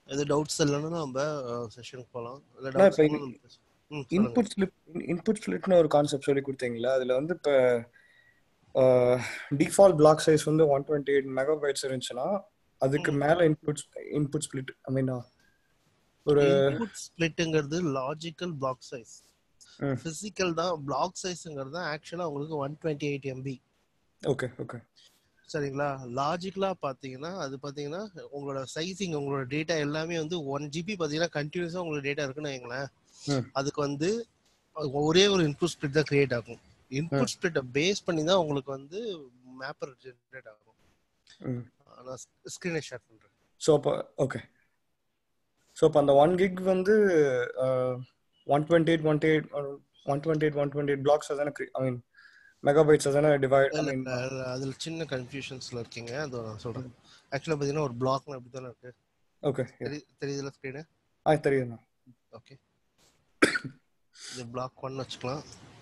எது டவுட்ஸ் இல்லைன்னா நம்ம செஷனுக்கு போகலாம் இல்லை அண்ணா, டவுட்ஸ் இப்ப ம் சொல்லுங்க இன்புட் ஸ்லிப் இன்புட் ஸ்பிளிட்னு ஒரு கான்செப்ட் சொல்லி கொடுத்தீங்களா அதுல வந்து இப்போ டிஃபால்ட் பிளாக் சைஸ் வந்து ஒன் டுவெண்ட்டி எயிட் மெகாபைட்ஸ் இருந்துச்சுன்னா அதுக்கு ம் மேல input input split I mean ஒரு இன்புட் ஸ்பிளிட்டுங்கிறது லாஜிக்கல் பிளாக் சைஸ் ம் ஃபிசிக்கல் தான் பிளாக் சைஸுங்கிறது தான் ஆக்சுவலாக உங்களுக்கு one twenty eight MB okay okay சரிங்களா லாஜிக்கலா பாத்தீங்கன்னா அது பாத்தீங்கன்னா உங்களோட சைசிங் உங்களோட டேட்டா எல்லாமே வந்து ஒன் ஜிபி பாத்தீங்கன்னா கண்டினியூஸா உங்களுக்கு டேட்டா இருக்குன்னு வைங்களேன் ம் அதுக்கு வந்து ஒரே ஒரு இன்புட் ஸ்பிளிட் தான் கிரியேட் ஆகும் ம் இன்புட் ஸ்பிளிட்டை பேஸ் பண்ணி தான் உங்களுக்கு வந்து மேப்பர் ஜென்ரேட் ஆகும் ம் நான் ஸ்கிரீனை ஷேர் பண்றேன் ஸோ அப்போ ஓகே ஸோ அப்போ அந்த ஒன் கிக் வந்து one twenty eight one eight one twenty eight one twenty eight blocks தானே ஐ மீன் மெகாபைட்ஸ் தானே டிவைட் ஐ இல்ல மீன் இல்ல, அதுல சின்ன கன்ஃபியூஷன்ஸ்ல இருக்கீங்க அது நான் சொல்றேன் ஆக்சுவலா பாத்தீங்கன்னா ஒரு பிளாக்னு அப்படி தானே இருக்கு ஓகே தெரி தெரியுதுல ஸ்கிரீனு ஆ தெரியுதுண்ணா ஓகே இது பிளாக் ஒன் வச்சுக்கலாம்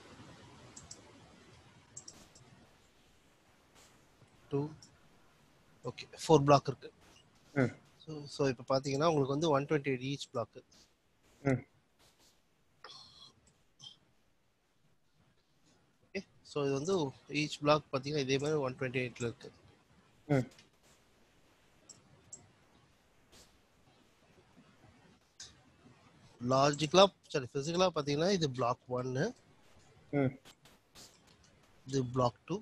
டூ ஓகே ஃபோர் பிளாக் இருக்கு ம் ஸோ ஸோ இப்போ பார்த்தீங்கன்னா உங்களுக்கு வந்து one twenty eight each block ம் ஓகே ஸோ இது வந்து ஈச் பிளாக் பார்த்தீங்கன்னா இதே மாதிரி ஒன் டுவெண்ட்டி எயிட்ல இருக்கு ம் லாஜிக்கலாக சரி ஃபிசிக்கலாக பார்த்தீங்கன்னா இது பிளாக் ஒன்னு ம் இது block two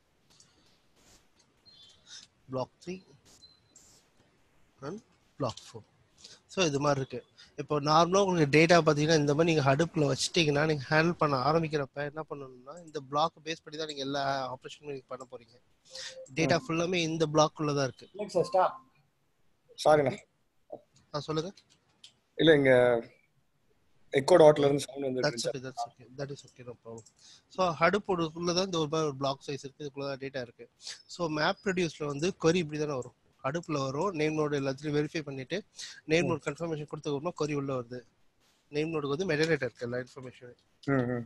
block three and block four so இது மாதிரி இருக்கு இப்போ நார்மலாக உங்களுக்கு டேட்டா பார்த்தீங்கன்னா இந்த மாதிரி நீங்கள் ஹடுப்பில் வச்சுட்டீங்கன்னா நீங்கள் ஹேண்டில் பண்ண ஆரம்பிக்கிறப்ப என்ன பண்ணணும்னா இந்த பிளாக் பேஸ் பண்ணி தான் நீங்கள் எல்லா ஆப்ரேஷனும் நீங்கள் பண்ண போறீங்க டேட்டா ஃபுல்லாமே இந்த பிளாக்குள்ள தான் இருக்கு Alexa, stop. சாரிண்ணா ஆ சொல்லுங்க இல்ல இங்க எக்கோ டாட்ல இருந்து சவுண்ட் வந்துட்டு தட்ஸ் இருந்துச்சு okay that's okay that is okay no problem so ஹடுப்போடுக்குள்ள தான் இந்த ஒரு மாதிரி ஒரு பிளாக் சைஸ் இருக்கு இதுக்குள்ள தான் டேட்டா இருக்கு ஸோ மேப் ப்ரொடியூஸ்ல வந்து கொரி இப்படி தானே வரும் அடுப்புல வரும் நேம் நோடு எல்லாத்தையும் வெரிஃபை பண்ணிட்டு நேம் நோட் கன்ஃபர்மேஷன் கொடுத்ததுக்கப்புறமா கொரி உள்ள வருது நேம் நோடுக்கு வந்து மெட்டடேட்டா இருக்கு எல்லா இன்ஃபர்மேஷன் ம் ம்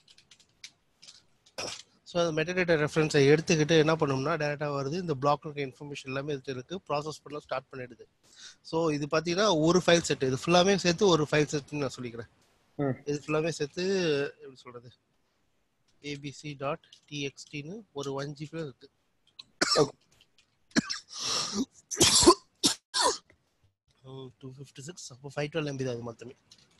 ஸோ அந்த மெட்டடேட்டா ரெஃபரன்ஸை எடுத்துக்கிட்டு என்ன பண்ணோம்னா டேட்டா வருது இந்த பிளாக்ல இருக்க இன்ஃபர்மேஷன் எல்லாமே இதுல இருக்கு ப்ராசஸ் பண்ண ஸ்டார்ட் பண்ணிடுது ஸோ இது பார்த்தீங்கன்னா ஒரு ஃபைல் செட் இது ஃபுல்லாமே சேர்த்து ஒரு ஃபைல் செட்னு நான் சொல்லிக்கிறேன் ம் இது ஃபுல்லாமே சேர்த்து எப்படி சொல்றது ஏபிசி டாட் டிஎக்ஸ்டின்னு ஒரு ஒன் ஜிபி இருக்கு ஓகே டூ ஃபிஃப்டி சிக்ஸ் அப்போ ஃபைவ் டுவெல் எம்பி தான் இது மொத்தமே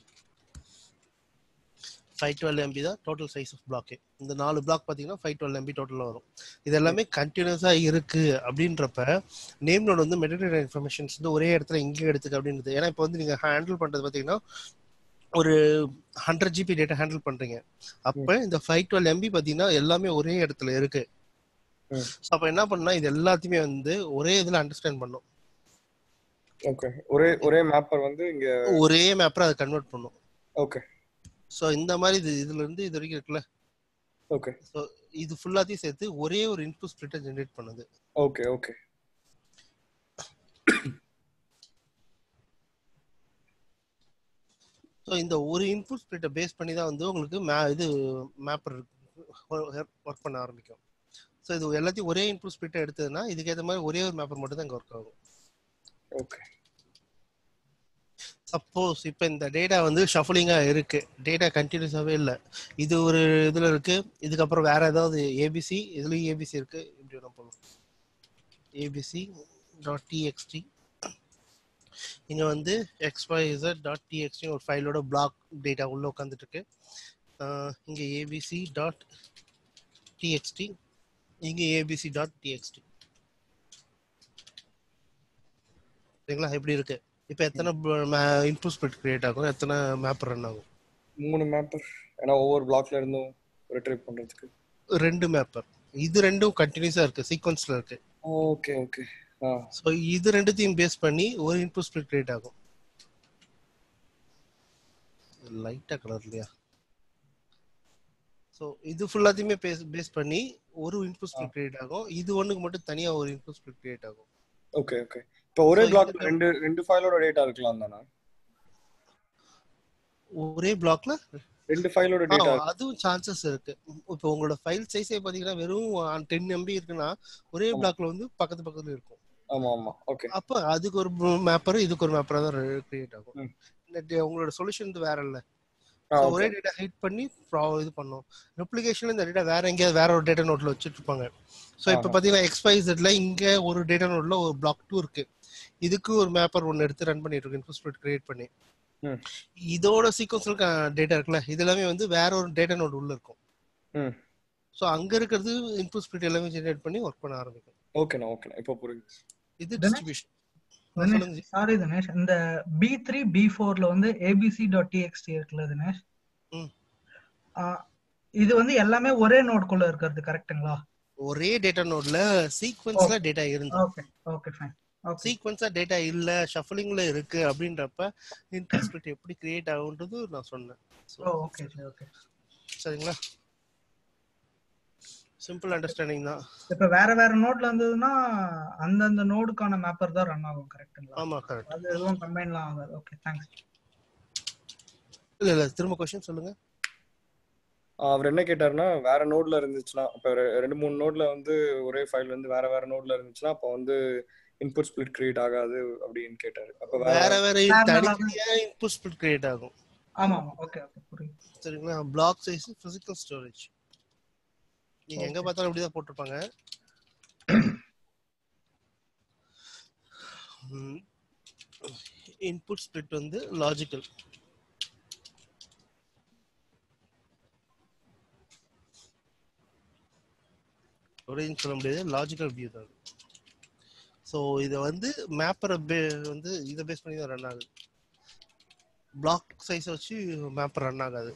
ஃபைவ் டுவெல் எம்பி தான் டோட்டல் சைஸ் ஆஃப் பிளாக்கு இந்த நாலு பிளாக் பார்த்தீங்கன்னா ஃபைவ் டுவெல் எம்பி டோட்டலாக வரும் இது எல்லாமே கண்டினியூஸாக இருக்கு அப்படின்றப்ப நேம் நோட் வந்து மெட்டீரியல் இன்ஃபர்மேஷன்ஸ் வந்து ஒரே இடத்துல இங்கே எடுத்துக்க அப்படின்றது ஏன்னா இப்போ வந்து நீங்கள் ஹேண்டில் பண்ணுறது பார்த்தீங்கன்னா ஒரு ஹண்ட்ரட் ஜிபி டேட்டா ஹேண்டில் பண்றீங்க அப்ப இந்த ஃபைவ் டுவெல் எம்பி பாத்தீங்கன்னா எல்லாமே ஒரே இடத்துல இருக்கு ம் ஸோ அப்ப என்ன பண்ணா இது எல்லாத்தையுமே வந்து ஒரே இதுல அண்டர்ஸ்டாண்ட் பண்ணும் ஓகே ஒரே ஒரே மேப்பர் வந்து இங்க ஒரே மேப்பரை அதை கன்வெர்ட் பண்ணும் ஓகே ஸோ இந்த மாதிரி இது இதுல இருந்து இது வரைக்கும் இருக்குல்ல ஓகே ஸோ இது ஃபுல்லாத்தையும் சேர்த்து ஒரே ஒரு இன்புட் ஸ்பிளிட்டை ஜென்ரேட் பண்ணுது ஓகே ஓகே ஸோ இந்த ஒரு இன்புட் ஸ்பிளிட்டை பேஸ் பண்ணி தான் வந்து உங்களுக்கு மே இது மேப்பர் ஒர்க் பண்ண ஆரம்பிக்கும் ஸோ இது எல்லாத்தையும் ஒரே இன்புட் ஸ்பிளிட்டை எடுத்ததுன்னா இதுக்கேற்ற மாதிரி ஒரே ஒரு மேப்பர் மட்டும் தான் இங்கே ஒர்க் ஆகும் ஓகே சப்போஸ் இப்போ இந்த டேட்டா வந்து ஷஃபலிங்காக இருக்கு டேட்டா கண்டினியூஸாகவே இல்லை இது ஒரு இதில் இருக்கு இதுக்கப்புறம் வேற ஏதாவது ஏபிசி இதுலேயும் ஏபிசி இருக்கு இப்படி வேணா போகலாம் ஏபிசி டாட் டிஎக்ஸ்டி இங்கே வந்து எக்ஸ்ஒய்இசட் டாட் டிஎக்ஸ்டி ஒரு ஃபைலோட பிளாக் டேட்டா உள்ள உட்காந்துட்டு இருக்கு இங்கே ஏபிசி டாட் டிஎக்ஸ்டி இங்கே ஏபிசி டாட் டிஎக்ஸ்டி சரிங்களா எப்படி இருக்கு இப்போ எத்தனை இன்புட் ஸ்பிளிட் கிரியேட் ஆகும் எத்தனை மேப் ரன் ஆகும் மூணு மேப்பர் ஏன்னா ஒவ்வொரு பிளாக்ல இருந்தும் ரிட்ரைவ் பண்றதுக்கு ரெண்டு மேப்பர் இது ரெண்டும் கண்டினியூஸா இருக்கு சீக்வன்ஸ்ல இருக்கு ஓகே ஓகே ஆ ஸோ இது ரெண்டுத்தையும் பேஸ் பண்ணி ஒரு இன்புட் ஸ்பிளிட் கிரியேட் ஆகும் லைட்டா கலர் இல்லையா ஸோ இது ஃபுல்லாத்தையுமே பேஸ் பேஸ் பண்ணி ஒரு இன்புட் ஸ்பிளிட் கிரியேட் ஆகும் இது ஒண்ணுக்கு மட்டும் தனியா ஒரு இன்புட் ஸ்பிளிட் கிரியேட் ஆகும் ஓகே ஓகே இப்போ ஒரே So, பிளாக்ல இதுக்கு- ரெண்டு ரெண்டு ஃபைலோட டேட்டா இருக்கலாம் தானே ஒரே பிளாக்ல ரெண்டு ஃபைலோட டேட்டா அதுவும் சான்சஸ் இருக்கு இப்போ உங்களோட ஃபைல் சைஸே பாத்தீங்கன்னா வெறும் டென் எம்பி இருக்குன்னா ஒரே ஆமா. பிளாக்ல வந்து பக்கத்து பக்கத்துல இருக்கும் ஆமா ஆமா ஓகே அப்ப அதுக்கு ஒரு மேப்பர் இதுக்கு ஒரு மேப்பரா தான் கிரியேட் ஆகும் ம். இந்த da- உங்களோட சொல்யூஷன் வேற இல்ல ஆ So, ஓகே ஒரே டேட்டா ஹைட் பண்ணி pro- இது பண்ணும் ரெப்ளிகேஷன்ல இந்த டேட்டா வேற எங்கேயாவது வேற ஒரு டேட்டா நோட்ல வச்சுட்டு இருப்பாங்க ஸோ இப்போ ஆஹா. பாத்தீங்கன்னா எக்ஸ்பைசட்ல இங்க ஒரு டேட்டா நோட்ல ஒரு பிளாக் டூ இருக்கு இதுக்கு ஒரு மேப்பர் ஒன்னு எடுத்து ரன் பண்ணிட்டு இருக்கு இன்ஃபோஸ்பிரிட் கிரியேட் பண்ணி ம். இதோட சீக்வன்ஸில் டேட்டா இருக்குல்ல இது எல்லாமே வந்து வேற ஒரு டேட்டா நோட் உள்ள இருக்கும் ம் ஸோ அங்க இருக்கிறது இன்புட் ஸ்பிரிட் எல்லாமே ஜெனரேட் பண்ணி ஒர்க் பண்ண ஆரம்பிக்கும் ஓகேண்ணா ஓகேண்ணா இப்போ புரியுது இது Then- டிஸ்ட்ரிபியூஷன் சொல்லுங்க தினேஷ் ஜி. சாரி தினேஷ் இந்த பி த்ரீ பி ஃபோர்ல வந்து ஏபிசி டாட் டிஎக்ஸ்டி இருக்குல்ல தினேஷ் ம். ஆ, இது வந்து எல்லாமே ஒரே நோட்குள்ள இருக்கிறது கரெக்ட்டுங்களா ஒரே டேட்டா நோட்ல சீக்வன்ஸ்ல டேட்டா இருந்து ஓகே ஓகே ஃபைன் ஓகே சீக்வன்ஸா டேட்டா இல்ல ஷஃபலிங்ல இருக்கு அப்படின்றப்ப இன்புட் ஸ்பிரிட் எப்படி கிரியேட் ஆகுன்றது நான் சொன்னேன் So, ஓ ஓகே சரி ஓகே சரிங்களா சிம்பிள் அண்டர்ஸ்டாண்டிங் தான் இப்ப வேற வேற நோட்ல இருந்ததுன்னா அந்தந்த நோடுக்கான மேப்பர் தான் ரன் ஆகும் கரெக்ட்டுங்களா ஆமா கரெக்ட் அது எதுவும் கம்பைன்லாம் ஆகாது ஓகே தேங்க்ஸ் இல்ல இல்ல திரும்ப கொஸ்டின் சொல்லுங்க அவர் என்ன கேட்டாருன்னா வேற நோட்ல இருந்துச்சுன்னா இப்போ ரெண்டு மூணு நோட்ல வந்து ஒரே ஃபைல் வந்து வேற வேற நோட்ல இருந்துச்சுன்னா அப்போ வந்து இன்புட் ஸ்பிளிட் கிரியேட் ஆகாது அப்படின்னு கேட்டாரு அப்போ வேற வேற வேற Parallel ஆ தனித்தனியா இன்புட் ஸ்பிரிட் கிரியேட் ஆகும் ஆமா ஆமா ஓகே ஓகே புரியுது சரிங்களா பிளாக் சைஸ் பிசிக்கல் ஸ்டோரேஜ் நீங்க எங்க Okay. பார்த்தாலும் இப்படிதான் போட்டிருப்பாங்க இன்புட் ஸ்பிளிட் வந்து லாஜிக்கல் ஸ்டோரேஜ் சொல்ல முடியாது லாஜிக்கல் வியூ தான் ஸோ இதை வந்து மேப்பரை பே வந்து இதை பேஸ் பண்ணி தான் ரன் ஆகுது பிளாக் சைஸ் வச்சு மேப்பர் ரன் ஆகாது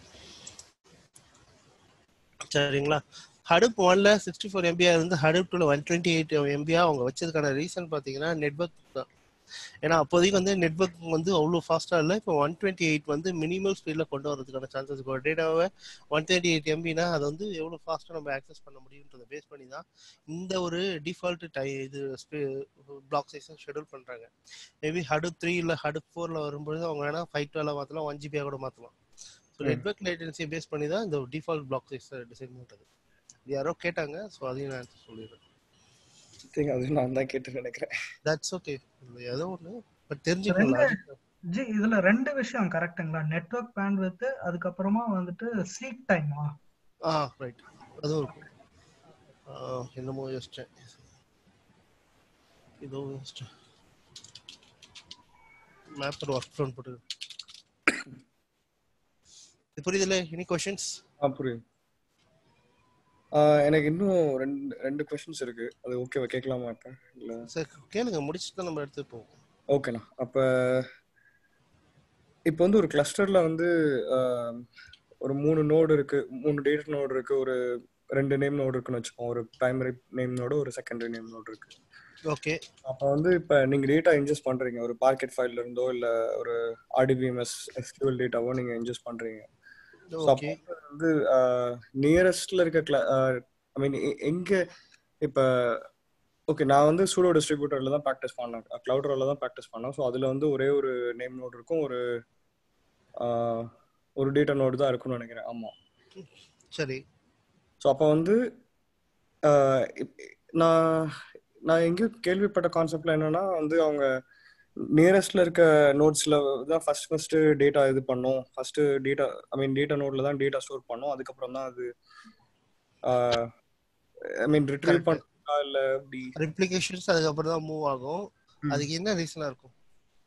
சரிங்களா ஹடுப் ஒன்ல சிக்ஸ்டி ஃபோர் எம்பியா இருந்து ஹடுப் டூல ஒன் டுவெண்ட்டி எயிட் எம்பியா அவங்க வச்சதுக்கான ரீசன் பார்த்தீங்கன்னா நெட்ஒர்க் தான் ஏன்னா அப்போதைக்கு வந்து நெட்ஒர்க் வந்து அவ்வளோ ஃபாஸ்ட்டாக இல்லை இப்போ ஒன் டுவெண்ட்டி எயிட் வந்து மினிமல் ஸ்பீடில் கொண்டு வரதுக்கான சான்சஸ் இப்போ டேட்டாவை ஒன் டுவெண்ட்டி எயிட் எம்பினா அது வந்து எவ்வளோ ஃபாஸ்ட்டாக நம்ம ஆக்சஸ் பண்ண முடியுன்றதை பேஸ் பண்ணி தான் இந்த ஒரு டிஃபால்ட் டை இது பிளாக் சைஸும் ஷெடியூல் பண்ணுறாங்க மேபி ஹடுப் த்ரீ இல்லை ஹடுப் ஃபோரில் வரும்பொழுது அவங்க வேணால் ஃபைவ் டுவெல்லாக மாற்றலாம் ஒன் ஜிபியாக கூட மாற்றலாம் ஸோ ம். நெட்ஒர்க் லேட்டன்சியை பேஸ் பண்ணி தான் இந்த டிஃபால்ட் பிளாக் சைஸ் டிசைன் பண்ணுறது யாரோ கேட்டாங்க ஸோ அதையும் நான் answer சொல்லிடுறேன் think அது நான் தான் கேட்டு நினைக்கிறேன் தட்ஸ் ஓகே ஏதோ ஒன்று பட் தெரிஞ்சுக்கலாம் ஜி இதுல ரெண்டு விஷயம் கரெக்ட்டுங்களா நெட்வொர்க் பேண்ட்வித் அதுக்கப்புறமா வந்துட்டு சீக் டைமா ஆ ரைட் அதுவும் இருக்கும் ஆ, என்னமோ யோசிச்சேன் இதோ யோசிச்சேன் மேப்பர் ஒர்க் ஃப்ளோன் போட்டு இது புரியுதுல்ல எனி கொஷின்ஸ் ஆ புரியுது ஆ, எனக்கு இன்னும் ரெண்டு ரெண்டு கொஸ்டின்ஸ் இருக்கு அது ஓகேவா கேட்கலாமா இப்போ இல்லை சரி கேளுங்க முடிச்சுட்டு தான் நம்ம எடுத்து போவோம் ஓகேண்ணா அப்போ இப்போ வந்து ஒரு கிளஸ்டர்ல வந்து ஆஹ், ஒரு மூணு நோடு இருக்கு மூணு டேட்டா நோடு இருக்கு ஒரு ரெண்டு நேம் நோடு இருக்குன்னு வச்சுக்கோங்க ஒரு பிரைமரி நேம் நோடு ஒரு செகண்டரி நேம் நோடு இருக்கு ஓகே அப்போ வந்து இப்போ நீங்க டேட்டா இன்ஜெஸ்ட் பண்றீங்க ஒரு பார்க்கெட் ஃபைல்ல இருந்தோ இல்ல ஒரு ஆர்டிபிஎம்எஸ் எஸ்கியூஎல் டேட்டாவோ நீங்க இன்ஜெஸ்ட் பண்றீங்க So, ஓகே அப்போ வந்து நியரஸ்ட்ல இருக்க கிள ஐ மீன் எங்க இப்ப ஓகே நான் வந்து சூடோ டிஸ்ட்ரிபியூட்டர்ல தான் ப்ராக்டிஸ் பண்ணேன் கிளவுட் ரோல தான் ப்ராக்டிஸ் பண்ணேன் ஸோ அதுல வந்து ஒரே ஒரு நேம் நோட் இருக்கும் ஒரு ஆஹ், ஒரு டேட்டா நோடு தான் இருக்கும்னு நினைக்கிறேன் ஆமா சரி ஸோ அப்போ வந்து ஆஹ், இப்- நான் நான் எங்கேயும் கேள்விப்பட்ட கான்செப்ட்ல என்னன்னா வந்து அவங்க நியரஸ்ட்ல இருக்க நோட்ஸ்ல தான் ஃபர்ஸ்ட் ஃபர்ஸ்ட் டேட்டா இது பண்ணும் first data I mean data நோட்ல தான் டேட்டா ஸ்டோர் பண்ணும் அதுக்கப்புறம் தான் அது ஐ மீன் ரிட்ரீவ் Correct. பண்ணா இல்ல அப்படி ரெப்ளிகேஷன்ஸ் அதுக்கப்புறம் தான் மூவ் ஆகும் ம். அதுக்கு என்ன ரீசனா இருக்கும்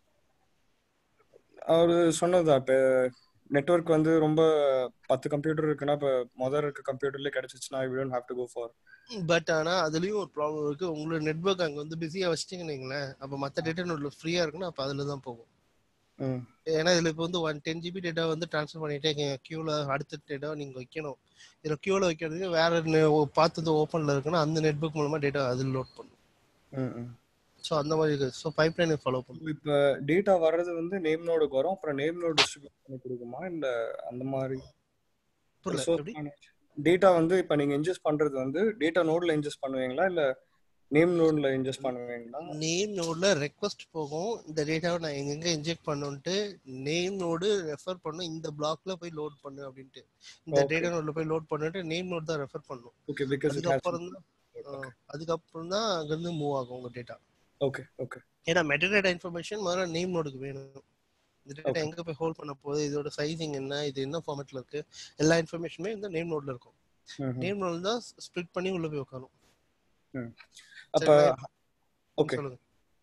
அவரு சொன்னதுதான் இப்ப நெட்வொர்க் வந்து ரொம்ப பத்து கம்ப்யூட்டர் இருக்குன்னா இப்ப முதல் இருக்க கம்ப்யூட்டர்ல கிடைச்சிச்சுன்னா we don't have to go for but ஆனா அதுலயும் ஒரு ப்ராப்ளம் இருக்கு உங்களோட நெட்வொர்க் அங்க வந்து பிஸியா வச்சிட்டீங்கன்னு வைங்களேன் அப்ப மத்த டேட்டா நோட்ல ஃப்ரீயா இருக்குன்னா அப்ப அதுல தான் போகும் ஏன்னா இதுல இப்போ வந்து ஒன் டென் ஜிபி டேட்டா வந்து ட்ரான்ஸ்ஃபர் பண்ணிட்டே கியூல அடுத்த டேட்டா நீங்க வைக்கணும் இதுல கியூல வைக்கிறதுக்கு வேற நெ- பார்த்தது ஓப்பன்ல இருக்குன்னா அந்த நெட்வொர்க் மூலமா டேட்டா அதில் லோட் பண்ணும் ஸோ அந்த மாதிரி இருக்கு ஸோ பைப் லைன் ஃபாலோ பண்ணும் இப்ப டேட்டா வர்றது வந்து நேம் நோடுக்கு வரும் அப்புறம் நேம் நோடு டிஸ்ட்ரிபியூட் பண்ணி கொடுக்குமா இல்ல அந்த மாதிரி புரியல எப்படி டேட்டா வந்து இப்ப நீங்க இன்ஜெஸ்ட் பண்றது வந்து டேட்டா நோட்ல இன்ஜெஸ்ட் பண்ணுவீங்களா இல்ல நேம் நோட்ல இன்ஜெஸ்ட் பண்ணுவீங்களா நேம் நோட்ல ரெக்வஸ்ட் போகும் இந்த டேட்டாவை நான் எங்கெங்க இன்ஜெக்ட் பண்ணுன்ட்டு நேம் நோடு ரெஃபர் பண்ணும் இந்த பிளாக்ல போய் லோட் பண்ணு அப்படின்ட்டு இந்த Okay. டேட்டா நோட்ல போய் லோட் பண்ணிட்டு நேம் நோட் தான் ரெஃபர் பண்ணும் ஓகே பிகாஸ் அதுக்கப்புறம் தான் ஆ, அதுக்கப்புறம் தான் அங்கிருந்து மூவ் ஆகும் உங்க டேட்டா ஓகே ஓகே ஏன்னா மெட்டடேட்டா இன்ஃபர்மேஷன் முதல்ல நேம் நோடுக்கு வேணும் இந்த டேட்டா Okay. எங்க போய் ஹோல்ட் பண்ண போகுது இதோட சைசிங் என்ன இது என்ன ஃபார்மேட்ல இருக்கு எல்லா இன்ஃபர்மேஷனுமே இந்த நேம் நோட்ல இருக்கும் நேம் நோட் தான் ஸ்ப்ளிட் பண்ணி உள்ள போய் உட்காரும் அப்ப ஓகே சொல்லுங்க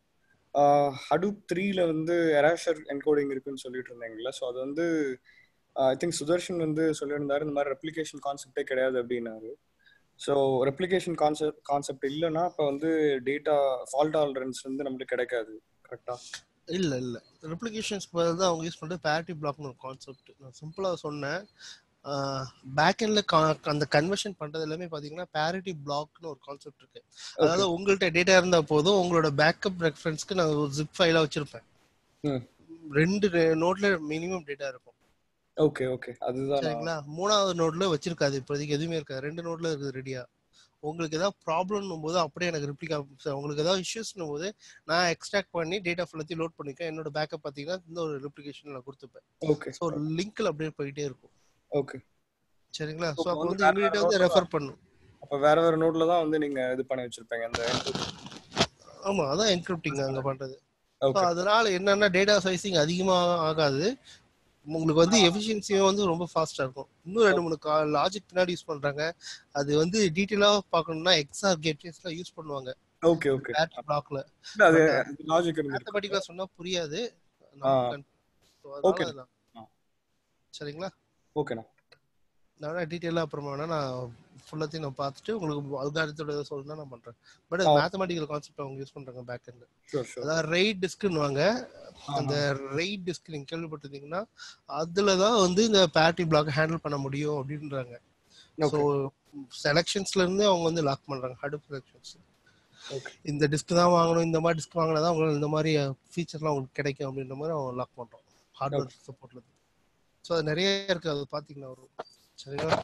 ஹடூப் த்ரீல வந்து எராஷர் என்கோடிங் இருக்குன்னு சொல்லிட்டு இருந்தீங்களா ஸோ அது வந்து ஐ திங்க் சுதர்ஷன் வந்து சொல்லியிருந்தாரு இந்த மாதிரி ரெப்ளிகேஷன் கான்செப்டே கிடையாது அப்படின்னாரு ஸோ ரெப்ளிகேஷன் கான்செப்ட் கான்செப்ட் இல்லைன்னா இப்போ வந்து டேட்டா ஃபால்ட் டாலரன்ஸ் வந்து நம்மளுக்கு கிடைக்காது கரெக்டா இல்ல இல்ல ரெப்ளிகேஷன்ஸ் பதில் தான் அவங்க யூஸ் பண்றது பேரிட்டி பிளாக்னு ஒரு கான்செப்ட் நான் சிம்பிளா சொன்னேன் பேக் எண்ட்ல அந்த கன்வர்ஷன் பண்றது எல்லாமே பாத்தீங்கன்னா பேரிட்டி பிளாக்னு ஒரு கான்செப்ட் இருக்கு அதாவது உங்கள்ட்ட டேட்டா இருந்தா போதும் உங்களோட பேக்கப் ரெஃபரன்ஸ்க்கு நான் ஒரு ஜிப் ஃபைலா வச்சிருப்பேன் ம். ரெண்டு நோட்ல மினிமம் டேட்டா இருக்கும் ஓகே ஓகே அதுதான் நான்- சரிங்களா மூணாவது நோட்ல வச்சிருக்காது இப்போதைக்கு எதுவுமே இருக்காது ரெண்டு நோட்ல இருக்குது ரெடியா உங்களுக்கு ஏதாவது ப்ராப்ளம்னும் போது அப்படியே எனக்கு ரிப்ளிகா உங்களுக்கு ஏதாவது இஷ்யூஸ்னும் போது நான் எக்ஸ்ட்ராக்ட் பண்ணி டேட்டா ஃபுல்லத்தையும் லோட் பண்ணிக்க என்னோட பேக்கப் பார்த்தீங்கன்னா இந்த ஒரு ரெப்ளிகேஷன் நான் கொடுத்துப்பேன் ஓகே ஸோ லிங்க்ல அப்படியே போயிட்டே இருக்கும் ஓகே சரிங்களா So, ஸோ அப்போ வந்து வந்து வேற இமீடியட்டா வந்து node ரெஃபர் பண்ணும் அப்ப வேற வேற நோட்ல தான் வந்து நீங்க இது பண்ணி வச்சிருப்பீங்க அந்த ஆமா அதான் என்கிரிப்டிங் அங்க பண்றது ஸோ ஓகே அதனால என்னன்னா டேட்டா சைசிங் அதிகமா ஆகாது உங்களுக்கு வந்து எஃபிஷியன்சியும் வந்து ரொம்ப ஃபாஸ்டா இருக்கும் இன்னும் ரெண்டு மூணு லாஜிக் பின்னாடி யூஸ் பண்றாங்க அது வந்து டீட்டெயிலா பார்க்கணும்னா எக்ஸார் கேட்வேஸ்ல யூஸ் பண்ணுவாங்க ஓகே ஓகே பிளாக்ல அது லாஜிக் இருந்திருக்கு மேத்தமெட்டிக்கலா சொன்னா புரியாது ஆ. So, அதனால Okay. நான்- ஆ. சரிங்களா ஓகேண்ணா நான் டீட்டெயிலா அப்புறமா வேணா நான் ஃபுல்லத்தையும் நான் பார்த்துட்டு உங்களுக்கு அல்காரத்தோட சொல்லணும்னா நான் பண்றேன் பட் ஆ. மேத்தமெட்டிக்கல் கான்செப்ட் அவங்க யூஸ் பண்றாங்க பேக் எண்ட் ஷூர் ஷூர் அதாவது ரைட் டிஸ்க்னுவாங்க அந்த ரைட் டிஸ்க் நீங்க கேள்விப்பட்டிருந்தீங்கன்னா அதுல தான் வந்து இந்த பேரிட்டி பிளாக் ஹேண்டில் பண்ண முடியும் அப்படின்றாங்க ஸோ செலெக்ஷன்ஸ்ல இருந்து அவங்க வந்து லாக் பண்றாங்க ஹடூப் செலெக்ஷன்ஸ் ஓகே இந்த டிஸ்க் தான் வாங்கணும் இந்த மாதிரி டிஸ்க் வாங்கினா தான் உங்களுக்கு இந்த மாதிரி ஃபீச்சர்லாம் உங்களுக்கு கிடைக்கும் அப்படின்ற மாதிரி அவங்க லாக் பண்றோம் ஹார்ட்வேர் சப்போர்ட்ல ஸோ அது நிறைய இருக்கு அது பாத்தீங்கன்னா வரும் சரிங்களா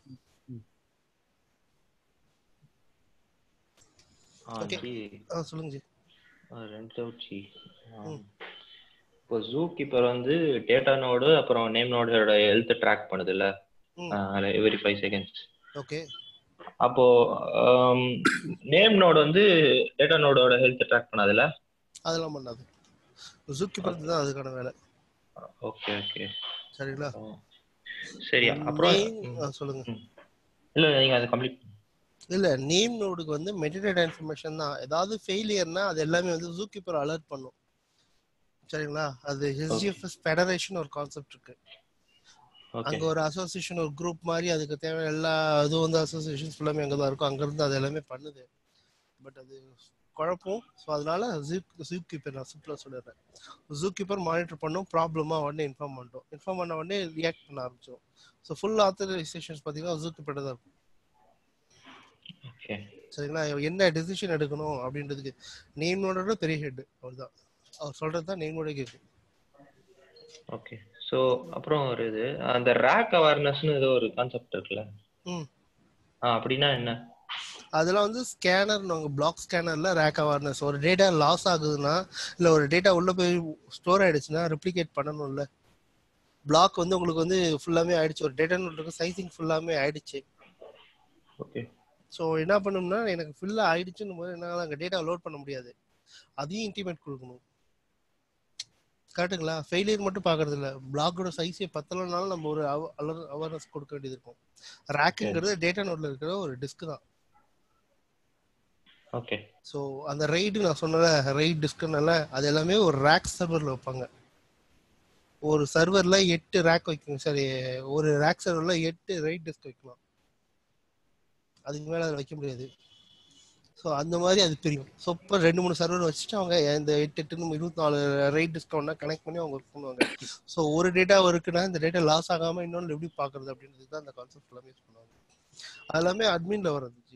ஆ Okay. ஜி ஆ சொல்லுங்க ஜி ஆ, ரெண்டு டவுட் ஜி ஆ. ம். இப்போ ஜூ கீப்பர் வந்து டேட்டா நோடு அப்புறம் நேம் நோடோட ஹெல்த் ட்ராக் பண்ணுதுல்ல ம். எவ்ரி ஃபைவ் செகண்ட்ஸ் ஓகே அப்போ நேம் நோடு வந்து டேட்டா நோடோட ஹெல்த் ட்ராக் பண்ணாதுல்ல அதெல்லாம் பண்ணாது ஜூக்கி பத்தி தான் அதுக்கான வேலை ஓகே ஓகே சரிங்களா சரி அப்புறம் Name- ம். ஆ, சொல்லுங்க இல்ல நீங்க அதை கம்ப்ளீட் இல்ல நேம் நோடுக்கு வந்து மெட்டடேட்டா இன்ஃபர்மேஷன் தான் ஏதாவது ஃபெயிலியர்னா அது எல்லாமே வந்து ஜூ கீப்பர் அலர்ட் பண்ணும் சரிங்களா அது ஹெச்டிஎஃப்எஸ் ஃபெடரேஷன் ஒரு கான்செப்ட் இருக்கு ஓகே அங்க ஒரு அசோசியேஷன் ஒரு குரூப் மாதிரி அதுக்கு தேவையான எல்லா இதுவும் வந்து அசோசியேஷன்ஸ் ஃபுல்லாமே அங்கே தான் இருக்கும் அங்க இருந்து அது எல்லாமே பண்ணுது பட் அது குழப்பம் ஸோ அதனால ஜூப் ஜூப் கீப்பர் நான் சிம்பிளாக சொல்லிடுறேன் ஜூ கீப்பர் மானிட்டர் பண்ணும் ப்ராப்ளமா உடனே இன்ஃபார்ம் பண்ணிட்டோம் இன்ஃபார்ம் பண்ண உடனே ரியாக்ட் பண்ண ஆரம்பிச்சோம் ஸோ ஃபுல் ஆத்தரைசேஷன்ஸ் பார்த்தீங்கன்னா ஜூ கீப்பர் தான் இருக்கும் ஓகே சரிங்களா என்ன டெசிஷன் எடுக்கணும் அப்படின்றதுக்கு நேமோட பெரிய ஹெட் அவர் தான் அவர் சொல்றது தான் நேமோட கேட்கு ஓகே ஸோ அப்புறம் ஒரு இது அந்த ரேக் அவேர்னஸ்னு ஏதோ ஒரு கான்செப்ட் இருக்குல்ல ம் ஆ அப்படின்னா என்ன அதெல்லாம் வந்து ஸ்கேனர் நாங்க பிளாக் ஸ்கேனர்ல ரேக் அவேர்னஸ் ஒரு டேட்டா லாஸ் ஆகுதுன்னா இல்ல ஒரு டேட்டா உள்ள போய் ஸ்டோர் ஆயிடுச்சுன்னா ரெப்ளிகேட் பண்ணணும்ல பிளாக் வந்து உங்களுக்கு வந்து ஃபுல்லாமே ஆயிடுச்சு ஒரு டேட்டா இருக்கு சைசிங் ஃபுல்லாமே ஆயிடுச்சு ஓகே ஸோ என்ன பண்ணணும்னா எனக்கு ஃபுல்லா ஆயிடுச்சுன்னு போது என்னால் அங்கே டேட்டா லோட் பண்ண முடியாது அதையும் இன்டிமேட் கொடுக்கணும் கரெக்டுங்களா ஃபெயிலியர் மட்டும் பார்க்கறது இல்ல பிளாக்கோட சைஸே பத்தலைனாலும் நம்ம ஒரு அவேர்னஸ் கொடுக்க வேண்டியது இருக்கும் ரேக்குங்கிறது டேட்டா நோட்ல இருக்கிற ஒரு டிஸ்க் தான் ஓகே ஸோ அந்த ரைடு நான் சொன்னல ரைட் டிஸ்க்னால அது எல்லாமே ஒரு ரேக் சர்வர்ல வைப்பாங்க ஒரு சர்வர்ல எட்டு ரேக் வைக்கணும் சரி ஒரு ரேக் சர்வர்ல எட்டு ரைட் டிஸ்க் வைக்கலாம் அதுக்கு மேல அதை வைக்க முடியாது ஸோ அந்த மாதிரி அது பிரியும் ஸோ இப்போ ரெண்டு மூணு சர்வர் வச்சுட்டு அவங்க இந்த எட்டு எட்டுன்னு இருபத்தி நாலு ரைட் டிஸ்க் ஒன்றா கனெக்ட் பண்ணி அவங்க ஒர்க் பண்ணுவாங்க ஸோ ஒரு டேட்டா இருக்குன்னா இந்த டேட்டா லாஸ் ஆகாம இன்னொன்று எப்படி பார்க்கறது அப்படின்றது தான் அந்த கான்செப்ட் எல்லாமே யூஸ் பண்ணுவாங்க அது எல்லாமே அட்மின்ல வர்றது ஜி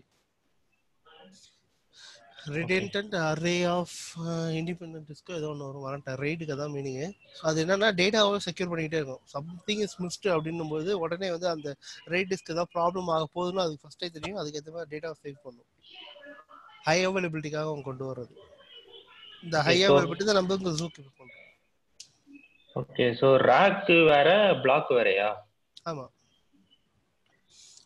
redundant array of independent disks ஏதோ ஒன்று வரும் வரட்டேன் ரைடுக்கு தான் மீனிங் அது என்னன்னா டேட்டாவை செக்யூர் பண்ணிக்கிட்டே இருக்கும் சம்திங் இஸ் மிஸ்டு அப்படின்னும் போது உடனே வந்து அந்த ரைட் டிஸ்க் ஏதாவது ப்ராப்ளம் ஆக போகுதுன்னு அதுக்கு ஃபர்ஸ்டே தெரியும் அதுக்கு ஏற்ற மாதிரி டேட்டாவை சேவ் பண்ணும் ஹை அவைலபிலிட்டிக்காக அவங்க கொண்டு வர்றது இந்த ஹை இப்போ- அவைலபிலிட்டி தான் நம்ம இங்கே ஜூக்கு பண்ணுறோம் ஓகே ஸோ ரேக் வேற பிளாக் வேறயா ஆமா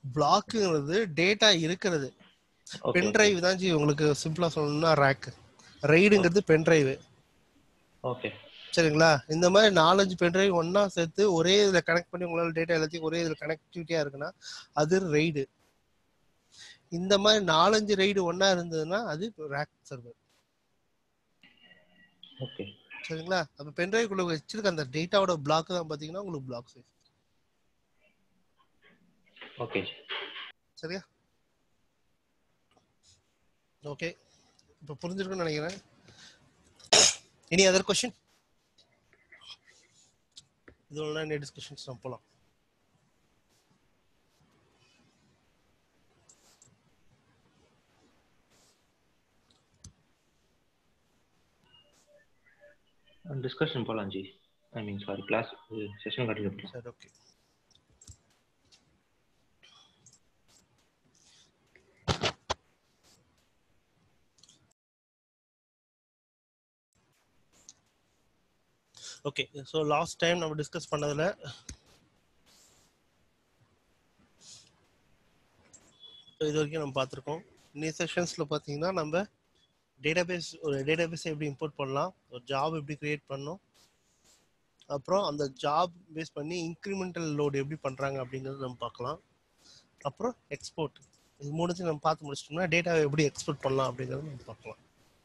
பிளாக்குங்கிறது டேட்டா இருக்கிறது ஓகே பென் டிரைவ் தான் ஜி உங்களுக்கு சிம்பிளா சொல்லணும்னா ரேக் ரைடுங்கிறது பென் டிரைவ் ஓகே சரிங்களா இந்த மாதிரி நாலஞ்சு பென் டிரைவ் ஒண்ணா சேர்த்து ஒரே இதுல கனெக்ட் பண்ணி உங்களால டேட்டா எல்லாத்தையும் ஒரே இதுல கனெக்டிவிட்டியா இருக்குன்னா அது ரைடு இந்த மாதிரி நாலஞ்சு ரைடு ஒண்ணா இருந்ததுன்னா அது ரேக் சர்வர் ஓகே சரிங்களா அப்ப பென் டிரைவ்க்குள்ள வச்சிருக்க அந்த டேட்டாவோட பிளாக் தான் பாத்தீங்கன்னா உங்களுக்கு பிளாக் சைஸ் ஓகே சரியா ஓகே இப்போ புரிஞ்சிருக்கும்னு நினைக்கிறேன் எனி அதர் கொஸ்டின் இது ஒன்று டிஸ்கஷன்ஸ் நம்ம போகலாம் டிஸ்கஷன் போலாம் ஜி I mean sorry class session continue பண்ணலாம் சரி okay okay so last time நம்ம டிஸ்கஸ் பண்ணதுல so இது வரைக்கும் நம்ம பார்த்துருக்கோம் இன்னி செஷன்ஸில் பார்த்தீங்கன்னா நம்ம டேட்டாபேஸ் ஒரு டேட்டாபேஸ் எப்படி இம்போர்ட் பண்ணலாம் ஒரு ஜாப் எப்படி கிரியேட் பண்ணணும் அப்புறம் அந்த ஜாப் பேஸ் பண்ணி இன்க்ரிமெண்டல் லோடு எப்படி பண்றாங்க அப்படிங்கறது நம்ம பார்க்கலாம் அப்புறம் எக்ஸ்போர்ட் இது மூணுத்தையும் நம்ம பார்த்து முடிச்சிட்டோம்னா டேட்டாவை எப்படி எக்ஸ்போர்ட் பண்ணலாம் அப்படிங்கறத நம்ம பார்க்கலாம்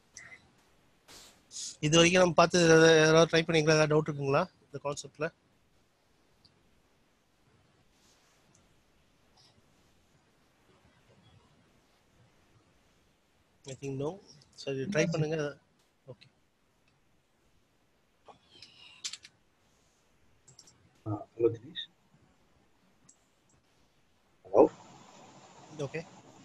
இது வரைக்கும் நம்ம பார்த்து ஏதாவது- ஏதாவது ட்ரை பண்ணீங்களா ஏதாவது டவுட் இருக்குங்களா இந்த கான்செப்ட்ல ஐ திங்க் நோ சரி ட்ரை பண்ணுங்க okay hello Dinesh hello okay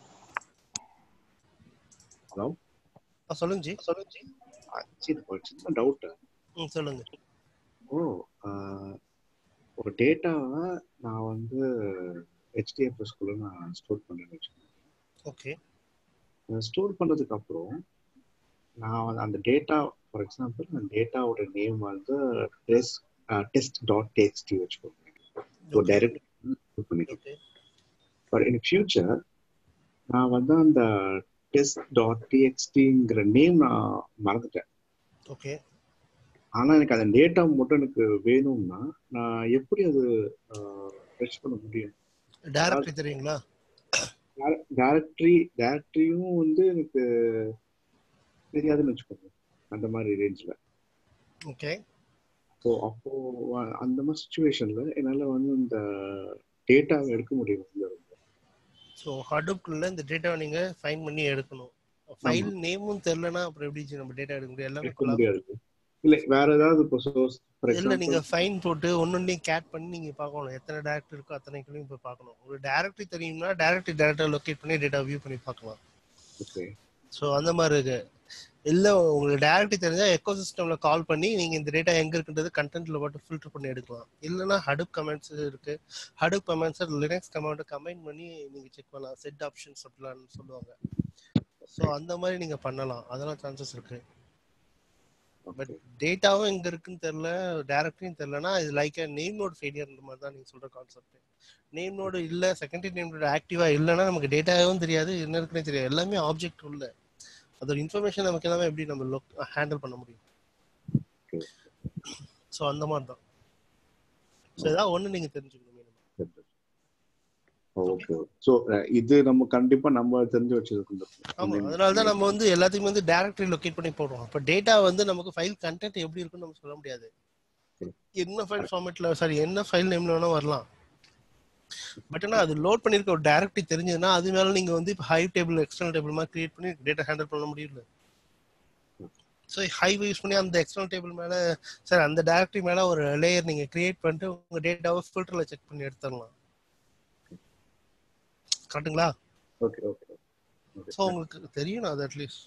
hello சொல்லுங்க ஜி சொல்லுங்க ஜி சரி ஒரு சின்ன டவுட் ம் சொல்லுங்க ஓ ஆஹ், ஒரு டேட்டாவை நான் வந்து ஹெச்டிஎஃப்எஸ்குள்ள நான் ஸ்டோர் பண்ணேன்னு வச்சுக்கோங்க ஓகே ஸ்டோர் பண்ணதுக்கு அப்புறம் நான் வந்து அந்த டேட்டா ஃபார் எக்ஸாம்பிள் அந்த டேட்டாவோட நேம் வந்து டெஸ்ட் டெஸ்ட் டாட் டெக்ஸ்டி வச்சுக்கோங்க ஸோ டைரக்ட் பண்ணிக்கிறேன் ஓகே பட் இன் ஃபியூச்சர் நான் வந்து அந்த டெஸ்ட் டாட் டிஎக்ஸ்டிங்கிற நேம் நான் மறந்துட்டேன் ஓகே ஆனா எனக்கு அந்த டேட்டா மட்டும் எனக்கு வேணும்னா நான் எப்படி அது ஃபெச் பண்ண முடியும் டைரக்டரி தெரியுங்களா டைரக்டரி டைரக்டரியும் வந்து எனக்கு தெரியாதுன்னு வச்சுக்கோங்க அந்த மாதிரி ரேஞ்சில் ஓகே ஸோ அப்போ அ- அந்த மாதிரி சுச்சுவேஷன்ல என்னால வந்து இந்த டேட்டாவை எடுக்க முடியும் இதுல இருந்து. ஸோ ஹடூப்குள்ள இந்த டேட்டாவை நீங்க ஃபைன் பண்ணி எடுக்கணும் ஃபைல் நேமும் தெரிலனா அப்புறம் எப்படி ஜி நம்ம டேட்டா எடுக்க முடியும் எல்லாமே எடுக்க collapse. முடியாது இல்ல வேற ஏதாவது இப்போ சோர்ஸ் ஃபார் இல்ல நீங்க எக்ஸாம்பிள் ஃபைன் போட்டு ஒன்னொன்னையும் கேட் பண்ணி நீங்க பார்க்கணும் எத்தனை டேரக்டர் இருக்கோ அத்தனைக்குள்ளயும் போய் பார்க்கணும் ஒரு டேரக்டரி தெரியும்னா டேரக்டரி டேரக்டா லொகேட் பண்ணி டேட்டா வியூ பண்ணி பார்க்கலாம் ஓகே ஸோ அந்த மாதிரி இருக்கு இல்ல உங்களுக்கு டேரக்டரி தெரிஞ்சா எக்கோ சிஸ்டம்ல கால் பண்ணி நீங்க இந்த டேட்டா எங்க இருக்குன்றது கண்டென்ட்ல போட்டு ஃபில்டர் பண்ணி எடுக்கலாம் இல்லைன்னா ஹடுப் கமெண்ட்ஸ் இருக்கு Hadoop commands Linux command combine பண்ணி நீங்க செக் பண்ணலாம் செட் ஆப்ஷன்ஸ் அப்படிலாம் சொல்லுவாங்க ஸோ அந்த மாதிரி நீங்க பண்ணலாம் அதெல்லாம் சான்சஸ் இருக்கு பட் டேட்டாவும் எங்க இருக்குன்னு தெரியல டேரக்டரியும் தெரியலனா இது லைக் நேம் நோட் ஃபெயிலியர்ன்ற மாதிரி தான் நீங்க சொல்ற கான்செப்ட் நேம் நோடு இல்ல செகண்டரி நேம் நோடு ஆக்டிவா இல்லைன்னா நமக்கு டேட்டாவும் தெரியாது என்ன இருக்குன்னே தெரியாது எல்லாமே ஆப்ஜெக்ட் உள்ள அதோட இன்ஃபர்மேஷன் நமக்கு எல்லாமே எப்படி நம்ம ஹேண்டில் பண்ண முடியும் Okay. ஸோ அந்த மாதிரி தான் ஸோ ஏதாவது ஒன்று நீங்க தெரிஞ்சுக்கணும் ஓகே ஸோ இது நம்ம கண்டிப்பா நம்ம தெரிஞ்சு வச்சிருக்கோம் ஆமா அதனால தான் நம்ம வந்து எல்லாத்தையும் வந்து டைரக்டரி லொகேட் பண்ணி போடுறோம் அப்ப டேட்டா வந்து நமக்கு ஃபைல் கண்டென்ட் எப்படி இருக்குன்னு நம்ம சொல்ல முடியாது என்ன ஃபைல் ஃபார்மேட்ல சாரி என்ன ஃபைல் நேம்ல வேணா வரலாம் பட் ஆனா அது லோட் பண்ணிருக்க ஒரு டைரக்டரி தெரிஞ்சதுன்னா அது மேல நீங்க வந்து இப்போ ஹை டேபிள் எக்ஸ்டர்னல் டேபிள் மாதிரி கிரியேட் பண்ணி டேட்டா ஹேண்டில் பண்ண முடியல ஸோ ஹைவ் யூஸ் பண்ணி அந்த எக்ஸ்டர்னல் டேபிள் மேல சார் அந்த டைரக்டரி மேல ஒரு லேயர் நீங்க கிரியேட் பண்ணிட்டு உங்க டேட்டாவை ஃபில்டர்ல செக் பண்ணி எடுத்துடலாம் கரெக்ட்டுங்களா ஓகே ஓகே ஸோ உங்களுக்கு தெரியணும் அது அட்லீஸ்ட்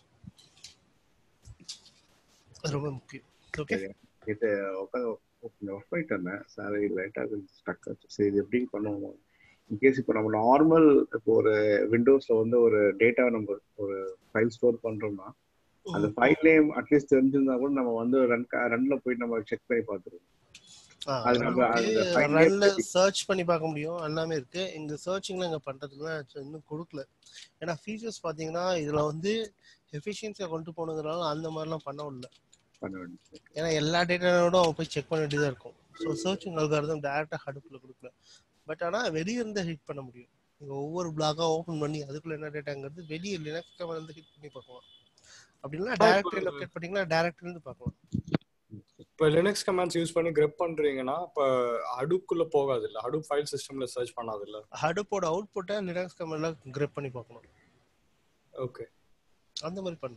ரொம்ப முக்கியம் ஓகே இது உட்காந்து ஒர்க் பண்ணிட்டு இருந்தேன் சார் இது லைட்டாக கொஞ்சம் ஸ்டக் ஆச்சு சரி இது எப்படி பண்ணுவோம் இன்கேஸ் இப்போ நம்ம நார்மல் இப்போ ஒரு விண்டோஸ்ல வந்து ஒரு டேட்டா நம்ம ஒரு ஃபைல் ஸ்டோர் பண்றோம்னா அந்த ஃபைல் நேம் அட்லீஸ்ட் தெரிஞ்சிருந்தா கூட நம்ம வந்து ரன் ரன்ல போய் நம்ம செக் பண்ணி பார்த்துருவோம் அது நம்ம அந்த file name ரன்ல எப்படி- சர்ச் பண்ணி பார்க்க முடியும் எல்லாமே இருக்கு எங்க சர்ச்சிங்ல எங்க பண்றதுக்குலாம் இன்னும் கொடுக்கல ஏன்னா ஃபீச்சர்ஸ் பாத்தீங்கன்னா இதுல வந்து எஃபிஷியன்சியை கொண்டு போனதுனால அந்த மாதிரிலாம் பண்ண முடியல பண்ண வேண்டியது ஏன்னா எல்லா டேட்டாவோட அவன் போய் செக் பண்ண வேண்டியதாக இருக்கும் ஸோ சர்ச்சிங் அல்காரதம் டேரெக்டாக ஹடுப்பில் கொடுக்கல பட் ஆனால் வெளியே இருந்து ஹிட் பண்ண முடியும் நீங்கள் ஒவ்வொரு பிளாக்காக ஓப்பன் பண்ணி அதுக்குள்ள என்ன டேட்டாங்கிறது வெளியே லினக்ஸ் வந்து ஹிட் பண்ணி பார்க்கலாம் அப்படின்னா டேரக்டரி லொக்கேட் பண்ணிங்கன்னா டேரக்டரிலேருந்து பார்க்கலாம் இப்போ லினக்ஸ் கமாண்ட்ஸ் யூஸ் பண்ணி கிரெப் பண்றீங்கன்னா இப்போ ஹடூப்குள்ள போகாது இல்ல ஹடூப் ஃபைல் சிஸ்டம்ல சர்ச் பண்ணாது இல்ல ஹடுப்போட அவுட்புட்டை லினக்ஸ் கமெண்ட்ல கிரெப் பண்ணி பார்க்கணும் ஓகே அந்த மாதிரி பண்ணு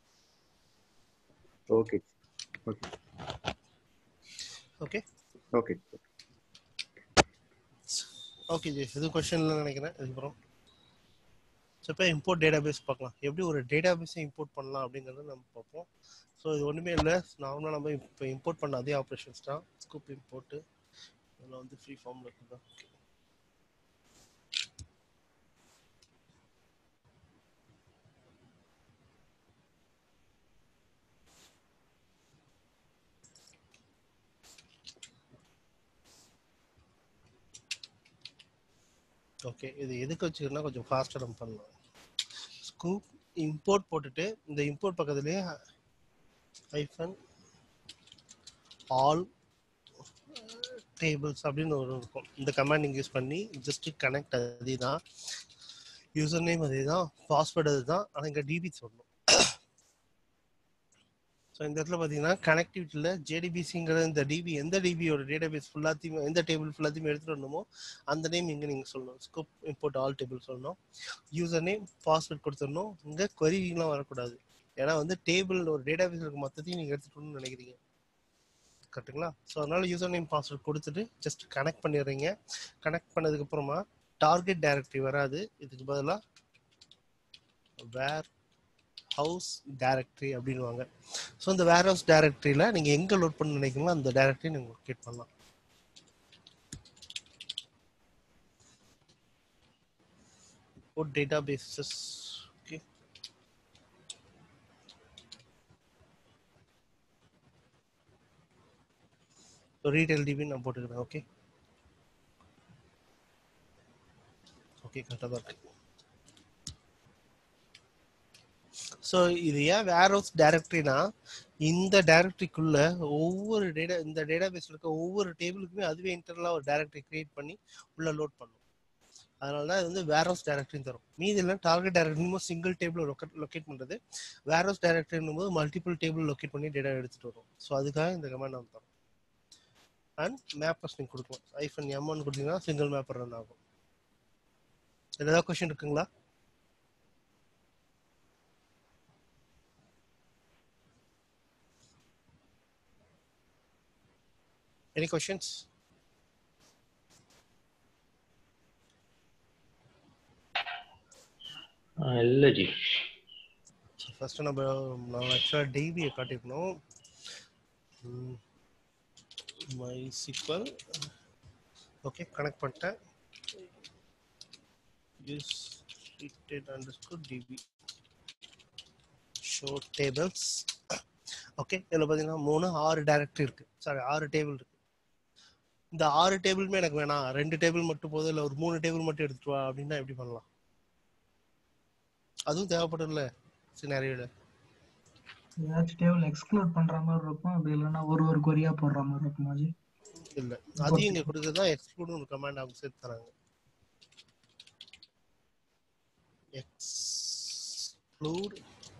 okay okay okay okay okay ஜி இது கொஸ்டின்ல நினைக்கிறேன் இதுக்கப்புறம் ஸோ இப்போ இம்போர்ட் டேட்டாபேஸ் பார்க்கலாம் எப்படி ஒரு டேட்டாபேஸை இம்போர்ட் பண்ணலாம் அப்படிங்கிறத நம்ம பார்ப்போம் ஸோ இது ஒன்றுமே இல்லை நார்மலாக நம்ம இப்போ இம்போர்ட் பண்ண அதே ஆப்ரேஷன்ஸ் தான் ஸ்கூப் இம்போர்ட்டு இதில் வந்து ஃப்ரீ ஃபார்மில் இருக்குதா ஓகே ஓகே இது எதுக்கு வச்சுக்கணும்னா கொஞ்சம் ஃபாஸ்ட்டாக நம்ம பண்ணலாம் ஸ்கூப் இம்போர்ட் போட்டுட்டு இந்த இம்போர்ட் பக்கத்துலேயே ஐஃபன் ஆல் டேபிள்ஸ் அப்படின்னு ஒரு இருக்கும் இந்த கமாண்ட் நீங்கள் யூஸ் பண்ணி ஜஸ்ட் கனெக்ட் அதே தான் யூசர் நேம் அதே தான் பாஸ்வேர்டு அது தான் ஆனால் இங்கே டிபி சொல்லணும் ஸோ இந்த இடத்துல பார்த்தீங்கன்னா கனெக்டிவிட்டியில் ஜேடிபிசிங்கிற இந்த டிபி எந்த டிபியோட டேட்டாபேஸ் ஃபுல்லாத்தையுமே எந்த டேபிள் ஃபுல்லாத்தையுமே எடுத்துகிட்டு வரணுமோ அந்த நேம் இங்கே நீங்கள் சொல்லணும் ஸ்கோப் இம்போர்ட் ஆல் டேபிள் சொல்லணும் யூசர் நேம் பாஸ்வேர்ட் கொடுத்துடணும் இங்கே கொரிலாம் வரக்கூடாது ஏன்னா வந்து டேபிள் ஒரு டேட்டாபேஸ் இருக்க மொத்தத்தையும் நீங்கள் எடுத்துக்கணும்னு நினைக்கிறீங்க கரெக்ட்டுங்களா ஸோ அதனால யூசர் நேம் பாஸ்வேர்ட் கொடுத்துட்டு ஜஸ்ட் கனெக்ட் பண்ணிடுறீங்க கனெக்ட் பண்ணதுக்கு அப்புறமா டார்கெட் டைரக்டரி வராது இதுக்கு பதிலாக வேர் ஹவுஸ் டைரக்டரி அப்படின்வாங்க ஸோ இந்த வேர் ஹவுஸ் டைரக்டரியில் நீங்கள் எங்கே லோட் பண்ண நினைக்கிறீங்களோ அந்த டைரக்டரி நீங்கள் லொக்கேட் பண்ணலாம் import databases okay so retail db நான் போட்டுக்கிறேன் ஓகே ஓகே கரெக்டாக தான் இருக்கு ஸோ இது ஏன் வேர் ஹவுஸ் டைரக்டரினா இந்த டைரக்டரிக்குள்ள ஒவ்வொரு டேட்டா இந்த டேட்டாபேஸ்ல இருக்க ஒவ்வொரு டேபிளுக்குமே அதுவே இன்டர்னலாக ஒரு டைரக்டரி கிரியேட் பண்ணி உள்ள லோட் பண்ணும் அதனால தான் இது வந்து வேர் ஹவுஸ் டைரக்டரின்னு தரும் மீதி இல்லை டார்கெட் டைரக்டரியும் சிங்கிள் டேபிள் லொக்கேட் பண்ணுறது வேர் ஹவுஸ் டைரக்டரின் போது மல்டிபிள் டேபிள் லொக்கேட் பண்ணி டேட்டா எடுத்துட்டு வரும் ஸோ அதுக்காக இந்த கமெண்ட் நம்ம தரோம் அண்ட் மேப்பர்ஸ் நீங்கள் கொடுக்கலாம் ஐஃபன் எம்ஒன் கொடுத்தீங்கன்னா சிங்கிள் மேப்பர் ரன் ஆகும் இதுல ஏதாவது கொஸ்டின் இருக்குங்களா எனி கொஸ்டின்ஸ் இல்ல ஜி ஃபர்ஸ்ட் நம்ம நான் ஆக்சுவலாக டிபியை காட்டிக்கணும் மை சீக்வல் ஓகே கனெக்ட் பண்ணிட்டேன் use retail underscore DB show tables okay இதில் பார்த்தீங்கன்னா மூணு ஆறு டைரக்டரி இருக்கு சாரி ஆறு டேபிள் இருக்கு இந்த ஆறு டேபிளுமே எனக்கு வேணாம் ரெண்டு டேபிள் மட்டும் போதும் இல்லை ஒரு மூணு டேபிள் மட்டும் எடுத்துட்டு வா அப்படின்னா எப்படி பண்ணலாம் அதுவும் தேவைப்படும்ல சினாரியோல ஏதாச்சும் டேபிள் எக்ஸ்க்ளூட் பண்ற மாதிரி இருக்கும் அப்படி இல்லைன்னா ஒரு ஒரு கொரியா போடுற மாதிரி இருக்குமா ஜி இல்ல அதையும் இங்க கொடுக்குறது தான் எக்ஸ்க்ளூட் ஒரு கமாண்ட் அவங்க சேர்த்து தராங்க எக்ஸ்க்ளூட்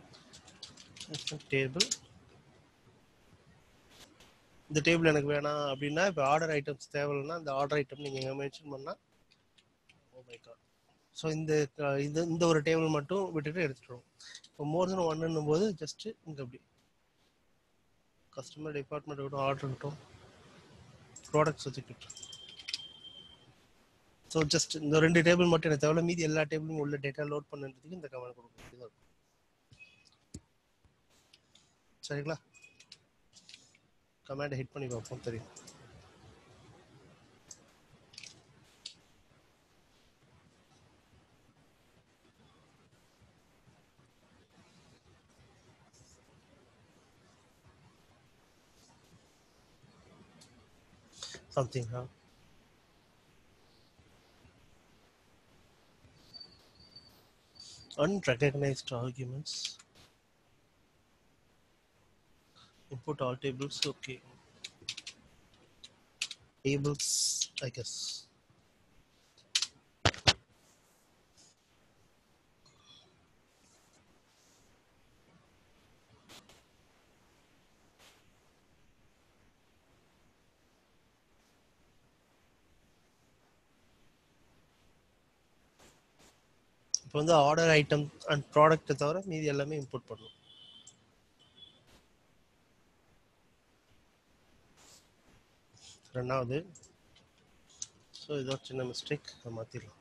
டேபிள் இந்த டேபிள் எனக்கு வேணாம் அப்படின்னா இப்போ ஆர்டர் ஐட்டம்ஸ் தேவைன்னா இந்த ஆர்டர் ஐட்டம் நீங்க எங்க மென்ஷன் பண்ணா ஓ மை காட் ஸோ இந்த அஹ், இது இந்த ஒரு டேபிள் மட்டும் விட்டுட்டு எடுத்துட்டுருவோம் இப்போ மோர் தென் ஒன்னும் போது ஜஸ்ட் இங்க அப்படி கஸ்டமர் டிபார்ட்மெண்ட் இருக்கட்டும் ஆர்டர் இருக்கட்டும் ப்ராடக்ட்ஸ் வச்சுக்கிட்டு ஸோ ஜஸ்ட் இந்த ரெண்டு டேபிள் மட்டும் எனக்கு தேவையில்ல மீதி எல்லா டேபிளும் உள்ள டேட்டா லோட் பண்ணுறதுக்கு இந்த கமெண்ட் கொடுக்க வேண்டியதாக இருக்கும் சரிங்களா கமாண்டை ஹிட் பண்ணி பார்ப்போம் தெரியும் something huh? unrecognized arguments import all tables okay tables i guess இப்போ வந்து ஆர்டர் ஐட்டம் அண்ட் ப்ராடக்ட்டை தவிர மீதி எல்லாமே இம்போர்ட் பண்ணணும் ரெண்டாவது ஸோ இதோ சின்ன மிஸ்டேக் மாற்றிடலாம்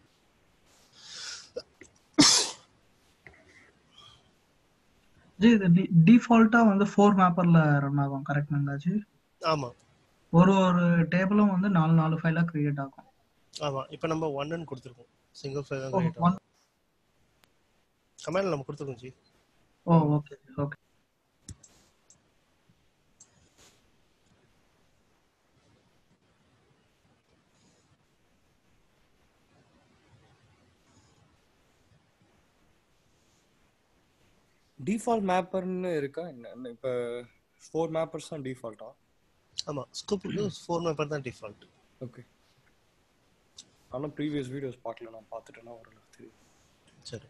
ஜி இது டிஃபால்ட்டா வந்து ஃபோர் மேப்பர்ல ரன் ஆகும் கரெக்டுங்களா ஜி ஆமாம் ஒரு ஒரு டேபிளும் வந்து நாலு நாலு ஃபைலா கிரியேட் ஆகும் ஆமாம் இப்போ நம்ம ஒன்னு கொடுத்துருக்கோம் சிங்கிள் ஃபைல் தான் ஓ, கிரியேட் one- ஆகும் கமெண்ட் நம்ம கொடுத்துருக்கோம் ஜி ஓ ஓகே ஓகே டிஃபால்ட் மேப்பர்னு இருக்கா என்ன இப்போ ஃபோர் மேப்பர்ஸ் தான் டிஃபால்ட்டா ஆமாம் ஸ்கூப்புக்கு ஃபோர் மேப்பர் தான் டிஃபால்ட் ஓகே ஆனால் ப்ரீவியஸ் வீடியோஸ் பார்க்கல நான் பார்த்துட்டேன்னா ஓரளவுக்கு தெரியும் சரி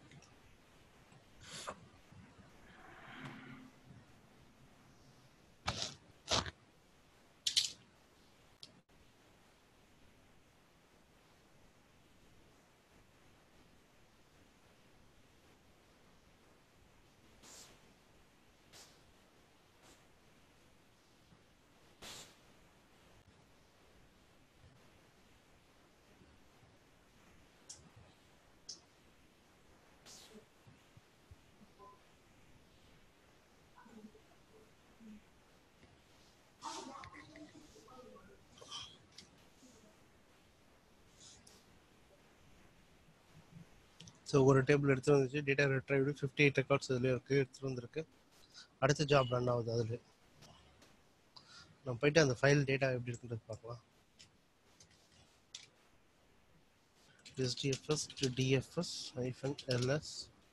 ஸோ ஒரு டேபிள் எடுத்து வந்துச்சு data retrieve fifty eight records இதுலேயே இருக்குது எடுத்துகிட்டு வந்திருக்கு அடுத்த ஜாப் ரன் ஆகுது அதில் நம்ம போயிட்டு அந்த ஃபைல் டேட்டா எப்படி இருக்குன்றது பார்க்கலாம் SDFS to DFS hyphen LS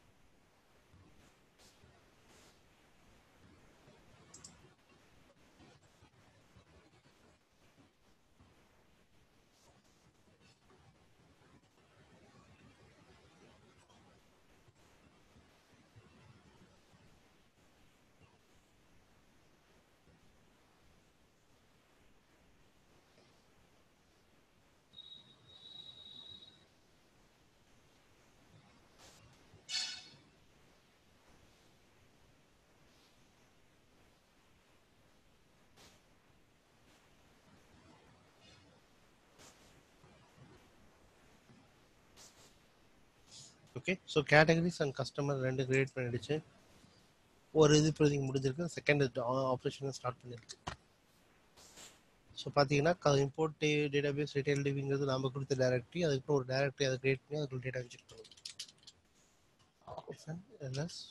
okay so categories and customer ரெண்டு கிரியேட் பண்ணிடுச்சு ஒரு இது இப்போதைக்கு முடிஞ்சிருக்கு செகண்ட் ஆப்ரேஷன் ஸ்டார்ட் பண்ணிருக்கு ஸோ பார்த்தீங்கன்னா இம்போர்ட் டேட்டாபேஸ் ரிட்டைல் டிவிங்கிறது நாம கொடுத்த டேரக்டரி அதுக்கப்புறம் ஒரு டேரக்டரி அதை கிரியேட் பண்ணி அதுக்குள்ள டேட்டா இன்ஜெக்ட் பண்ணுவோம் எல்எஸ்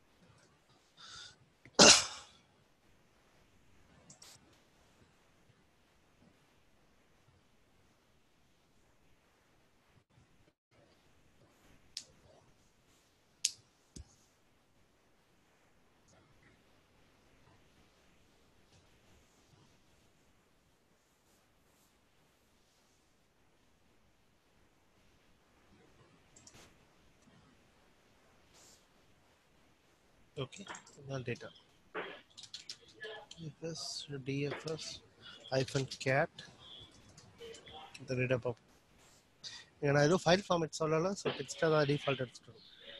okay இதுதான் data DFS DFS hyphen cat இந்த டேட்டா பார்ப்போம் இங்க நான் எதுவும் ஃபைல் ஃபார்மேட் சொல்லலை ஸோ டெக்ஸ்ட்டாக தான் டிஃபால்ட் எடுத்துக்கணும்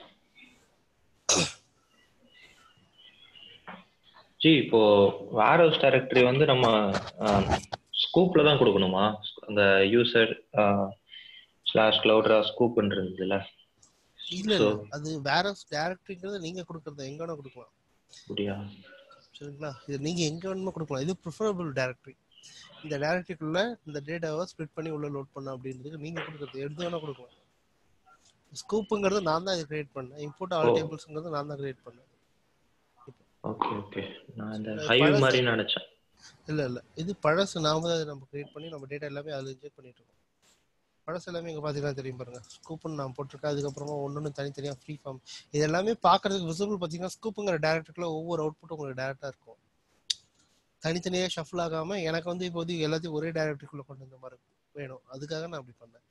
ஜி இப்போ வேர் ஹவுஸ் டைரக்டரி வந்து நம்ம ஸ்கூப்ல தான் கொடுக்கணுமா அந்த யூசர் ஸ்லாஷ் கிளவுட்ரா ஸ்கூப்ன்றதுல இல்ல So- இல்ல அது வேற டேரக்டரிங்கிறது நீங்க கொடுக்கறது எங்க வேணா கொடுக்கலாம் அப்படியா சரிங்களா இது நீங்க எங்க வேணுமோ கொடுக்கலாம் இது ப்ரிஃபரபிள் டேரக்டரி இந்த டேரக்டரிக்குள்ள இந்த டேட்டாவை ஸ்ப்ளிட் பண்ணி உள்ள லோட் பண்ண அப்படின்றதுக்கு நீங்க கொடுக்கறது எடுத்து வேணா கொடுக்கலாம் ஸ்கூப்புங்கிறது நான் தான் இது கிரியேட் பண்ணேன் இம்போர்ட் ஆல் ஓ. டேபிள்ஸ்ங்கிறது நான் தான் கிரியேட் பண்ணேன் ஓகே ஓகே நான் இந்த அது ஹைவ் பழசு. மாதிரி நினைச்சேன் இல்ல இல்ல இது பழசு நாம தான் இதை நம்ம கிரியேட் பண்ணி நம்ம டேட்டா எல்லாமே அதில் இன்ஜெக்ட் பண்ணிட்டு இருக்கோம் பழசு எல்லாமே இங்க பாத்தீங்கன்னா தெரியும் பாருங்க ஸ்கூப்னு நான் போட்டிருக்கேன் அதுக்கப்புறமா ஒன்னொன்னு தனித்தனியா ஃப்ரீ ஃபார்ம் இது எல்லாமே பாக்குறதுக்கு விசிபிள் பாத்தீங்கன்னா ஸ்கூப்புங்கிற டேரக்டருக்குள்ள ஒவ்வொரு அவுட்புட்டும் உங்களுக்கு டேரக்டா இருக்கும் தனித்தனியா ஷஃபிள் ஆகாம எனக்கு வந்து இப்போதைக்கு எல்லாத்தையும் ஒரே டைரக்டரிக்குள்ள கொண்டு வந்த மாதிரி வேணும் அதுக்காக நான் அப்படி பண்ணேன்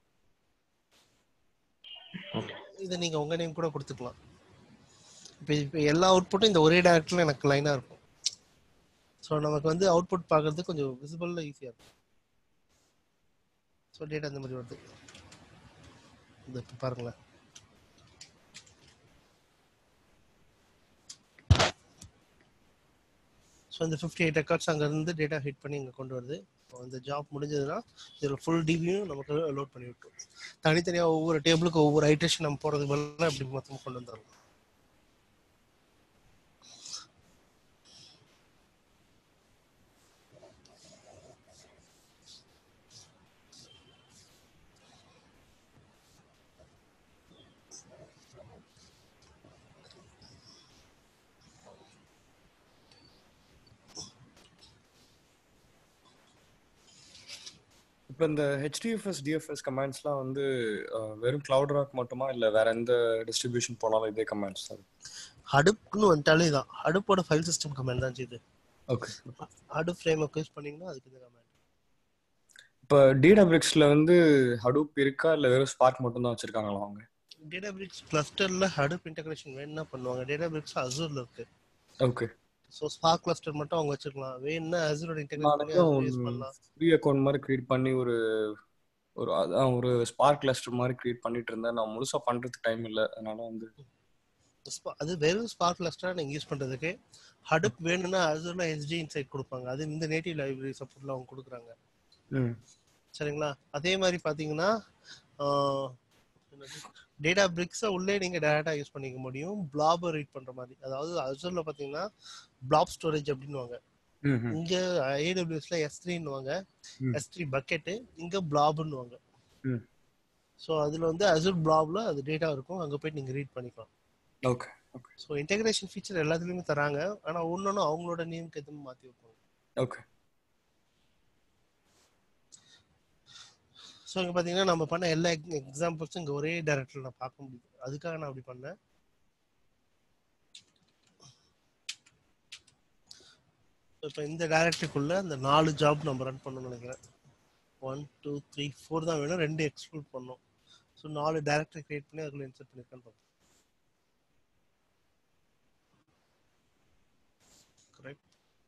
ஓகே இதை நீங்க உங்க நேம் கூட கொடுத்துக்கலாம் இப்போ இப்போ எல்லா அவுட்புட்டும் இந்த ஒரே டைரக்டர்ல எனக்கு லைனா இருக்கும் ஸோ நமக்கு வந்து அவுட்புட் பார்க்கறது கொஞ்சம் விசிபிள்ல ஈஸியா இருக்கும் ஸோ டேட்டா அந்த மாதிரி வருது இந்த இப்போ பாருங்களேன் ஸோ இந்த ஃபிஃப்டி எயிட் ரெக்கார்ட்ஸ் அங்கேருந்து டேட்டா ஹிட் பண்ணி இங்கே கொண்டு வருது இப்போ இந்த ஜாப் முடிஞ்சதுன்னா இதில் ஃபுல் டிவியும் நமக்கு லோட் பண்ணி விட்டுரும் தனித்தனியாக ஒவ்வொரு டேபிளுக்கு ஒவ்வொரு ஐட்ரேஷன் நம்ம போகிறதுக்கு பதிலாக இப்படி மொத்தமாக கொண்டு வந்துடலாம் இப்போ இந்த ஹெச்டிஎஃப்எஸ் டிஎஃப்எஸ் கமாண்ட்ஸ்லாம் வந்து அஹ், வெறும் கிளவுட் ராக் மட்டுமா இல்லை வேற எந்த டிஸ்ட்ரிபியூஷன் போனாலும் இதே கமாண்ட்ஸ் தான் ஹடுப்னு வந்துட்டாலே தான் ஹடுப்போட ஃபைல் சிஸ்டம் கமெண்ட் தான் இது ஓகே ஹடுப் ஃப்ரேம் யூஸ் பண்ணீங்கன்னா அதுக்கு இந்த கமெண்ட் இப்போ டேட்டாபிரிக்ஸ்ல வந்து ஹடூப் இருக்கா இல்லை வெறும் ஸ்பார்க் மட்டும் தான் வச்சிருக்காங்களா அவங்க டேட்டாபிரிக்ஸ் கிளஸ்டர்ல ஹடுப் இன்டகிரேஷன் வேணும்னா பண்ணுவாங்க டேட்டாபிரிக்ஸ் அசூர்ல இருக்கு ஓகே ஸோ ஸ்பார்க் கிளஸ்டர் மட்டும் அவங்க வச்சிருக்கலாம் வேணும்னா அசூரோட இன்டகிரேட் பண்ணி Azure யூஸ் பண்ணலாம் ஃப்ரீ அக்கௌண்ட் மாதிரி கிரியேட் பண்ணி ஒரு ஒரு அதான் ஒரு ஸ்பார்க் கிளஸ்டர் மாதிரி கிரியேட் பண்ணிட்டு இருந்தேன் நான் முழுசா பண்றதுக்கு டைம் இல்லை அதனால வந்து Spa- அது வெறும் ஸ்பார்க் கிளஸ்டரா நீங்க யூஸ் பண்றதுக்கு ஹடுப் வேணும்னா அசூர்ல ஹெச்டி இன்சைட் கொடுப்பாங்க அது இந்த நேட்டிவ் லைப்ரரி சப்போர்ட்ல அவங்க கொடுக்குறாங்க ம் சரிங்களா அதே மாதிரி பாத்தீங்கன்னா டேட்டா பிரிக்ஸை உள்ளே நீங்க டேட்டா யூஸ் பண்ணிக்க முடியும் பிளாபை ரீட் பண்ற மாதிரி அதாவது அசூர்ல பாத்தீங்கன்னா பிளாப் ஸ்டோரேஜ் அப்படின்னுவாங்க ம் ம். இங்க ஏடபிள்யூஎஸ்ல எஸ் த்ரீன்னுவாங்க ம். எஸ் த்ரீ பக்கெட்டு இங்க பிளாப்னுவாங்க ம். ஸோ அதுல வந்து அசூர் பிளாப்ல அது டேட்டா இருக்கும் அங்க போயிட்டு நீங்க ரீட் பண்ணிக்கலாம் okay okay so integration feature எல்லாத்துலயுமே தராங்க ஆனா ஒன்னொன்னு அவங்களோட நேம்க்கு எதுவும் மாத்தி வைப்பாங்க ஓகே ஸோ இங்க பாத்தீங்கன்னா நம்ம பண்ண எல்லா எக்ஸாம்பிள்ஸும் இங்க ஒரே டைரக்டர்ல நான் பார்க்க முடியுது அதுக்காக நான் அப்படி பண்ணேன் இப்போ இந்த டைரக்டருக்குள்ள அந்த நாலு ஜாப் நம்ம ரன் பண்ணணும்னு நினைக்கிறேன் ஒன் டூ த்ரீ ஃபோர் தான் வேணும் ரெண்டு எக்ஸ்க்ளூட் பண்ணோம் ஸோ நாலு டைரக்டர் கிரியேட் பண்ணி அதுக்குள்ள இன்சர்ட் பண்ணிருக்கேன்னு பார்ப்போம் கரெக்ட்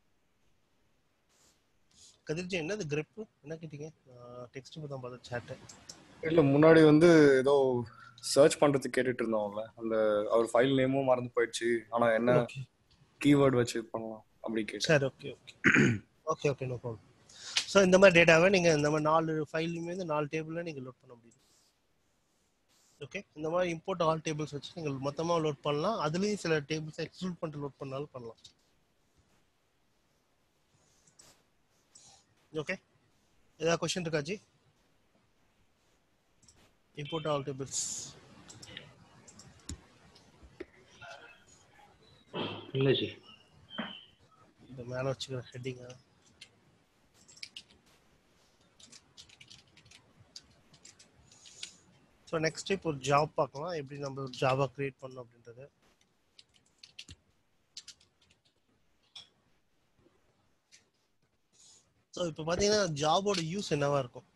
கதிர்ஜி என்னது கிரிப் என்ன கேட்டீங்க டெக்ஸ்ட் தான் பார்த்தேன் சேட்டு இல்ல முன்னாடி வந்து ஏதோ சர்ச் பண்றதுக்கு கேட்டுட்டு இருந்தோம்ல அந்த அவர் ஃபைல் நேமும் மறந்து போயிடுச்சு ஆனா என்ன ஓகே கீவேர்ட் வச்சு பண்ணலாம் அப்படி கேட்டேன் சரி okay okay okay okay no problem so இந்த மாதிரி டேட்டாவை நீங்கள் இந்த மாதிரி நாலு ஃபைல்லையுமே இந்த நாலு டேபிளில் நீங்கள் லோட் பண்ண முடியும் ஓகே இந்த மாதிரி இம்போர்ட் ஆல் டேபிள்ஸ் வச்சு நீங்கள் மொத்தமாக லோட் பண்ணலாம் அதுலேயும் சில டேபிள்ஸ் எக்ஸ்க்ளூட் பண்ணிட்டு லோட் பண்ணாலும் பண்ணலாம் ஓகே ஏதாவது கொஸ்டின் இருக்கா ஜி இம்போர்ட் ஆல் டேபிள்ஸ் இல்ல ஜி இந்த மேலே வச்சுக்கிற ஹெட்டிங்கா ஸோ நெக்ஸ்ட் இப்போ ஒரு ஜாப் பார்க்கலாம் எப்படி நம்ம ஒரு ஜாபா கிரியேட் பண்ணோம் அப்படின்றது ஸோ இப்போ பார்த்தீங்கன்னா ஜாபோட யூஸ் என்னவா இருக்கும்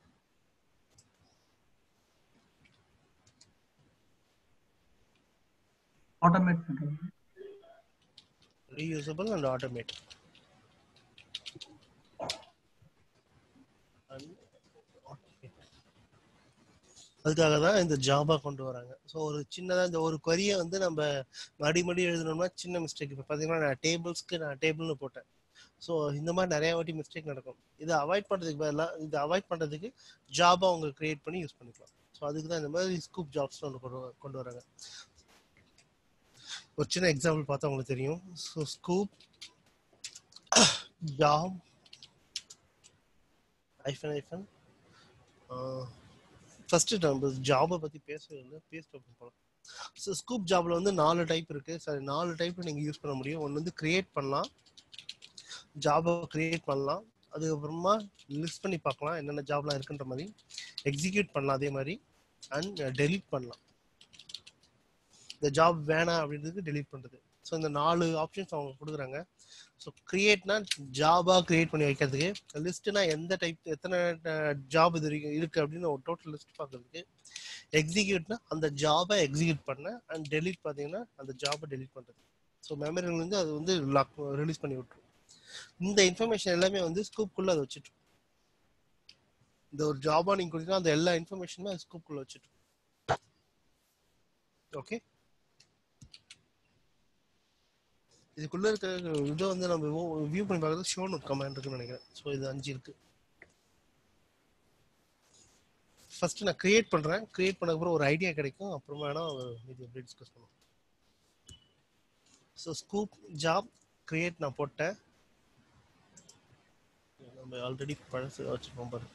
ஆட்டோமேட் பண்றது reusable and automate And automate. அதுக்காக தான் இந்த ஜாபா கொண்டு வராங்க ஸோ ஒரு சின்னதாக இந்த ஒரு கொரியை வந்து நம்ம மடி மடி எழுதணும்னா சின்ன மிஸ்டேக் இப்போ பார்த்தீங்கன்னா நான் டேபிள்ஸ்க்கு நான் டேபிள்னு போட்டேன் ஸோ இந்த மாதிரி நிறைய வாட்டி மிஸ்டேக் நடக்கும் இதை அவாய்ட் பண்ணுறதுக்கு பதிலாக இதை அவாய்ட் பண்ணுறதுக்கு ஜாபா அவங்க கிரியேட் பண்ணி யூஸ் பண்ணிக்கலாம் ஸோ அதுக்கு தான் இந்த மாதிரி ஸ்கூப் ஜாப்ஸ் ஒன்று கொண்டு வ- கொண்டு வராங்க ஒரு சின்ன எக்ஸாம்பிள் பார்த்தா உங்களுக்கு தெரியும் ஸோ ஸ்கூப் ஜாப் ஐஃபன் ஐஃபன் ஃபர்ஸ்ட் நம்ம ஜாபை பற்றி பேசவே இல்லை பேசிட்டு அப்புறம் போகலாம் ஸோ ஸ்கூப் ஜாப்ல வந்து நாலு டைப் இருக்கு சாரி நாலு டைப் நீங்கள் யூஸ் பண்ண முடியும் ஒன்று வந்து கிரியேட் பண்ணலாம் ஜாபை கிரியேட் பண்ணலாம் அதுக்கப்புறமா லிஸ்ட் பண்ணி பார்க்கலாம் என்னென்ன ஜாப்லாம் இருக்குன்ற மாதிரி எக்ஸிக்யூட் பண்ணலாம் அதே மாதிரி அண்ட் டெலீட் பண்ணலாம் இந்த ஜாப் வேணாம் அப்படின்றதுக்கு டெலீட் பண்றது ஸோ இந்த நாலு ஆப்ஷன்ஸ் அவங்க கொடுக்குறாங்க ஸோ கிரியேட்னா ஜாபா கிரியேட் பண்ணி வைக்கிறதுக்கு லிஸ்ட்னா எந்த டைப் எத்தனை ஜாப் இது வரைக்கும் இருக்கு அப்படின்னு ஒரு டோட்டல் லிஸ்ட் பார்க்கறதுக்கு எக்ஸிக்யூட்னா அந்த ஜாபை எக்ஸிக்யூட் பண்ண அண்ட் டெலீட் பார்த்தீங்கன்னா அந்த ஜாபை டெலீட் பண்ணுறது ஸோ மெமரியிலேருந்து அது வந்து லாக் ரிலீஸ் பண்ணி விட்டுரும் இந்த இன்ஃபர்மேஷன் எல்லாமே வந்து ஸ்கூப்புக்குள்ளே அதை வச்சுட்டு இந்த ஒரு ஜாபா நீங்கள் கொடுத்தீங்கன்னா அந்த எல்லா இன்ஃபர்மேஷனுமே அது ஸ்கூப்புக்குள்ளே வச்சுட்டு ஓகே இதுக்குள்ள இருக்க இதை வந்து நம்ம வியூ பண்ணி பார்க்கறது ஷோ நோட் கமாண்ட் இருக்குன்னு நினைக்கிறேன் ஸோ இது அஞ்சு இருக்கு ஃபர்ஸ்ட் நான் கிரியேட் பண்றேன் கிரியேட் பண்ண அப்புறம் ஒரு ஐடியா கிடைக்கும் அப்புறமா வேணா இது எப்படி டிஸ்கஸ் பண்ணுவோம் ஸோ ஸ்கூப் ஜாப் கிரியேட் நான் போட்டேன் நம்ம ஆல்ரெடி பழசு வச்சிருக்கோம் பாரு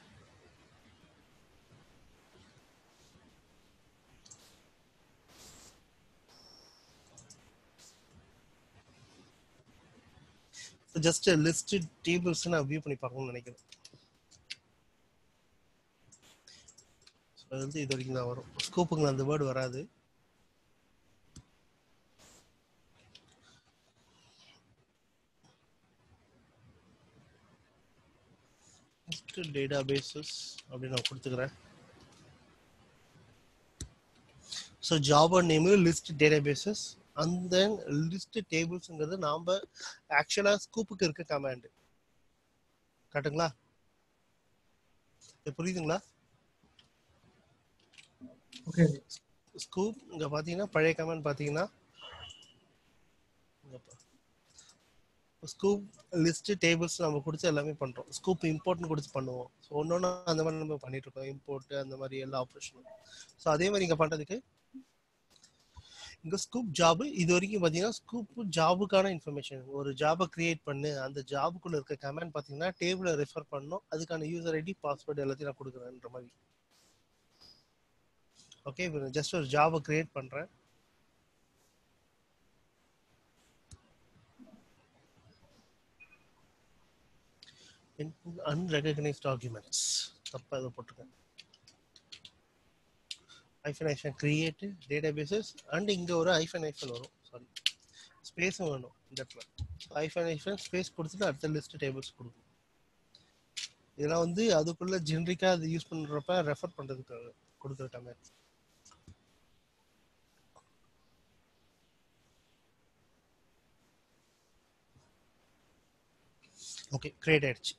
ஜஸ்ட் லிஸ்ட் டேபிள்ஸ் நான் வியூ பண்ணி பார்க்கணும்னு நினைக்கிறேன் So, அது வந்து இது வரைக்கும் தான் வரும் ஸ்கூப்புங்கள அந்த வேர்டு வராது டேட்டா பேசஸ் அப்படின்னு நான் கொடுத்துக்கிறேன் ஸோ ஜாபர் name list data bases and then list டேபிள்ஸ்ங்கிறது நாம ஆக்சுவலா ஸ்கூப்புக்கு இருக்க கமாண்ட் கரெக்டுங்களா இது புரியுதுங்களா ஓகே ஸ்கூப் இங்க பாத்தீங்கன்னா பழைய கமாண்ட் பாத்தீங்கன்னா ஸ்கூப் லிஸ்ட் டேபிள்ஸ் நம்ம கொடுத்து எல்லாமே பண்றோம் ஸ்கூப் இம்போர்ட்னு கொடுத்து பண்ணுவோம் ஸோ ஒன்னொன்னு அந்த மாதிரி நம்ம பண்ணிட்டு இருக்கோம் இம்போர்ட் அந்த மாதிரி எல்லா ஆப்ரேஷனும் ஸோ அதே மாதிரி இங்க பண்றதுக்கு இங்க ஸ்கூப் ஜாப் இது வரைக்கும் பாத்தீங்கன்னா ஸ்கூப் ஜாபுக்கான இன்ஃபர்மேஷன் ஒரு ஜாபை கிரியேட் பண்ணு அந்த ஜாபுக்குள்ள இருக்க கமெண்ட் பாத்தீங்கன்னா டேபிள ரெஃபர் பண்ணணும் அதுக்கான யூசர் ஐடி பாஸ்வேர்டு எல்லாத்தையும் நான் கொடுக்குறேன்ற மாதிரி ஓகே இப்போ ஜஸ்ட் ஒரு ஜாபை கிரியேட் பண்றேன் அன்ரெகனைஸ்ட் டாக்குமெண்ட்ஸ் தப்பா இதை போட்டிருக்கேன் ஐஃபன் ஐஃபன் கிரியேட் டேட்டா பேசஸ் அண்ட் இங்கே ஒரு ஐஃபன் ஐஃபன் வரும் சாரி ஸ்பேஸும் வேணும் இந்த இடத்துல ஐஃபன் ஐஃபன் ஸ்பேஸ் கொடுத்துட்டு அடுத்த லிஸ்ட் டேபிள்ஸ் கொடுக்கணும் இதெல்லாம் வந்து அதுக்குள்ள ஜென்ரிக்காக அது யூஸ் பண்ணுறப்ப ரெஃபர் பண்ணுறதுக்காக கொடுக்குற கமெண்ட் ஓகே கிரியேட் ஆயிடுச்சு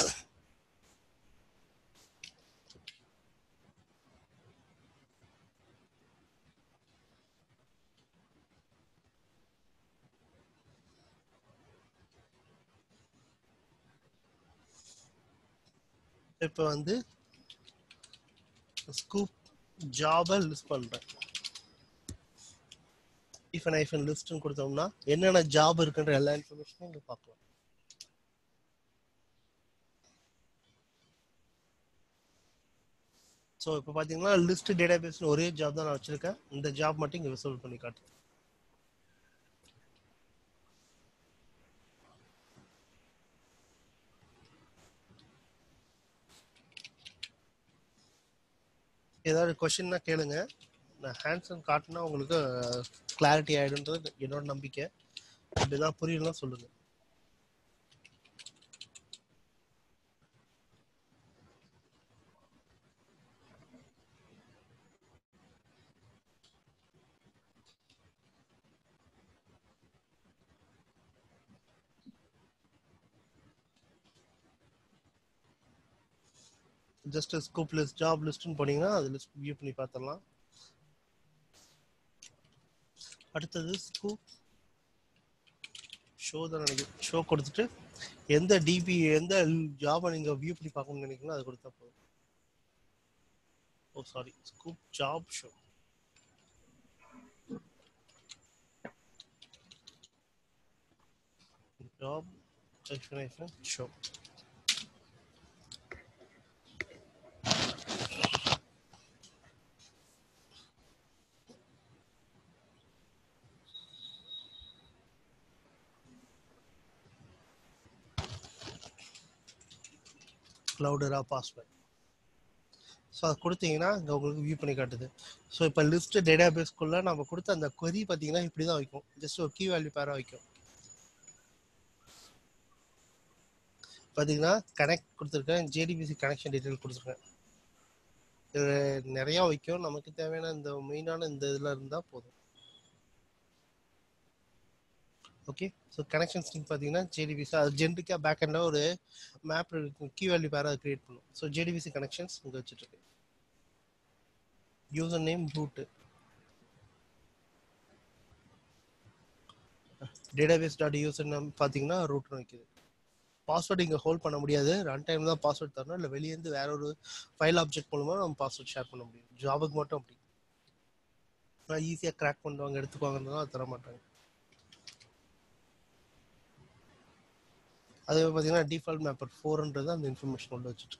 இப்போ வந்து ஸ்கூப் ஜாபை லிஸ்ட் பண்றேன் இஃப் அண்ட் ஐஃபன் லிஸ்ட்னு கொடுத்தோம்னா என்னென்ன ஜாப் இருக்குன்ற எல்லா இன்ஃபர்மேஷனும் இங்க பார்க்கலாம் ஸோ இப்போ பார்த்தீங்கன்னா லிஸ்ட் டேட்டா பேஸ்னு ஒரே ஜாப் தான் நான் வச்சிருக்கேன் இந்த ஜாப் மட்டும் இங்கே ரிசல்வ் பண்ணி காட்டு ஏதாவது கொஷின்னா கேளுங்க நான் ஹேண்ட்ஸன் காட்டினா உங்களுக்கு கிளாரிட்டி ஆயிடுன்றது என்னோட நம்பிக்கை அப்படிதான் புரியலாம் சொல்லுங்க ஜஸ்ட் ஸ்கூப் லிஸ்ட் ஜாப் லிஸ்ட்னு போனீங்கன்னா அது லிஸ்ட் வியூ பண்ணி பார்த்துடலாம் அடுத்தது ஸ்கூப் ஷோ தான் நினைக்கிறேன் ஷோ கொடுத்துட்டு எந்த டிபி எந்த ஜாபை நீங்க வியூ பண்ணி பார்க்கணும்னு நினைக்கிறீங்களோ அது கொடுத்தா போதும் oh sorry Sqoop job show job explanation show Cloudera password. So அதை கொடுத்தீங்கன்னா இங்கே உங்களுக்கு வியூ பண்ணி காட்டுது ஸோ இப்போ லிஸ்ட் டேட்டா பேஸ்க்குள்ள நம்ம கொடுத்த அந்த கொரி பார்த்தீங்கன்னா இப்படி தான் வைக்கும் ஜஸ்ட் ஒரு கீ வேல்யூ பேராக வைக்கும் பார்த்தீங்கன்னா கனெக்ட் கொடுத்துருக்கேன் ஜேடிபிசி கனெக்ஷன் டீட்டெயில் கொடுத்துருக்கேன் இது நிறையா வைக்கும் நமக்கு தேவையான இந்த மெயினான இந்த இதில் இருந்தால் போதும் ஓகே ஸோ கனெக்ஷன் ஸ்ட்ரிங் பார்த்தீங்கன்னா ஜேடிபிசி அது ஜென்ரிக்காக பேக் எண்டில் ஒரு மேப் கீ வேல்யூ பேராக அதை கிரியேட் பண்ணும் ஸோ ஜேடிபிசி கனெக்ஷன்ஸ் இங்கே வச்சுட்ருக்கு user name root database dot user name பார்த்தீங்கன்னா ரூட்னு வைக்குது பாஸ்வேர்டு இங்கே ஹோல்ட் பண்ண முடியாது ரன் டைம் தான் பாஸ்வேர்ட் தரணும் இல்லை வெளியேருந்து வேற ஒரு ஃபைல் ஆப்ஜெக்ட் மூலமாக நம்ம பாஸ்வேர்ட் ஷேர் பண்ண முடியும் ஜாபுக்கு மட்டும் அப்படி ஈஸியாக கிராக் பண்ணுவாங்க எடுத்துக்குவாங்கன்னா அது தர மாட்டாங்க அதே பார்த்தீங்கன்னா டிஃபால்ட் மேப்பர் ஃபோர்ன்றது அந்த இன்ஃபர்மேஷன் உள்ள வச்சுட்டு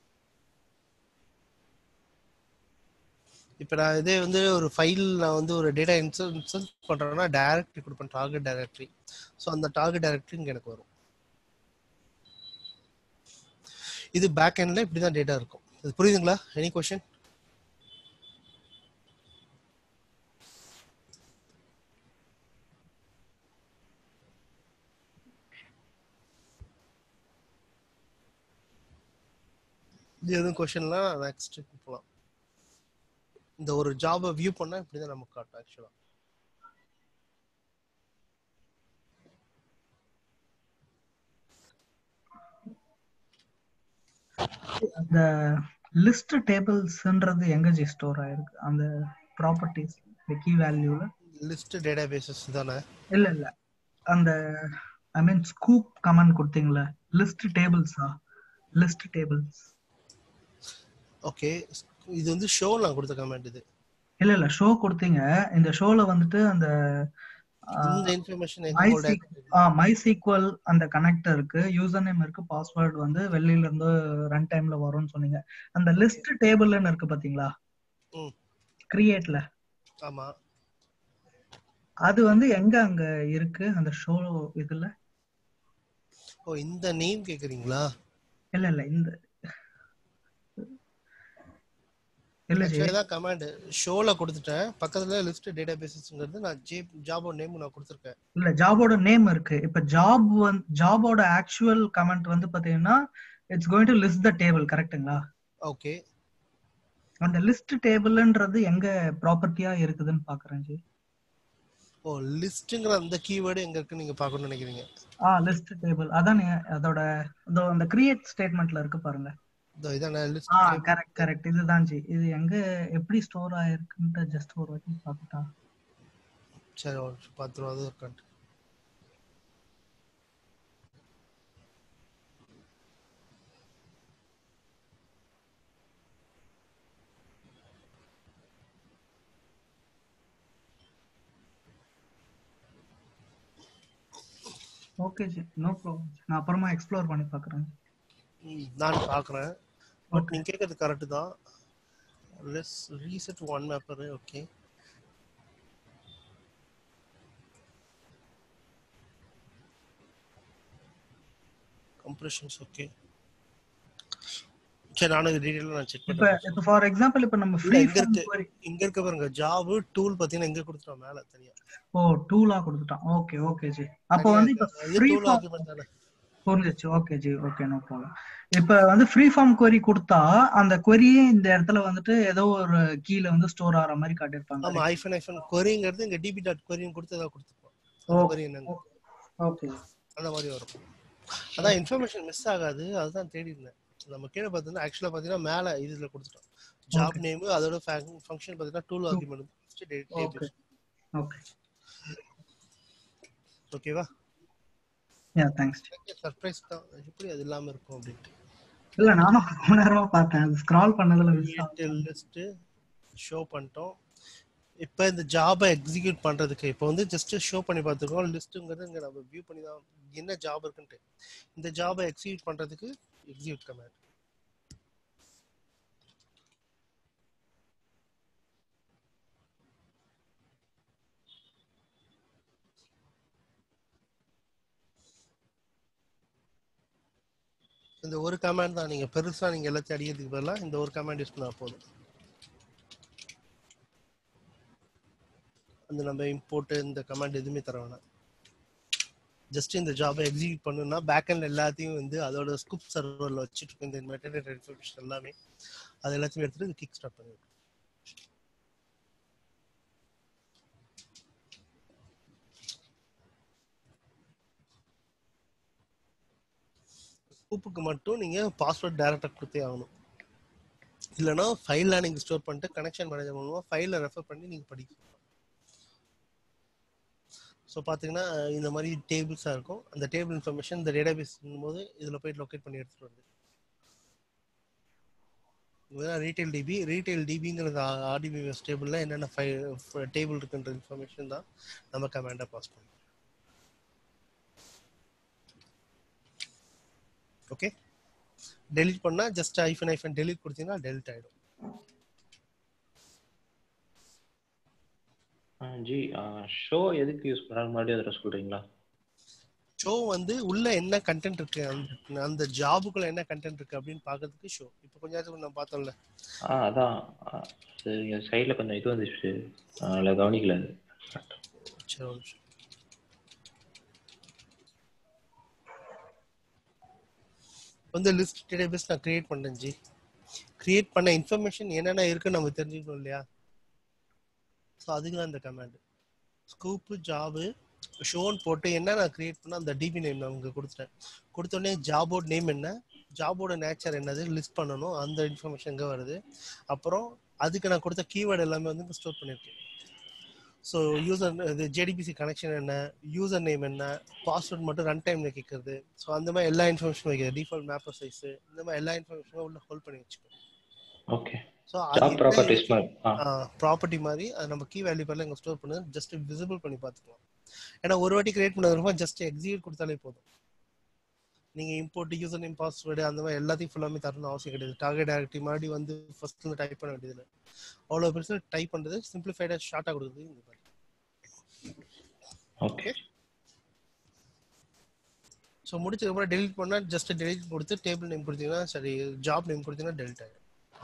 இப்போ நான் இதே வந்து ஒரு ஃபைல் நான் வந்து ஒரு டேட்டா இன்சல் இன்சல்ட் பண்ணுறேன்னா டைரக்டரி கொடுப்பேன் டார்கெட் டைரக்டரி ஸோ அந்த டார்கெட் டைரக்டரி இங்கே எனக்கு வரும் இது பேக் எண்ட்ல இப்படி தான் டேட்டா இருக்கும் இது புரியுதுங்களா எனி கொஷின் இது எதுவும் கொஷின்லாம் நெக்ஸ்ட் போகலாம் இந்த ஒரு ஜாபை வியூ பண்ணா இப்படி தான் நமக்கு காட்டும் ஆக்சுவலாக அந்த லிஸ்ட் டேபிள்ஸ்ன்றது எங்க ஜி ஸ்டோர் ஆயிருக்கு அந்த ப்ராப்பர்ட்டிஸ் கீ வேல்யூல லிஸ்ட் டேட்டா பேசஸ் தானே இல்ல இல்ல அந்த ஐ மீன் ஸ்கூப் கமெண்ட் கொடுத்தீங்களா லிஸ்ட் டேபிள்ஸா லிஸ்ட் டேபிள்ஸ் ஓகே இது வந்து ஷோ நான் கொடுத்த கமெண்ட் இது இல்ல இல்ல ஷோ கொடுத்தீங்க இந்த ஷோல வந்துட்டு அந்த இந்த இன்ஃபர்மேஷன் மை மை சீக்வல் அந்த கனெக்டர் இருக்கு யூசர் நேம் இருக்கு பாஸ்வேர்டு வந்து வெளியில இருந்து ரன் டைம்ல வரும்னு சொன்னீங்க அந்த லிஸ்ட் டேபிள்னு இருக்கு பாத்தீங்களா ம். கிரியேட்ல ஆமா அது வந்து எங்க அங்க இருக்கு அந்த ஷோ இதுல ஓ இந்த நேம் கேக்குறீங்களா இல்ல இல்ல இந்த இல்ல ஜி ஆக்சுவலி தான் கமாண்ட் ஷோல கொடுத்துட்டேன் பக்கத்துல லிஸ்ட் டேட்டா பேசஸ்ங்கிறது நான் ஜே ஜாபோ நேம் நான் கொடுத்துருக்கேன் இல்ல ஜாபோட நேம் இருக்கு இப்ப ஜாப் வந்து ஜாபோட ஆக்சுவல் கமெண்ட் வந்து பாத்தீங்கன்னா it's going to list the table கரெக்ட்டுங்களா ஓகே அந்த லிஸ்ட் டேபிள்ன்றது எங்க ப்ராப்பர்ட்டியா இருக்குதுன்னு பாக்குறேன் ஜி ஓ லிஸ்ட்ங்கிற அந்த கீவேர்டு எங்க இருக்குன்னு நீங்க பார்க்கணும்னு நினைக்கிறீங்க ஆ லிஸ்ட் டேபிள் அதானே அதோட இதோ அந்த கிரியேட் ஸ்டேட்மெண்ட்ல இருக்கு பாருங்க இதோ இதான லிஸ்ட் ஆ கரெக்ட் கரெக்ட் இதுதான் ஜி இது எங்க எப்படி ஸ்டோர் ஆயிருக்குன்ட்டு ஜஸ்ட் ஒரு வாட்டி பார்த்துட்டா சரி ஒரு நிமிஷம் பார்த்துருவோம் அது இருக்கான்ட்டு ஓகே ஜி நோ ப்ராப்ளம் நான் அப்புறமா எக்ஸ்ப்ளோர் பண்ணி பார்க்குறேன் ம், நான் பார்க்குறேன் பட் நீங்க கேட்கறது கரெக்டு தான் less reset one mapper okay compressions okay சரி நானும் இது டீடைலாக நான் செக் இப்போ பண்ணுறேன் இப்போ ஃபார் எக்ஸாம்பிள் இப்போ நம்ம இல்ல, ஃப்ரீ இங்க இருக்கு இங்க இருக்க பாருங்க ஜாப் டூல் பாத்தீங்கன்னா இங்க கொடுத்துட்டோம் மேல தனியா ஓ டூலா கொடுத்துட்டான் ஓகே ஓகே ஜி அப்போ வந்து இப்போ இது ஃப்ரீ டூல் ஃபார்ம் ஆர்குமெண்ட் தானே புரிஞ்சிச்சு okay ji okay no problem இப்போ வந்து ஃப்ரீ ஃபார்ம் query கொடுத்தா அந்த queryயே இந்த இடத்துல வந்துட்டு ஏதோ ஒரு கீழ வந்து ஸ்டோர் ஆகிற மாதிரி காட்டியிருப்பாங்க ஆமா ஐஃபன் ஐஃபன் கொரிங்கிறது இங்க டிபி டாட் கொரின்னு கொடுத்து ஏதாவது கொடுத்துப்போம் ஓ கொரி என்னங்க ஓகே அந்த மாதிரி வரும் அதான் இன்ஃபர்மேஷன் மிஸ் ஆகாது அதுதான் தேடி இருந்தேன் நம்ம கீழே பார்த்தீங்கன்னா ஆக்சுவலா பாத்தீங்கன்னா மேல இதுல கொடுத்துட்டோம் ஜாப் நேம் அதோட ஃபங்க்ஷன் பாத்தீங்கன்னா டூல் ஆர்குமெண்ட் ஓகே ஓகே ஓகேவா யா தேங்க்ஸ் சர்ப்ரைஸ் தான் எப்படி அது இல்லாம இருக்கும் அப்படின்ட்டு இல்ல நானும் ரொம்ப நேரமா பார்த்தேன் அது ஸ்க்ரால் பண்ணதுல மிஸ் ஆகும் லிஸ்ட் ஷோ பண்ணிட்டோம் இப்போ இந்த ஜாபை எக்ஸிக்யூட் பண்றதுக்கு இப்போ வந்து ஜஸ்ட் ஷோ பண்ணி பார்த்துருக்கோம் லிஸ்ட்டுங்கிறது இங்கே நம்ம வியூ பண்ணி தான் என்ன ஜாப் இருக்குன்ட்டு இந்த ஜாபை எக்ஸிக்யூட் பண்றதுக்கு எக்ஸிக்யூட் கமாண்ட் இந்த ஒரு கமாண்ட் தான் நீங்க பெருசா நீங்க எல்லாத்தையும் அடிக்கிறதுக்கு பதிலாக இந்த ஒரு கமாண்ட் யூஸ் பண்ணா போதும் அந்த நம்ம இம்போர்ட் இந்த கமாண்ட் எதுவுமே தர வேணாம் ஜஸ்ட் இந்த ஜாபை எக்ஸிக்யூட் பண்ணணும்னா பேக்எண்ட் எல்லாத்தையும் வந்து அதோட ஸ்கூப் சர்வரில் வச்சுட்டு இருக்கும் இந்த மெட்டீரியல் இன்ஃபர்மேஷன் எல்லாமே அது எல்லாத்தையும் எடுத்துட்டு கிக் ஸ்டார்ட் பண்ணிடும் ஸ்கூப்புக்கு மட்டும் நீங்க பாஸ்வேர்ட் டைரக்டா கொடுத்தே ஆகணும் இல்லைன்னா ஃபைலில் நீங்கள் ஸ்டோர் பண்ணிட்டு கனெக்ஷன் மேனேஜர் மூலமாக ஃபைலில் ரெஃபர் பண்ணி நீங்கள் படிக்கலாம் ஸோ பார்த்தீங்கன்னா இந்த மாதிரி டேபிள்ஸாக இருக்கும் அந்த டேபிள் இன்ஃபர்மேஷன் இந்த டேட்டாபேஸ் போது இதில் போய் லொக்கேட் பண்ணி எடுத்துகிட்டு வருது இதுதான் ரீட்டைல் டிபி ரீட்டைல் டிபிங்கிறது ஆர்டிபிஎஸ் டேபிளில் என்னென்ன ஃபை டேபிள் இருக்குன்ற இன்ஃபர்மேஷன் தான் நம்ம கமாண்டாக பாஸ் பண்ணுவோம் ஓகே டெலிட் பண்ணால் ஜஸ்ட் ஐஃபன் ஐஃபன் டெலிட் கொடுத்தீங்கன்னா டெலிட் ஆகிடும் ஜி ஷோ எதுக்கு யூஸ் பண்ணுறாங்க மறுபடியும் அதில் சொல்கிறீங்களா ஷோ வந்து உள்ள என்ன கண்டென்ட் இருக்கு அந்த அந்த ஜாபுக்குள்ள என்ன கண்டென்ட் இருக்கு அப்படின்னு பார்க்கறதுக்கு ஷோ இப்போ கொஞ்ச நேரத்துக்கு நம்ம பார்த்தோம்ல ஆ அதான் சைடில் கொஞ்சம் இது வந்துச்சு அதில் கவனிக்கல அது சரி ஒரு நிமிஷம் வந்து லிஸ்ட் டேட்டாபேஸ் நான் கிரியேட் பண்ணேன் ஜி கிரியேட் பண்ண இன்ஃபர்மேஷன் என்னென்ன இருக்குன்னு நம்ம தெரிஞ்சுக்கணும் இல்லையா ஸோ அதுக்கு தான் இந்த கமாண்ட் ஸ்கூப்பு ஜாபு ஷோன் போட்டு என்ன நான் கிரியேட் பண்ண அந்த டிபி நேம் நான் உங்களுக்கு கொடுத்துட்டேன் கொடுத்தோடனே ஜாபோட நேம் என்ன ஜாபோட நேச்சர் என்னது லிஸ்ட் பண்ணணும் அந்த இன்ஃபர்மேஷன் எங்கே வருது அப்புறம் அதுக்கு நான் கொடுத்த கீவேர்டு எல்லாமே வந்து ஸ்டோர் பண்ணியிருக்கேன் ஸோ யூசர் இது ஜேடிபிசி கனெக்ஷன் என்ன யூசர் நேம் என்ன பாஸ்வேர்ட் மட்டும் ரன் டைம்ல கேட்கறது ஸோ அந்த மாதிரி எல்லா இன்ஃபர்மேஷனும் வைக்கிறது டிஃபால்ட் மேப்பர் சைஸ் இந்த மாதிரி எல்லா இன்ஃபர்மேஷனும் உள்ள ஹோல்ட் பண்ணி வச்சுக்கோ ஓகே ஸோ ஜாப் ப்ராப்பர்ட்டிஸ் மாதிரி ஆ ப்ராப்பர்ட்டி மாதிரி அது நம்ம கீ வேல்யூ பேர்ல இங்கே ஸ்டோர் பண்ணி ஜஸ்ட் விசிபிள் பண்ணி பார்த்துக்கலாம் ஏன்னா ஒரு வாட்டி கிரியேட் பண்ணதுக்கு ஜஸ்ட் எக்ஸிக்யூட் கொடுத்தாலே போதும் நீங்க இம்போர்ட் யூசர் நேம் பாஸ்வேர்டு அந்த மாதிரி எல்லாத்தையும் ஃபுல்லாமே தரணும் அவசியம் கிடையாது டார்கெட் டைரக்டரி மாதிரி வந்து ஃபர்ஸ்ட் வந்து டைப் பண்ண வேண்டியது இல்லை அவ்வளோ பெருசு டைப் பண்ணுறது சிம்பிளிஃபைடாக ஷார்ட்டாக கொடுக்குறது இந்த மாதிரி ஓகே ஸோ முடிச்சதுக்கப்புறம் டெலிட் பண்ணால் ஜஸ்ட் டெலிட் கொடுத்து டேபிள் நேம் கொடுத்தீங்கன்னா சரி ஜாப் நேம் கொடுத்தீங்கன்னா டெலிட் ஆகிடும்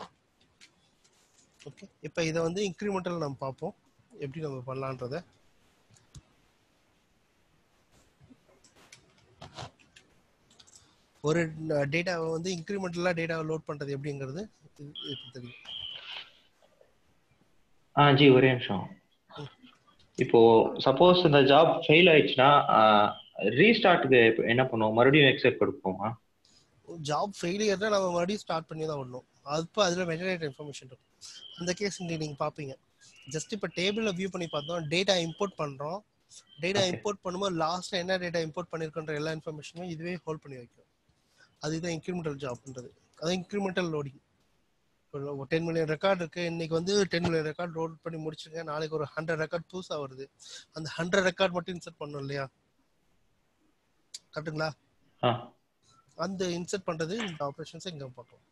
ஓகே இப்போ இதை வந்து இன்க்ரிமெண்டல் நம்ம பார்ப்போம் எப்படி நம்ம பண்ணலான்றத ஒரு டேட்டாவை வந்து இன்க்ரிமெண்டலாக டேட்டாவை லோட் பண்ணுறது எப்படிங்கிறது இது- இது தெரியும் ஆ ஜி ஒரே நிமிஷம் இப்போ சப்போஸ் இந்த ஜாப் ஃபெயில் ஆயிடுச்சுன்னா ரீஸ்டார்ட்டுக்கு என்ன பண்ணுவோம் மறுபடியும் எக்ஸெப்ட் கொடுப்போமா ஜாப் ஃபெயிலியர்னா நம்ம மறுபடியும் ஸ்டார்ட் பண்ணி தான் விடணும் அப்போ அதில் மெட்டரேட் இன்ஃபர்மேஷன் இருக்கும் அந்த கேஸ் நீங்கள் பார்ப்பீங்க ஜஸ்ட் இப்போ டேபிளில் வியூ பண்ணி பார்த்தோம் டேட்டா இம்போர்ட் பண்ணுறோம் டேட்டா Okay. இம்போர்ட் பண்ணும்போது லாஸ்ட்டில் என்ன டேட்டா இம்போர்ட் பண்ணியிருக்கோன்ற எல்லா இன்ஃபர்மேஷனும் இதுவே ஹோல்ட் பண்ணி வைக்கும் அதுதான் இன்க்ரிமெண்டல் ஜாப்ன்றது அது incremental loading ten million record இருக்கு இன்னைக்கு வந்து டென் மில்லியன் ரெக்கார்ட் லோட் பண்ணி முடிச்சிருக்கேன் நாளைக்கு ஒரு ஹண்ட்ரட் ரெக்கார்ட் புதுசாக வருது அந்த ஹண்ட்ரட் ரெக்கார்ட் மட்டும் இன்சர்ட் பண்ணணும் இல்லையா கரெக்டுங்களா ஆ அந்த இன்சர்ட் பண்றது இந்த ஆப்ரேஷன்ஸை இங்க பார்க்கலாம்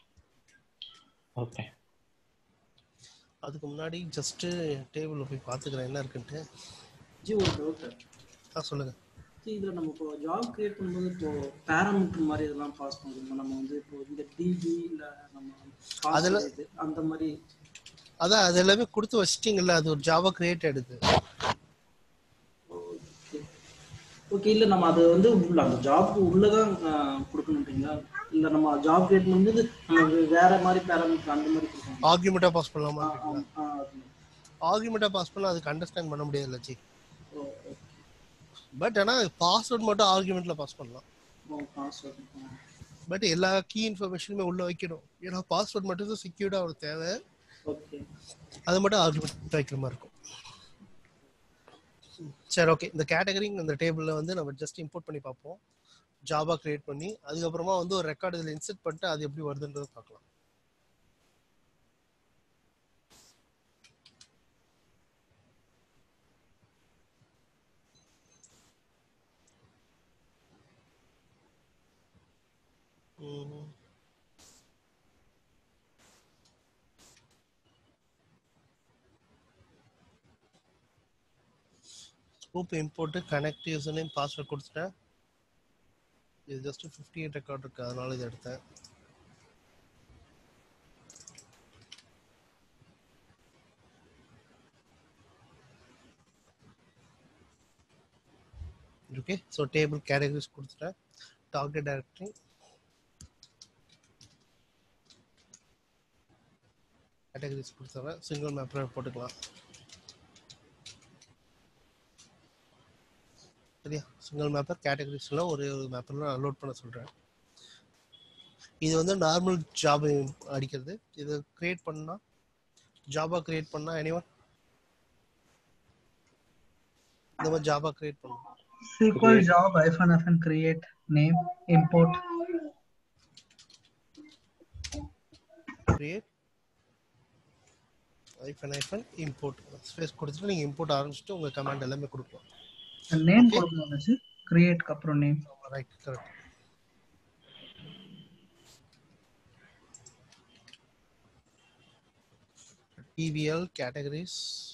ஓகே அதுக்கு முன்னாடி ஜஸ்ட் டேபிள்ல போய் பார்த்துக்கிறேன் என்ன இருக்குன்ட்டு ஜி ஒரு டவுட் ஆ சொல்லுங்க ஜி இதில் நம்ம இப்போ ஜாப் கிரியேட் பண்ணும்போது இப்போ பேராமீட்டர் மாதிரி இதெல்லாம் பாஸ் பண்ணுறோம் நம்ம வந்து இப்போ இந்த டிபி இல்லை நம்ம அதெல்லாம்- password இது, அந்த மாதிரி அதான் அது எல்லாமே கொடுத்து வச்சிட்டீங்கல்ல அது ஒரு ஜாவா கிரியேட் ஆயிடுது ஓகே ஓகே இல்லை நம்ம அது வந்து உள்ள அந்த ஜாப் உள்ளதான் கொடுக்கணுன்றீங்களா இல்லை நம்ம ஜாப் கிரியேட் பண்ணும்போது நம்ம வே- வேற மாதிரி பேராமீட்டர் அந்த மாதிரி கொடுக்கணும் ஆர்குமெண்டா பாஸ் பண்ணலாமா ஆ, ஆ, ஆ, அது. ஆர்குமெண்டா பாஸ் பண்ணா அதுக்கு அண்டர்ஸ்டாண்ட் பண்ண முடியாது ஜி ஓ, ஓ, பட் ஆனா பாஸ்வேர்ட் மட்டும் ஆர்குமெண்ட்ல பாஸ் பண்ணலாம் ஓ, password. ஆ. பட் எல்லா கீ இன்ஃபர்மேஷனுமே உள்ள வைக்கணும் ஏன்னா பாஸ்வேர்ட் மட்டும் தான் செக்யூர்டா ஒரு தேவை ஓகே அது மட்டும் ஆர்குமெண்ட் வைக்கிற மாதிரி இருக்கும் சரி ஓகே இந்த கேட்டகரி இந்த டேபிள்ல வந்து நம்ம ஜஸ்ட் இம்போர்ட் பண்ணி பார்ப்போம் ஜாவா கிரியேட் பண்ணி அதுக்கப்புறமா வந்து ஒரு ரெக்கார்டு இதில் இன்செர்ட் பண்ணிட்டு அது எப்படி வருதுன்றதை பார்க்கலாம் ம். Sqoop import connect user name password கொடுத்துட்டேன் இது ஜஸ்ட் ஃபிஃப்டி எயிட் ரெக்கார்ட் இருக்கு அதனால இதை எடுத்தேன் ஓகே ஸோ டேபிள் கேட்டகரிஸ் கொடுத்துட்டேன் டார்கெட் டைரக்டரி கேட்டகரிஸ் கொடுத்துறேன் சிங்கிள் மேப்பில் போட்டுக்கலாம் சரியா சிங்கிள் மேப்பர் கேட்டகரிஸ்ல ஒரே ஒரு மேப்பர் நான் லோட் பண்ண சொல்றேன் இது வந்து நார்மல் ஜாப் அடிக்கிறது இது கிரியேட் பண்ணா ஜாபா கிரியேட் பண்ணா எனிவன் இந்த மாதிரி ஜாபா கிரியேட் பண்ணும் SQL job hyphen hyphen create name import create hyphen hyphen import space கொடுத்துட்டு நீங்கள் இம்போர்ட் ஆரம்பிச்சுட்டு உங்கள் கமாண்ட் எல்லாமே கொடுக்கலாம் நேம் கொடுக்கணும் create க்கு அப்புறம் name right correct TVL categories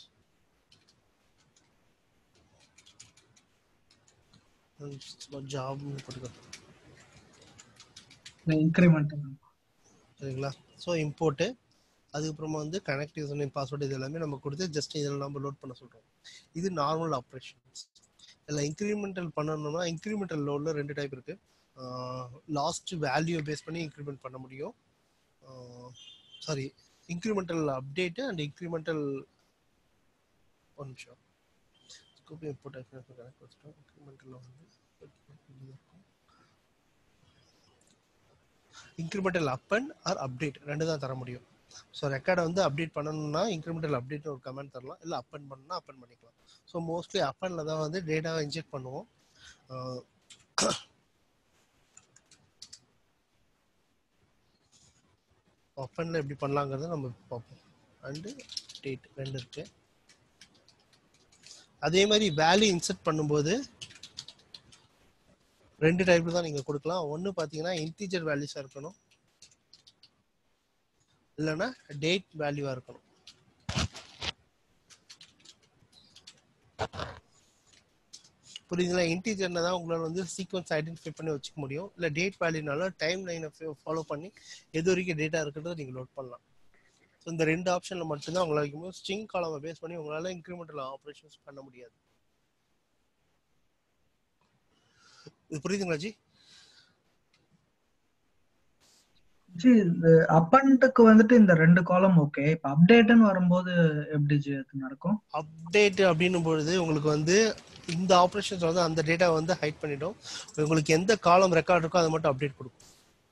job போட்டுக்கோ இன்க்ரிமெண்ட் சரிங்களா ஸோ இம்போர்ட்டு அதுக்கப்புறமா வந்து கனெக்ட் யூசர் நேம் பாஸ்வேர்டு இது எல்லாமே நம்ம கொடுத்து ஜஸ்ட் இதில் நம்ம லோட் பண்ண சொல்கிறோம் இது நார்மல் ஆப்ரேஷன்ஸ் இதில் இன்க்ரிமெண்டல் பண்ணணும்னா இன்க்ரிமெண்டல் லோடில் ரெண்டு டைப் இருக்குது லாஸ்ட் வேல்யூ பேஸ் பண்ணி இன்க்ரிமெண்ட் பண்ண முடியும் sorry incremental update and incremental ஒரு நிமிஷம் ஸ்கோப் இம்போர்ட் கனெக்ட் வச்சுட்டோம் இன்க்ரிமெண்டலில் வந்து இன்க்ரிமெண்டல் அப்பன் ஆர் அப்டேட் ரெண்டு தான் தர முடியும் ஸோ ரெக்கார்டை வந்து அப்டேட் பண்ணணும்னா இன்க்ரிமெண்டல் அப்டேட் ஒரு கமெண்ட் தரலாம் இல்லை அப்பன் பண்ணணும்னா அப்பன் பண்ணிக்கலாம் ஸோ மோஸ்ட்லி அப்பனில் தான் வந்து டேட்டாவை இன்ஜெக்ட் பண்ணுவோம் அப்பனில் எப்படி பண்ணலாங்கிறத நம்ம பார்ப்போம் அண்டு டேட் ரெண்டு இருக்கு அதே மாதிரி வேல்யூ இன்சர்ட் பண்ணும்போது ரெண்டு டைப்ல தான் நீங்க கொடுக்கலாம் ஒன்னு பாத்தீங்கன்னா இன்டீஜர் வேல்யூஸா இருக்கணும் இல்லைன்னா டேட் வேல்யூவா இருக்கணும் புரியுதுங்களா இன்டீஜர்னா தான் உங்களால வந்து சீக்வன்ஸ் ஐடென்டிஃபை பண்ணி வச்சுக்க முடியும் இல்லை டேட் வேல்யூனால டைம் லைனை ஃபாலோ பண்ணி எது வரைக்கும் டேட்டா இருக்குன்றதை நீங்கள் லோட் பண்ணலாம் ஸோ இந்த ரெண்டு ஆப்ஷனில் மட்டும்தான் உங்களால் வைக்கும்போது ஸ்ட்ரிங் காலமை பேஸ் பண்ணி உங்களால் இன்க்ரிமெண்டல் ஆப்ரேஷன்ஸ் பண்ண முடியாது இது புரியுதுங்களா ஜி ஜி இந்த அப்பன்ட்டுக்கு வந்துட்டு இந்த ரெண்டு காலம் ஓகே இப்ப அப்டேட்னு வரும்போது எப்படி ஜி அது நடக்கும் அப்டேட் அப்படின்னும் பொழுது உங்களுக்கு வந்து இந்த ஆப்ரேஷன்ஸ் வந்து அந்த டேட்டா வந்து ஹைட் பண்ணிடும் உங்களுக்கு எந்த காலம் ரெக்கார்ட் இருக்கோ அதை மட்டும் அப்டேட் கொடுக்கும்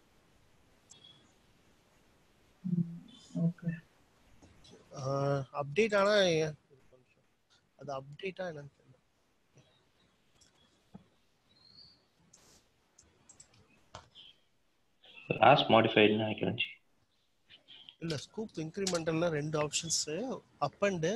ஓகே அப்டேட் ஆனா அது அப்டேட்டா என்னன்னு தெரியல லாஸ்ட் மாடிஃபைடுன்னு நினைக்கிறேன் ஜி இல்ல ஸ்கூப் இன்க்ரிமெண்டல்ல ரெண்டு ஆப்ஷன்ஸ் அப் அண்ட்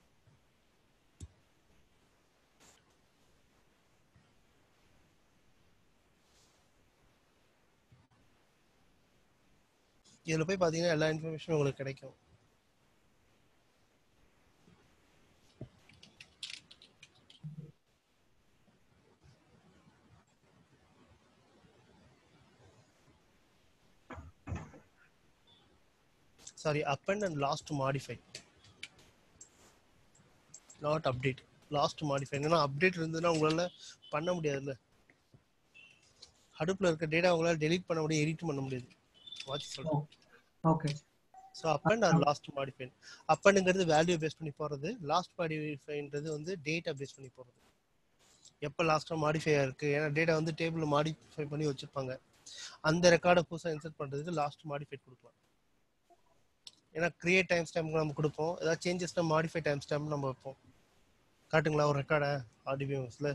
இதுல போய் பாத்தீங்கன்னா எல்லா இன்ஃபர்மேஷனும் உங்களுக்கு கிடைக்கும் sorry append and last modify not update last modify ஏன்னா அப்டேட் இருந்ததுன்னா உங்களால பண்ண முடியாதுல்ல ஹடுப்ல இருக்க டேட்டா உங்களால டெலீட் பண்ண முடியும் எடிட் பண்ண முடியாது வாட்ச் சொல்றேன் okay so append or last modified அப்பன்னுங்கிறது வேல்யூ பேஸ் பண்ணி போகிறது லாஸ்ட் மாடிஃபைன்றது வந்து டேட்டா பேஸ் பண்ணி போகிறது எப்போ லாஸ்ட்டாக மாடிஃபை ஆயிருக்கு ஏன்னா டேட்டா வந்து டேபிளில் மாடிஃபை பண்ணி வச்சுருப்பாங்க அந்த ரெக்கார்டை புதுசாக இன்சர்ட் பண்ணுறதுக்கு லாஸ்ட் மாடிஃபை கொடுக்கலாம் ஏன்னா கிரியேட் டைம் ஸ்டாம்ப் நம்ம கொடுப்போம் ஏதாவது சேஞ்சஸ்னா மாடிஃபை டைம் ஸ்டாம்ப் நம்ம வைப்போம் காட்டுங்களா ஒரு ரெக்கார்டை ஆர்டிபிஎம்ஸில்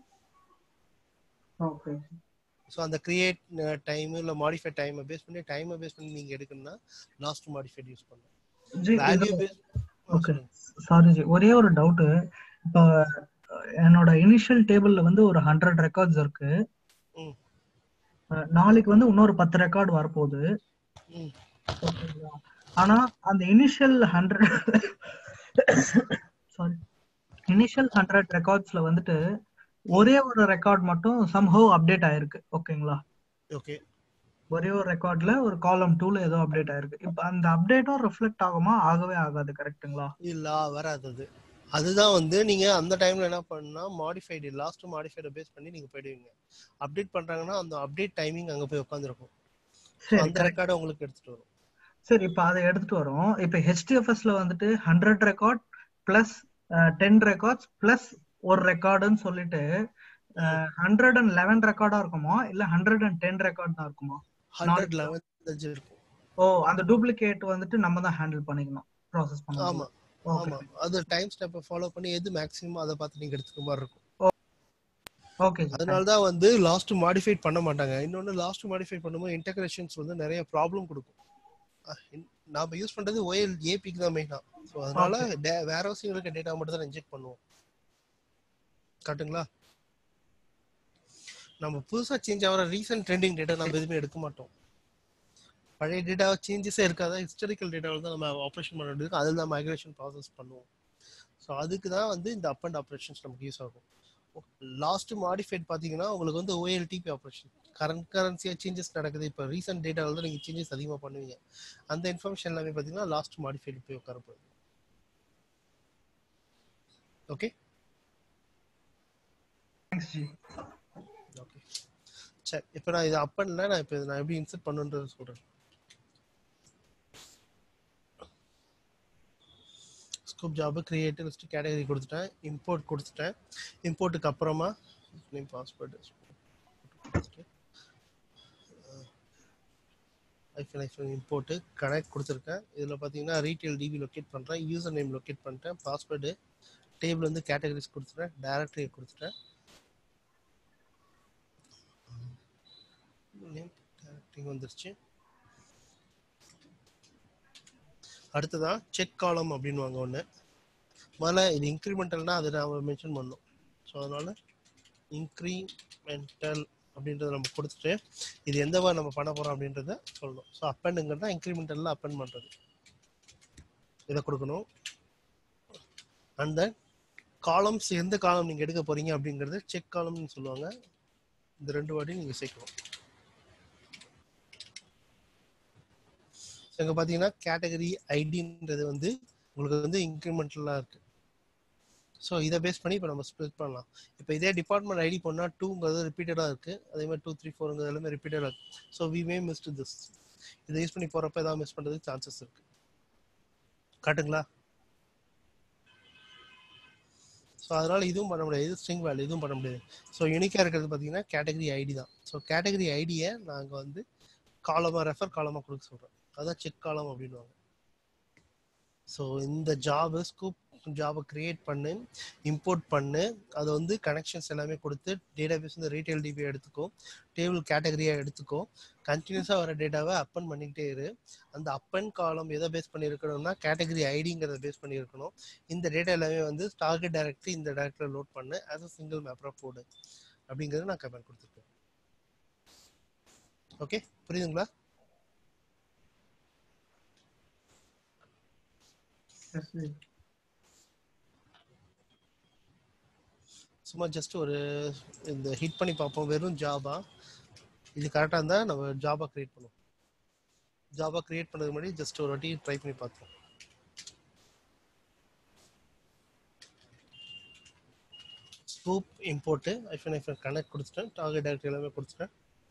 ஓகே ஸோ அந்த கிரியேட் டைம் இல்லை மாடிஃபை டைமை பேஸ் பண்ணி டைமை பேஸ் பண்ணி நீங்கள் எடுக்கணும்னா லாஸ்ட் மாடிஃபைட் யூஸ் பண்ணலாம் ஜி வேல்யூ இது- பேஸ் ஓகே சாரி ஜி ஒரே ஒரு டவுட் இப்போ என்னோட இனிஷியல் டேபிள்ல வந்து ஒரு ஹண்ட்ரட் ரெக்கார்ட்ஸ் இருக்கு ம். அஹ் நாளைக்கு வந்து இன்னொரு பத்து ரெக்கார்டு வரப்போகுது ம் ஓகேங்களா? ஆனா அந்த initial hundred sorry initial hundred ரெக்கார்ட்ஸ்ல வந்துட்டு ஒரே ஒரு ரெக்கார்ட் மட்டும் சம்ஹவ் அப்டேட் ஆயிருக்கு ஓகேங்களா ஓகே ஒரே ஒரு ரெக்கார்ட்ல ஒரு காலம் டூல ஏதோ அப்டேட் ஆயிருக்கு இப்போ அந்த அப்டேட்டும் ரிஃப்ளெக்ட் ஆகுமா ஆகவே ஆகாது கரெக்ட்டுங்களா இல்ல வராது அது அதுதான் வந்து நீங்க அந்த டைம்ல என்ன பண்ணா மாடிஃபைடு லாஸ்ட் மாடிஃபைட பேஸ் பண்ணி நீங்க போயிடுவீங்க அப்டேட் பண்றாங்கன்னா அந்த அப்டேட் டைமிங் அங்க போய் உட்காந்துருக்கும் சரி அந்த correct. ரெக்கார்டை உங்களுக்கு எடுத்துட்டு வரும் சரி இப்போ அதை எடுத்துட்டு வரோம் இப்போ ஹெச்டிஎஃப்எஸ்ல வந்துட்டு hundred record plus ten records plus ஒரு ரெக்கார்டுன்னு சொல்லிட்டு ஹண்ட்ரட் அண்ட் லெவன் ரெக்கார்டா இருக்குமா இல்ல ஹண்ட்ரட் அண்ட் டென் ரெக்கார்ட் தான் இருக்குமா ஹண்ட்ரட் லெவன் இருக்கும் ஓ அந்த டூப்ளிகேட் வந்துட்டு நம்ம தான் ஹேண்டில் பண்ணிக்கணும் ப்ராசஸ் பண்ணணும் ஆமா ஆமா அது டைம் ஸ்டெப்பை ஃபாலோ பண்ணி எது மேக்ஸிமம் அதை பார்த்து நீங்க எடுத்துக்க மாதிரி இருக்கும் ஓகே அதனால தான் வந்து லாஸ்ட் மாடிஃபை பண்ண மாட்டாங்க இன்னொன்னு லாஸ்ட் மாடிஃபை பண்ணும்போது இன்டகிரேஷன்ஸ் வந்து நிறைய ப்ராப்ளம் கொடுக்கும் அஹ் இன்- நாம யூஸ் பண்றது ஓஎல் ஏபிக்கு தான் மெயினா ஸோ அதனால வேற இருக்க டேட்டா மட்டும் தான் இன்ஜெக்ட் பண்ணுவோம் கரெக்ட்டுங்களா நம்ம புதுசா சேஞ்ச் ஆகிற ரீசன்ட் ட்ரெண்டிங் டேட்டா நம்ம எதுவுமே எடுக்க மாட்டோம் பழைய டேட்டா சேஞ்சஸே இருக்காத ஹிஸ்டாரிக்கல் டேட்டாவில் தான் நம்ம ஆப்ரேஷன் பண்ண வேண்டியது அதில் தான் மைக்ரேஷன் ப்ராசஸ் பண்ணுவோம் ஸோ அதுக்கு தான் வந்து இந்த அப் அண்ட் ஆப்ரேஷன்ஸ் நமக்கு யூஸ் ஆகும் லாஸ்ட் மாடிஃபைட் பார்த்தீங்கன்னா உங்களுக்கு வந்து ஓஎல்டிபி ஆப்ரேஷன் கரண்ட் கரன்சியாக சேஞ்சஸ் நடக்குது இப்போ ரீசெண்ட் டேட்டாவில் தான் நீங்கள் சேஞ்சஸ் அதிகமாக பண்ணுவீங்க அந்த இன்ஃபர்மேஷன் எல்லாமே பார்த்தீங்கன்னா லாஸ்ட் மாடிஃபைடு போய் உட்கார போகுது ஓகே தேங்க்ஸ் ஜி ஓகே சரி இப்போ நான் இது அப் பண்ணல நான் இப்போ நான் எப்படி இன்சர்ட் பண்ணுன்றது சொல்கிறேன் Sqoop job create list category கொடுத்துட்டேன் இம்போர்ட் கொடுத்துட்டேன் இம்போர்ட்டுக்கு அப்புறமா நேம் பாஸ்வேர்டு ஐஃபன் ஐஃபன் இம்போர்ட்டு கனெக்ட் கொடுத்துருக்கேன் இதில் பார்த்தீங்கன்னா ரீட்டைல் டிபி லொக்கேட் பண்ணுறேன் யூசர் நேம் லொக்கேட் பண்ணிட்டேன் பாஸ்வேர்டு டேபிள் வந்து கேட்டகரிஸ் கொடுத்துட்டேன் டேரக்டரி கொடுத்துட்டேன் நேம் டேரக்டரி வந்துருச்சு அடுத்ததான் செக் காலம் அப்படின்வாங்க ஒன்று முதல்ல இது இன்க்ரிமெண்டல்னா அதை நாம மென்ஷன் பண்ணோம் ஸோ அதனால இன்க்ரிமெண்டல் அப்படின்றத நம்ம கொடுத்துட்டு இது எந்த மாதிரி நம்ம பண்ண போறோம் அப்படின்றத சொல்லணும் ஸோ அப்பண்டுங்கிறதா இன்க்ரிமெண்டல்ல அப்பன் பண்றது இதை கொடுக்கணும் அண்ட் தென் காலம்ஸ் எந்த காலம் நீங்க எடுக்க போறீங்க அப்படிங்கறது செக் காலம்னு சொல்லுவாங்க இந்த ரெண்டு வாட்டியும் நீங்க சேர்க்கணும் ஸோ இங்கே பார்த்தீங்கன்னா கேட்டகரி ஐடின்றது வந்து உங்களுக்கு வந்து இன்க்ரிமெண்டலாக இருக்கு ஸோ இதை பேஸ் பண்ணி இப்போ நம்ம ஸ்ப்ளிட் பண்ணலாம் இப்போ இதே டிபார்ட்மெண்ட் ஐடி பண்ணால் டூங்கிறது ரிப்பீட்டடாக இருக்கு அதே மாதிரி டூ த்ரீ ஃபோருங்கிறது எல்லாமே ரிப்பீட்டடாக இருக்கு so we may missed this இதை யூஸ் பண்ணி போகிறப்ப ஏதாவது மிஸ் பண்ணுறதுக்கு சான்சஸ் இருக்கு காட்டுங்களா ஸோ அதனால இதுவும் பண்ண முடியாது இது ஸ்ட்ரிங் வேல்யூ இதுவும் பண்ண முடியாது ஸோ யூனிக்காக இருக்கிறது பார்த்தீங்கன்னா கேட்டகரி ஐடி தான் ஸோ கேட்டகரி ஐடியை நாங்கள் வந்து காலமாக ரெஃபர் காலமாக கொடுக்க சொல்கிறோம் அதான் செக் காலம் அப்படின்வாங்க ஸோ இந்த ஜாபு ஸ்கூப் ஜாபை கிரியேட் பண்ணு இம்போர்ட் பண்ணு அதை வந்து கனெக்ஷன்ஸ் எல்லாமே கொடுத்து டேட்டா பேஸ் வந்து ரீட்டைல் டிபி எடுத்துக்கோ டேபிள் கேட்டகரியாக எடுத்துக்கோ கண்டினியூஸாக வர டேட்டாவை அப்பன் பண்ணிக்கிட்டே இரு அந்த அப்பன் காலம் எதை பேஸ் பண்ணியிருக்கணும்னா கேட்டகரி ஐடிங்கிறத பேஸ் பண்ணியிருக்கணும் இந்த டேட்டா எல்லாமே வந்து டார்கெட் டைரக்டரி இந்த டைரக்டரில் லோட் பண்ணு ஆஸ் அ சிங்கிள் மேப்பராக போடு அப்படிங்கிறத நான் கமெண்ட் கொடுத்துருக்கேன் ஓகே புரியுதுங்களா Yes, ஜி. சும்மா ஜஸ்ட் ஒரு இந்த ஹிட் பண்ணி பார்ப்போம் வெறும் ஜாபா இது கரெக்டாக இருந்தால் நம்ம ஜாபா கிரியேட் பண்ணுவோம் ஜாபா கிரியேட் பண்ணுறதுக்கு முன்னாடி ஜஸ்ட் ஒரு வாட்டி ட்ரை பண்ணி பார்ப்போம் ஸ்கூப் இம்போர்ட்டு ஐஃபன் ஐஃபன் கனெக்ட் கொடுத்துட்டேன் டார்கெட் டைரக்டரி எல்லாமே கொடுத்துட்டேன்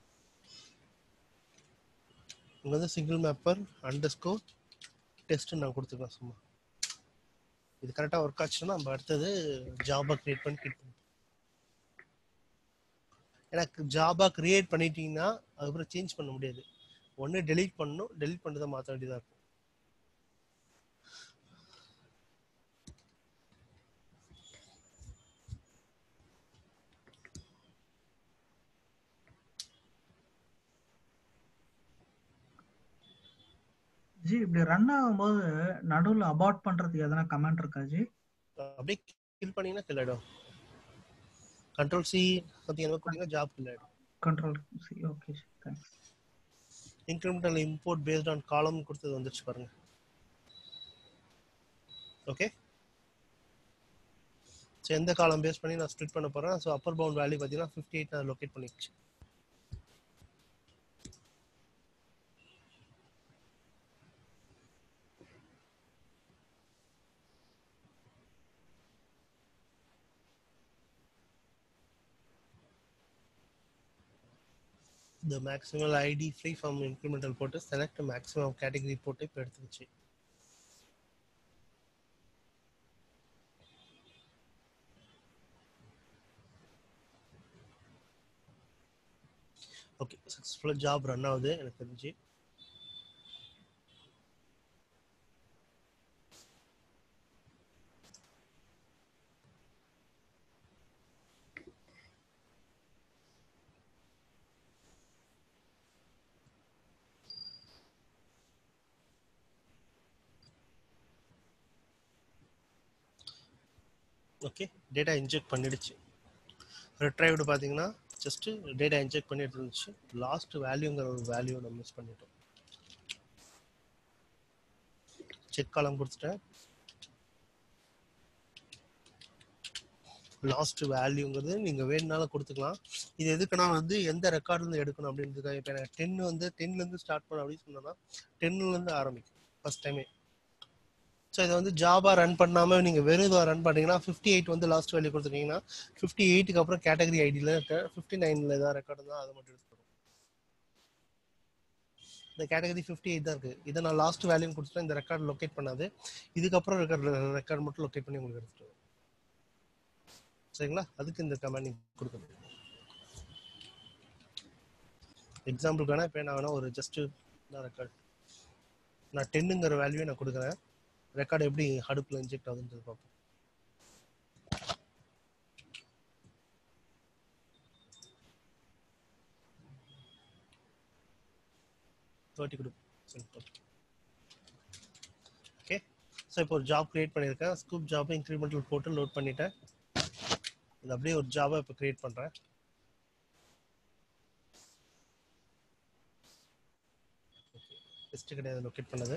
இங்கே வந்து single mapper underscore test நான் கொடுத்துருக்கேன் சும்மா இது கரெக்டாக ஒர்க் ஆச்சுன்னா நம்ம அடுத்தது ஜாபா கிரியேட் பண்ணி கிளிக் பண்ணுவோம் எனக்கு ஜாபா கிரியேட் பண்ணிட்டீங்கன்னா அதுக்கப்புறம் சேஞ்ச் பண்ண முடியாது ஒன்று டெலீட் பண்ணணும் டெலீட் பண்ணதை மாற்ற வேண்டியதாக இருக்கும் ஜி இப்படி ரன் ஆகும்போது நடுவுல அபார்ட் பண்றதுக்கு எதனா கமெண்ட் இருக்கா ஜி அப்படியே கில் பண்ணீங்கன்னா கில் ஆகிடும் கண்ட்ரோல் சி சம்திங் என்ன கொடுத்தீங்கன்னா ஜாப் கில் ஆகிடும் control C okay ji thanks incremental import based on column கொடுத்தது வந்துருச்சு பாருங்க ஓகே ஸோ எந்த காலம் பேஸ் பண்ணி நான் ஸ்ப்ளிட் பண்ண போறேன் ஸோ அப்பர் பவுண்ட் வேல்யூ பார்த்தீங்கன்னா ஃபிஃப்டி எயிட் நான் லொக்கேட் பண்ணிடுச்சு the maximal id free from incremental போட்டு select maximum category போட்டு இப்போ எடுத்துக்கிச்சு ஓகே சக்ஸஸ்ஃபுல்லாக ஜாப் ரன் ஆகுது எனக்கு தெரிஞ்சு ஓகே டேட்டா இன்ஜெக்ட் பண்ணிடுச்சு ரெட்ரைவ்டு பார்த்தீங்கன்னா ஜஸ்ட் டேட்டா இன்ஜெக்ட் பண்ணிட்டு இருந்துச்சு லாஸ்ட் வேல்யூங்கிற ஒரு வேல்யூ நம்ம மிஸ் பண்ணிட்டோம் செக் காலம் கொடுத்துட்டேன் லாஸ்ட் வேல்யூங்கிறது நீங்கள் வேணுனாலும் கொடுத்துக்கலாம் இது எதுக்குன்னா வந்து எந்த ரெக்கார்ட்லேருந்து எடுக்கணும் அப்படின்றதுக்காக இப்போ எனக்கு டென் வந்து டென்லேருந்து ஸ்டார்ட் பண்ண அப்படின்னு சொன்னோன்னா டென்னுலேருந்து ஆரம்பிக்கும் ஃபர்ஸ்ட் டைமே ஸோ இதை வந்து ஜாபா ரன் பண்ணாம நீங்க வெறும் இதை ரன் பண்ணீங்கன்னா ஃபிஃப்டி எயிட் வந்து லாஸ்ட் வேல்யூ கொடுத்துட்டீங்கன்னா ஃபிஃப்டி எயிட்டுக்கு அப்புறம் கேட்டகரி ஐடியில் இருக்க ஃபிஃப்டி நைன்ல ஏதாவது ரெக்கார்டு தான் அதை மட்டும் எடுத்துக்கணும் இந்த கேட்டகரி ஃபிஃப்டி எயிட் தான் இருக்கு இதை நான் லாஸ்ட் வேல்யூ கொடுத்துட்டேன் இந்த ரெக்கார்டு லொக்கேட் பண்ணாது இதுக்கப்புறம் இருக்கிற ரெக்கார்டு மட்டும் லொக்கேட் பண்ணி உங்களுக்கு எடுத்துட்டு வரும். சரிங்களா அதுக்கு இந்த கமெண்ட் நீங்க கொடுக்கணும் எக்ஸாம்பிளுக்கான இப்போ நான் வேணா ஒரு ஜஸ்ட் ரெக்கார்ட் நான் டென்னுங்கிற வேல்யூ நான் கொடுக்குறேன் ரெக்கார்டு எப்படி ஹடுப்பில் இன்ஜெக்ட் ஆகுதுன்றது பார்ப்போம் தேர்ட்டி கொடு சிம்பிள் ஓகே ஸோ இப்போ ஒரு ஜாப் கிரியேட் பண்ணியிருக்கேன் ஸ்கூப் ஜாப் இன்க்ரிமெண்டல் போட்டு லோட் பண்ணிட்டேன் இது அப்படியே ஒரு ஜாபை இப்போ கிரியேட் பண்ணுறேன் டெஸ்ட் கிடையாது லொக்கேட் பண்ணது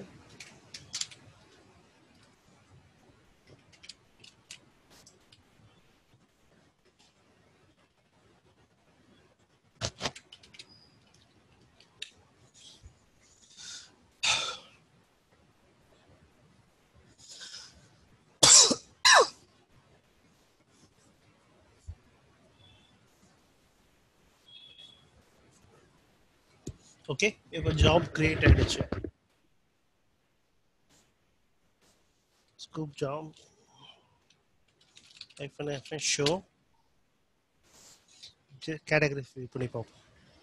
ஓகே இப்போ ஜாப் கிரியேட் ஆயிடுச்சு Sqoop job hyphen hyphen show category fill பண்ணி பார்ப்போம்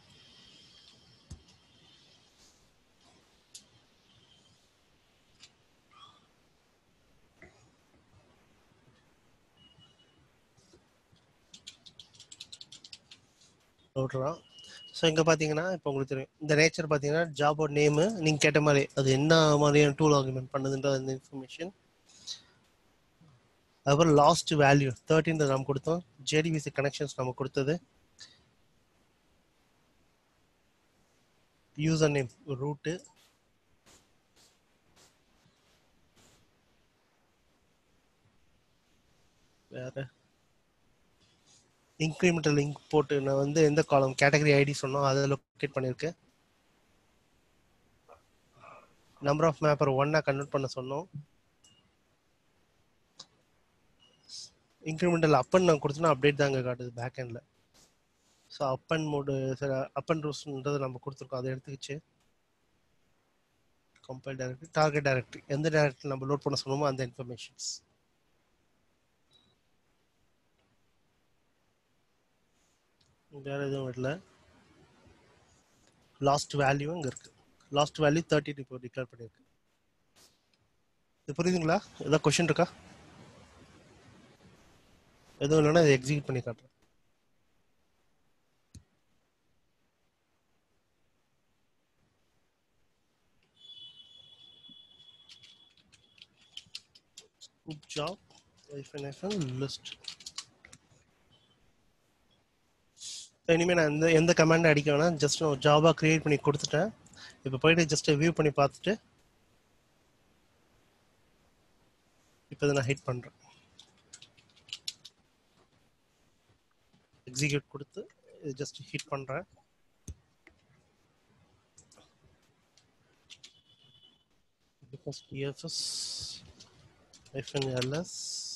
ஓட்டுறான் ஸோ இங்கே பார்த்தீங்கன்னா இப்போ உங்களுக்கு தெரியும் இந்த நேச்சர் பார்த்தீங்கன்னா ஜாபோட நேமு நீங்கள் கேட்ட மாதிரி அது என்ன மாதிரியான டூல் ஆர்குமெண்ட் பண்ணுதுன்ற அந்த இன்ஃபர்மேஷன் அதுக்கப்புறம் லாஸ்ட் வேல்யூ தேர்ட்டின் நம்ம கொடுத்தோம் ஜேடிவிசி கனெக்ஷன்ஸ் நம்ம கொடுத்தது யூசர் நேம் ரூட்டு வேற இன்க்ரிமெண்டல் லிங்க் போட்டு நான் வந்து எந்த காலம் கேட்டகரி ஐடி சொன்னோம் அதை லொக்கேட் பண்ணியிருக்கேன் நம்பர் ஆஃப் மேப்பர் ஒன்னா கன்வெர்ட் பண்ண சொன்னோம் இன்க்ரிமெண்டல் அப்பன் நான் கொடுத்தோன்னா அப்டேட் தாங்க காட்டுது பேக் எண்டில் ஸோ அப்பன் மோடு சரி அப்பன் ரூஸ்ன்றது நம்ம கொடுத்துருக்கோம் அதை எடுத்துக்கிச்சு கம்பைல் டைரக்டரி டார்கெட் டைரக்டரி எந்த டைரக்டரி நம்ம லோட் பண்ண சொன்னோமோ அந்த இன்ஃபர்மேஷன்ஸ் வேற எதுவும் இல்லை லாஸ்ட் வேல்யூ அங்கே இருக்கு லாஸ்ட் வேல்யூ தேர்ட்டி இப்போ டிக்ளேர் பண்ணியிருக்கு இது புரியுதுங்களா ஏதாவது கொஷின் இருக்கா எதுவும் இல்லைன்னா இதை எக்ஸிக்யூட் பண்ணி காட்டுறேன் scoop job hyphen hyphen list இனிமேல் நான் எந்த எந்த கமாண்ட் அடிக்க வேணாம் ஜஸ்ட் நான் ஜாபா கிரியேட் பண்ணி கொடுத்துட்டேன் இப்போ போயிட்டு ஜஸ்ட் வியூ பண்ணி பார்த்துட்டு இப்போ இதை நான் ஹிட் பண்ணுறேன் எக்ஸிக்யூட் கொடுத்து இது ஜஸ்ட் ஹிட் பண்றேன் because tfs hyphen ls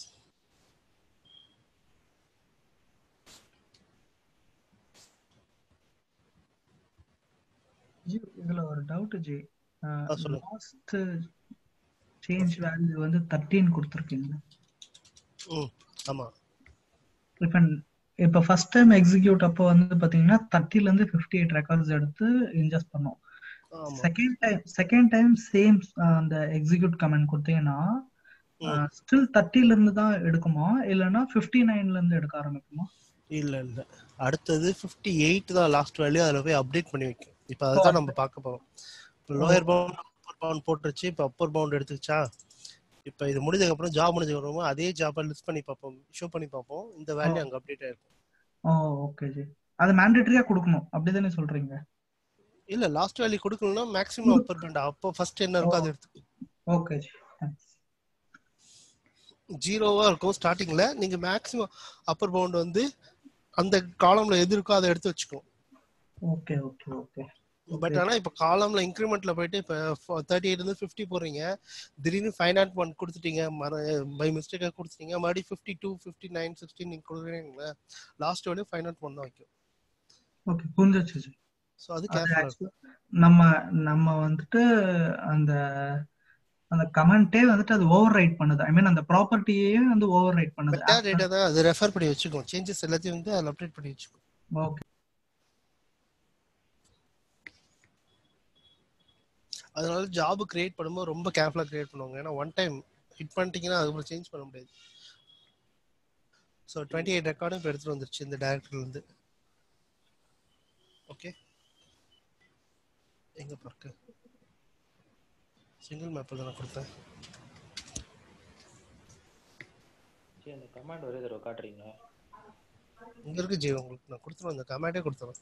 ji இதுல ஒரு டவுட் ஜி ஆ, சொல்லுங்க. லாஸ்ட் சேஞ்ச் வேல்யூ வந்து தேர்ட்டீன் கொடுத்துருக்கீங்க ம் ஆமா இப்ப இப்ப ஃபர்ஸ்ட் டைம் எக்ஸிக்யூட் அப்போ வந்து பாத்தீங்கன்னா தேர்ட்டில இருந்து ஃபிஃப்டி எயிட் ரெக்கார்ட்ஸ் எடுத்து இன்ஜெஸ்ட் பண்ணோம் ஆமா second time second time same அந்த எக்ஸிக்யூட் கமெண்ட் கொடுத்தீங்கன்னா ம். ஸ்டில் தேர்ட்டில இருந்து தான் எடுக்குமா இல்லைன்னா ஃபிஃப்டி நைன்ல இருந்து எடுக்க ஆரம்பிக்குமா இல்ல இல்ல அடுத்தது 58 எயிட் தான் லாஸ்ட் வேல்யூ அதுல போய் அப்டேட் பண்ணி வைக்கும் இப்போ அதுதான் நம்ம பார்க்க போறோம் லோயர் பவுண்ட் அப்பர் பவுண்ட் போட்டுருச்சு இப்போ அப்பர் பவுண்ட் எடுத்துச்சா இப்போ இது முடிஞ்சதுக்கு அப்புறம் ஜாப் முடிஞ்சதுக்கு அப்புறமா அதே ஜாப்பை லிஸ்ட் பண்ணி பார்ப்போம் ஷோ பண்ணி பார்ப்போம் இந்த வேல்யூ அங்க அப்டேட் ஆயிருக்கும் ஓ ஓகே ஜி அது மேண்டேட்டரியா கொடுக்கணும் அப்படிதானே சொல்றீங்க இல்ல லாஸ்ட் வேல்யூ கொடுக்கணும்னா மேக்ஸிமம் அப்பர் பவுண்ட் அப்போ ஃபர்ஸ்ட் என்ன இருக்கோ அது எடுத்து ஓகே ஜி தேங்க்ஸ் ஜீரோவா இருக்கும் ஸ்டார்டிங்ல நீங்க மேக்ஸிமம் அப்பர் பவுண்ட் வந்து அந்த காலம்ல எது இருக்கோ அதை எடுத்து வச்சுக்கணும் ஓகே ஓகே ஓகே பட் ஆனா இப்ப காலம்ல இன்க்ரிமெண்ட்ல போயிட்டு இப்ப தேர்ட்டி எயிட் இருந்து ஃபிஃப்டி போறீங்க திடீர்னு ஃபைவ் நாட் ஒன் கொடுத்துட்டீங்க பை மிஸ்டேக்கா கொடுத்துட்டீங்க மறுபடியும் fifty two fifty nine sixteen நீங்க கொடுக்குறீங்களா லாஸ்ட் வரையும் ஃபைவ் நாட் ஒன் தான் வைக்கும் ஓகே புரிஞ்சிச்சு ஜி ஸோ அது அது கேர்ஃபுல்லா actually நம்ம நம்ம வந்துட்டு அந்த அந்த கமெண்டே வந்துட்டு அது ஓவர் ரைட் பண்ணுது ஐ மீன் அந்த ப்ராப்பர்ட்டியே வந்து ஓவர் ரைட் பண்ணுது மெட்டா டேட்டா தான் அது ரெஃபர் பண்ணி வச்சுக்கோ சேஞ்சஸ் எல்லாத்தையும் வந்து அதில் அப்டேட் பண்ணி வச்சுக்கோ ஓகே அதனால ஜாப் கிரியேட் பண்ணும்போது ரொம்ப கேர்ஃபுல்லா கிரியேட் பண்ணுவாங்க ஏன்னா ஒன் டைம் ஹிட் பண்ணிட்டீங்கன்னா அதுக்கப்புறம் சேஞ்ச் பண்ண முடியாது ஸோ டுவெண்ட்டி எயிட் ரெக்கார்டும் இப்போ எடுத்துட்டு வந்துருச்சு இந்த டேரக்டர்ல இருந்து ஓகே எங்க பார்க்க சிங்கிள் மேப் தான் நான் கொடுத்தேன் சரி அந்த கமாண்ட் ஒரே தடவை காட்டுறீங்களா இங்க இருக்கு ஜி உங்களுக்கு நான் கொடுத்துருவேன் அந்த கமெண்டே கொடுத்துருவேன்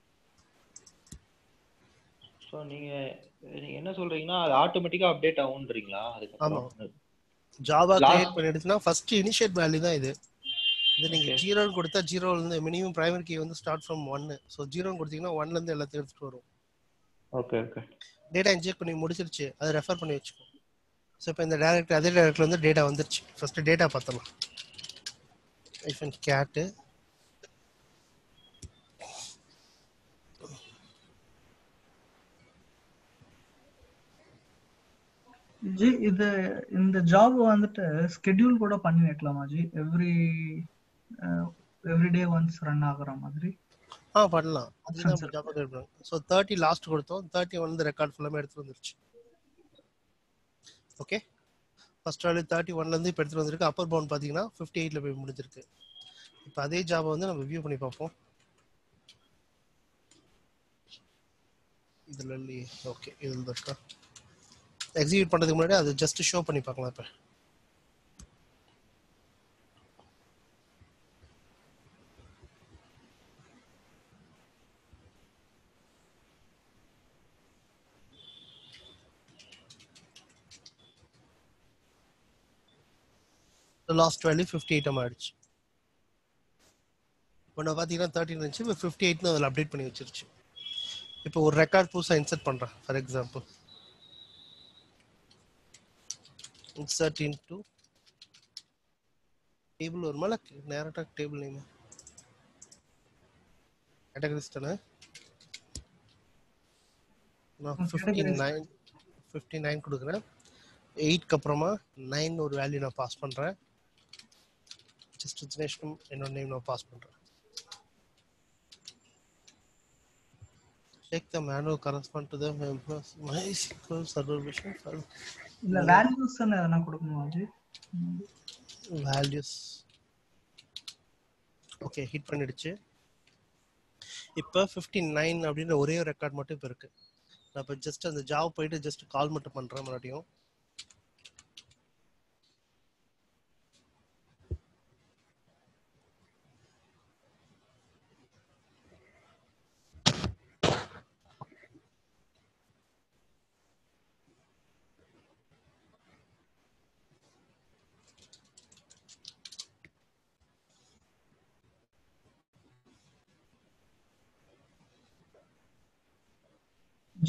ஸோ நீங்க நீங்க என்ன சொல்றீங்கன்னா அது ஆட்டோமேட்டிக்கா அப்டேட் ஆகும்ன்றீங்களா அதுக்கப்புறம் ஜாவா Last- கிரியேட் பண்ணிடுச்சுன்னா ஃபர்ஸ்ட் இனிஷியேட் வேல்யூ தான் இது இது நீங்க Okay. ஜீரோன்னு கொடுத்தா ஜீரோல இருந்து மினிமம் பிரைமரி கீ வந்து ஸ்டார்ட் ஃப்ரம் ஒன்னு ஸோ ஜீரோன்னு கொடுத்தீங்கன்னா ஒன்ல இருந்து எல்லாத்தையும் எடுத்துட்டு வரும் ஓகே ஓகே டேட்டா இன்ஜெக்ட் பண்ணி முடிச்சிருச்சு அதை ரெஃபர் பண்ணி வச்சுக்கோ ஸோ இப்போ இந்த டேரக்ட் அதே டேரக்ட்ல வந்து டேட்டா வந்துருச்சு ஃபர்ஸ்ட் டேட்டா பார்த்தலாம் ஐஃபன் கேட்டு ஜி இது இந்த ஜாப் வந்துட்டு ஸ்கெட்யூல் கூட பண்ணி வைக்கலாமா ji every every day once run ஆகுற மாதிரி ஆ பண்ணலாம் அதுதான் Sure. ஜாபா கிரியேட் பண்ணுங்க ஸோ தேர்ட்டி லாஸ்ட் கொடுத்தோம் தேர்ட்டி வந்து ரெக்கார்ட் ஃபுல்லாமே எடுத்துட்டு வந்துருச்சு ஓகே ஃபர்ஸ்ட் வேல்யூ தேர்ட்டி ஒன்லேருந்து இப்போ எடுத்துட்டு வந்திருக்கு அப்பர் பவுண்ட் பார்த்தீங்கன்னா ஃபிஃப்டி எயிட்டில் போய் முடிஞ்சிருக்கு இப்போ அதே ஜாபை வந்து நம்ம வியூ பண்ணி பார்ப்போம் இதில் இல்லையே ஓகே இதில் தான் இருக்கா எக்ஸிக்யூட் பண்ணுறதுக்கு முன்னாடி அது ஜஸ்ட் ஷோ பண்ணி பார்க்கலாம் இப்போ லாஸ்ட் வேல்யூ ஃபிஃப்டி எயிட் ஆயிடுச்சு இப்போ நான் பார்த்தீங்கன்னா தேர்ட்டின் இருந்துச்சு இப்போ ஃபிஃப்டி எயிட்னு அதில் அப்டேட் பண்ணி வச்சிருச்சு இப்போ ஒரு ரெக்கார்ட் புதுசாக இன்சர்ட் பண்ணுறேன் for example insert into table வருமா இல்லை நேரட்டாக டேபிள் நேம் கேட்டகரிஸ் தானே நான் ம், fifty categories. Nine fifty nine கொடுக்குறேன் எயிட்க்கு அப்புறமா நைன் ஒரு வேல்யூ நான் பாஸ் பண்ணுறேன் ஜஸ்ட் தினேஷ்கம் என்னோட நேம் நான் பாஸ் பண்ணுறேன் check the manual correspond to the members MySQL server version file இல்ல வேல்யூஸ் எதனா கொடுக்கணுமா ஜி values ஓகே ஹிட் பண்ணிடுச்சு இப்போ ஃபிஃப்டி நைன் அப்படின்ற ஒரே ஒரு ரெக்கார்ட் மட்டும் இப்போ இருக்கு நான் இப்போ ஜஸ்ட் அந்த ஜாப் போயிட்டு ஜஸ்ட் கால் மட்டும் பண்ணுறேன் மறுபடியும்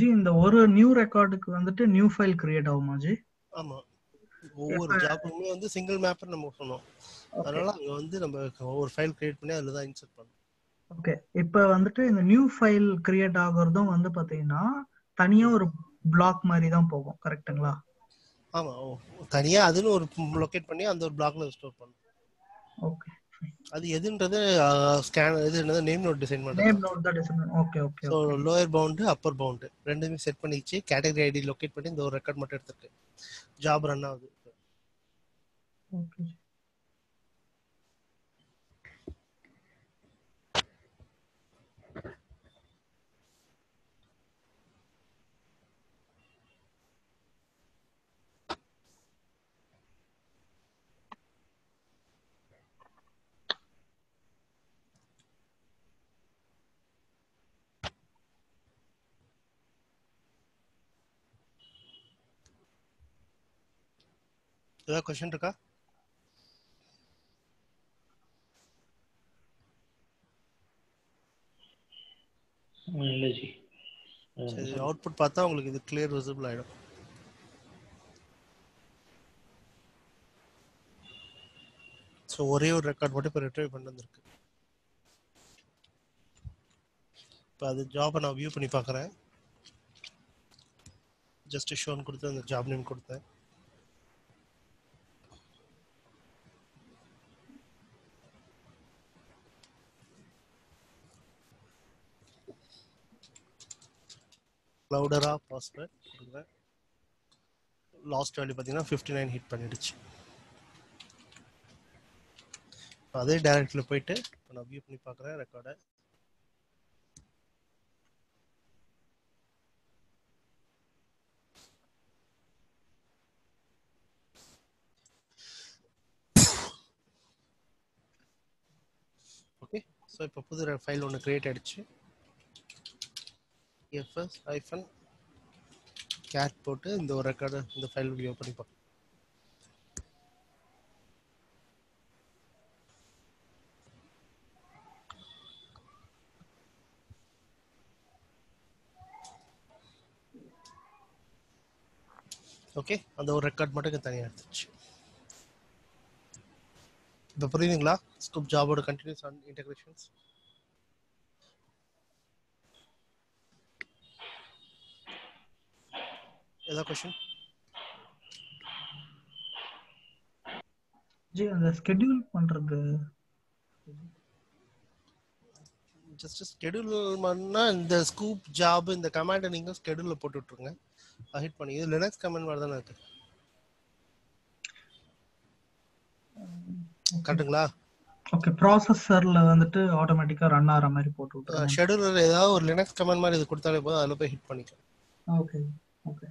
ஜி இந்த ஒரு நியூ ரெக்கார்டுக்கு வந்துட்டு நியூ ஃபைல் கிரியேட் ஆகுமா ஜி ஆமா ஒவ்வொரு ஜாப்புமே வந்து சிங்கிள் மேப்பர் நம்ம சொன்னோம் அதனால அங்க வந்து நம்ம ஒவ்வொரு ஃபைல் கிரியேட் பண்ணி அதுல தான் இன்சர்ட் பண்ணணும் ஓகே இப்போ வந்துட்டு இந்த நியூ ஃபைல் கிரியேட் ஆகுறதும் வந்து பாத்தீங்கன்னா தனியா ஒரு பிளாக் மாதிரி தான் போகும் கரெக்ட்டுங்களா ஆமா ஓ தனியா அதுன்னு ஒரு லொகேட் பண்ணி அந்த ஒரு பிளாக்ல ஸ்டோர் பண்ணணும் ஓகே அது எதுன்றது ஸ்கேன் இது என்னது நேம் நோட் டிசைன் நேம் பண்றது நோட் தான் design okay okay so lower bound upper bound ரெண்டுமே செட் பண்ணிச்சு கேட்டகரி ஐடி லொகேட் பண்ணி இந்த ஒரு ரெக்கார்ட் மட்டும் எடுத்துருக்கு ஜாப் ரன் ஆகுது ஓகே ஏதாவது கொஸ்டின் இருக்கா இல்லை ஜி சரி அவுட்புட் பார்த்தா உங்களுக்கு இது கிளியர் விசிபிள் ஆயிடும் ஸோ ஒரே ஒரு ரெக்கார்ட் மட்டும் இப்போ ரிட்ரைவ் பண்ணி வந்திருக்கு இப்போ அது ஜாபை நான் வியூ பண்ணி பார்க்குறேன் ஜஸ்ட் ஷோன் கொடுத்து அந்த ஜாப் நேம் கொடுத்தேன் க்ளவுடரா பாஸ்வேர்ட் கொடுக்குறேன் லாஸ்ட் வேல்யூ பார்த்தீங்கன்னா ஃபிஃப்டி நைன் ஹிட் பண்ணிடுச்சு இப்ப அதே டைரக்டில் போயிட்டு இப்போ நான் வியூ பண்ணி பார்க்குறேன் ரெக்கார்டை ஓகே ஸோ இப்போ புது ஃபைல் ஒன்று கிரியேட் ஆயிடுச்சு எஃப்எஸ் ஐஃபன் கேட் போட்டு இந்த ஒரு ரெக்கார்டு இந்த ஃபைல் வியூ பண்ணி பார்க்கலாம் ஓகே அந்த ஒரு ரெக்கார்ட் மட்டும் இங்க தனியாக எடுத்துச்சு இப்போ புரியுதுங்களா ஸ்கூப் ஜாபோட கண்டினியூஸ் ஆன் இன்டகிரேஷன்ஸ் ஏதாவது கொஷின் ஜி அந்த ஸ்கெட்யூல் பண்றது ஜஸ்ட் ஸ்கெடியூல் பண்ணா இந்த ஸ்கூப் ஜாப் இந்த கமாண்டை நீங்க ஸ்கெடியூல்ல போட்டு விட்டுருங்க ஹிட் பண்ணி இது லினக்ஸ் கமாண்ட் மாதிரி தானே இருக்கு கரெக்ட்டுங்களா ஓகே ப்ராசஸர்ல வந்துட்டு ஆட்டோமேட்டிக்கா ரன் ஆகிற மாதிரி போட்டு விட்டுருங்க ஷெடியூலர் ஏதாவது ஒரு லினக்ஸ் கமாண்ட் மாதிரி இது கொடுத்தாலே போதும் அதில் போய் ஹிட் பண்ணிக்கலாம் ஓகே ஓகே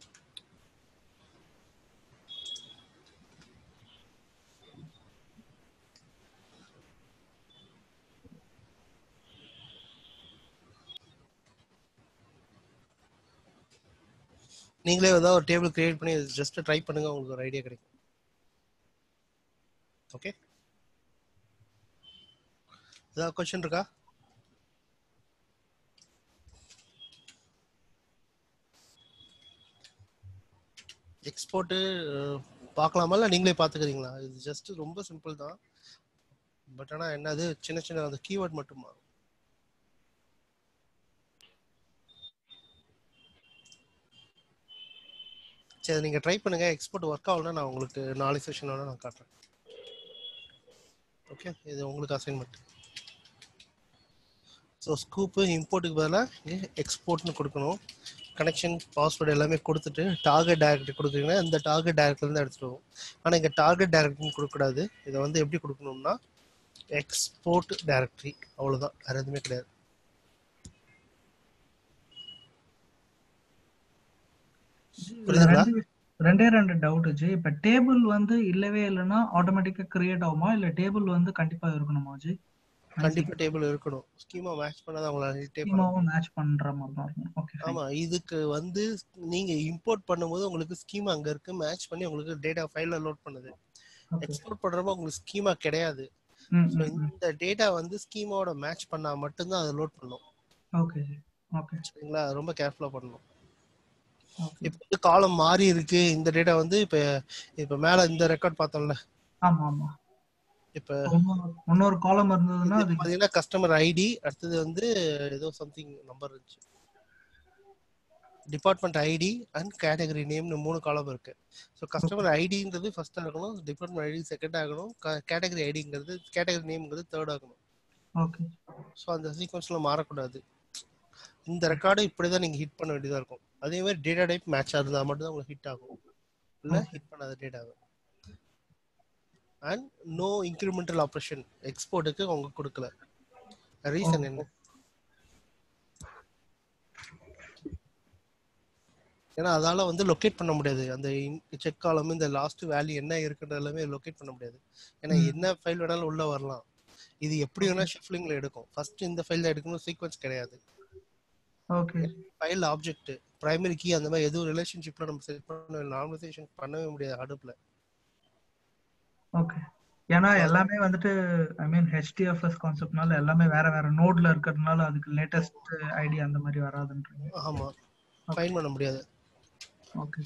நீங்களே ஏதாவது ஒரு டேபிள் கிரியேட் பண்ணி ஜஸ்ட் ட்ரை பண்ணுங்க உங்களுக்கு ஒரு ஐடியா கிடைக்கும் ஓகே ஏதாவது கொஸ்டின் இருக்கா எக்ஸ்போர்ட்டு பார்க்கலாமா இல்லை நீங்களே பார்த்துக்கிறீங்களா இது ஜஸ்ட் ரொம்ப சிம்பிள் தான் பட் ஆனால் என்னது சின்ன சின்ன அந்த கீவேர்ட் மட்டும் மாறும் சரி நீங்கள் ட்ரை பண்ணுங்க எக்ஸ்போர்ட் ஒர்க் ஆகலன்னா நான் உங்களுக்கு நாளைக்கு செஷனோட நான் காட்டுறேன் ஓகே இது உங்களுக்கு அசைன்மெண்ட் ஸோ ஸ்கூப்பு இம்போர்ட்டுக்கு பதிலாக இங்கே எக்ஸ்போர்ட்னு கொடுக்கணும் கனெக்ஷன் பாஸ்வேர்டு எல்லாமே கொடுத்துட்டு டார்கெட் டைரக்டரி கொடுக்குறீங்கன்னா இந்த டார்கெட் டைரக்ட்லேருந்து எடுத்துட்டு வரும் ஆனால் இங்கே டார்கெட் டைரக்டரின்னு கொடுக்கக்கூடாது இதை வந்து எப்படி கொடுக்கணும்னா எக்ஸ்போர்ட் டைரக்டரி அவ்வளோதான் வேறு எதுவுமே கிடையாது புரியுதுங்களா ரெண்டு- ரெண்டே ரெண்டு டவுட் ஜி இப்ப டேபிள் வந்து இல்லவே இல்லைன்னா ஆட்டோமேட்டிக்கா கிரியேட் ஆகுமா இல்ல டேபிள் வந்து கண்டிப்பா இருக்கணுமா ஜி கண்டிப்பா டேபிள் இருக்கணும் ஸ்கீமா மேட்ச் பண்ணாத அவங்களால டேபிள் ஸ்கீமாவும் மேட்ச் பண்ற மாதிரி தான் இருக்கும் ஓகே ஆமா இதுக்கு வந்து நீங்க இம்போர்ட் பண்ணும்போது உங்களுக்கு ஸ்கீமா அங்க இருக்கு மேட்ச் பண்ணி உங்களுக்கு டேட்டா ஃபைல்ல லோட் பண்ணுது ஓகே எக்ஸ்போர்ட் பண்றப்ப உங்களுக்கு ஸ்கீமா கிடையாது ம் So, ம், ம் இந்த டேட்டா வந்து ஸ்கீமாவோட மேட்ச் பண்ணா மட்டும்தான் அதை லோட் பண்ணும் ஓகே ஜி ஓகே சரிங்களா ரொம்ப கேர்ஃபுல்லா பண்ணணும் ஓகே இப்போ வந்து காலம் மாறி இருக்கு இந்த டேட்டா வந்து இப்ப இப்ப மேல இந்த ரெக்கார்ட் பார்த்தோம்ல ஆமா ஆமா இப்ப இன்னொரு- இன்னொரு காலம் இருந்ததுன்னா இது அது பாத்தீங்கன்னா கஸ்டமர் ஐடி அடுத்தது வந்து ஏதோ சம்திங் நம்பர் இருந்துச்சு டிபார்ட்மெண்ட் ஐடி அண்ட் கேட்டகரி நேம்னு மூணு காலம் இருக்கு ஸோ கஸ்டமர் ஐடின்றது ஃபர்ஸ்ட் ஆகணும் டிபார்ட்மெண்ட் ஐடி செகண்ட் ஆகணும் கேட்டகரி ஐடிங்கிறது கேட்டகரி நேம்ங்கிறது தேர்ட் ஆகணும் ஓகே ஸோ அந்த சீக்வன்ஸ்ல மாறக்கூடாது இந்த ரெக்கார்டு இப்படிதான் நீங்க ஹிட் பண்ண வேண்டியதா இருக்கும் அதே மாதிரி டேட்டா டைப் மேட்ச் இருந்தா மட்டும் தான் உங்களுக்கு ஹிட் ஆகும் இல்ல ஹிட் பண்ணாத டேட்டாவை அண்ட் நோ இன்க்ரிமெண்டல் ஆப்ரேஷன் எக்ஸ்போர்ட்டுக்கு அவங்க கொடுக்கல ரீசன் என்ன ஏன்னா அதால வந்து லொகேட் பண்ண முடியாது அந்த செக் காலம் இந்த லாஸ்ட் வேல்யூ என்ன இருக்குன்ற எல்லாமே லொகேட் பண்ண முடியாது ஏன்னா ம். என்ன ஃபைல் வேணாலும் உள்ள வரலாம் இது எப்படி வேணா ஷிஃப்டிங்ல எடுக்கும் ஃபர்ஸ்ட் இந்த ஃபைல் தான் எடுக்கணும் சீக்வன்ஸ் கிடையாது okay file object primary key அந்த மாதிரி எதுவும் ரிலேஷன்ஷிப்ல நம்ம செட் பண்ண நார்மலைசேஷன் பண்ணவே முடியாது அடுப்புல ஓகே ஏன்னா எல்லாமே வந்துட்டு ஐ மீன் ஹெச்டிஎஃப்எஸ் கான்செப்ட்னால எல்லாமே வேற வேற நோட்ல இருக்கிறதுனால அதுக்கு லேட்டஸ்ட் ஐடி அந்த மாதிரி வராதுன்றீங்க ஆமா ஃபைன் பண்ண முடியாது ஓகே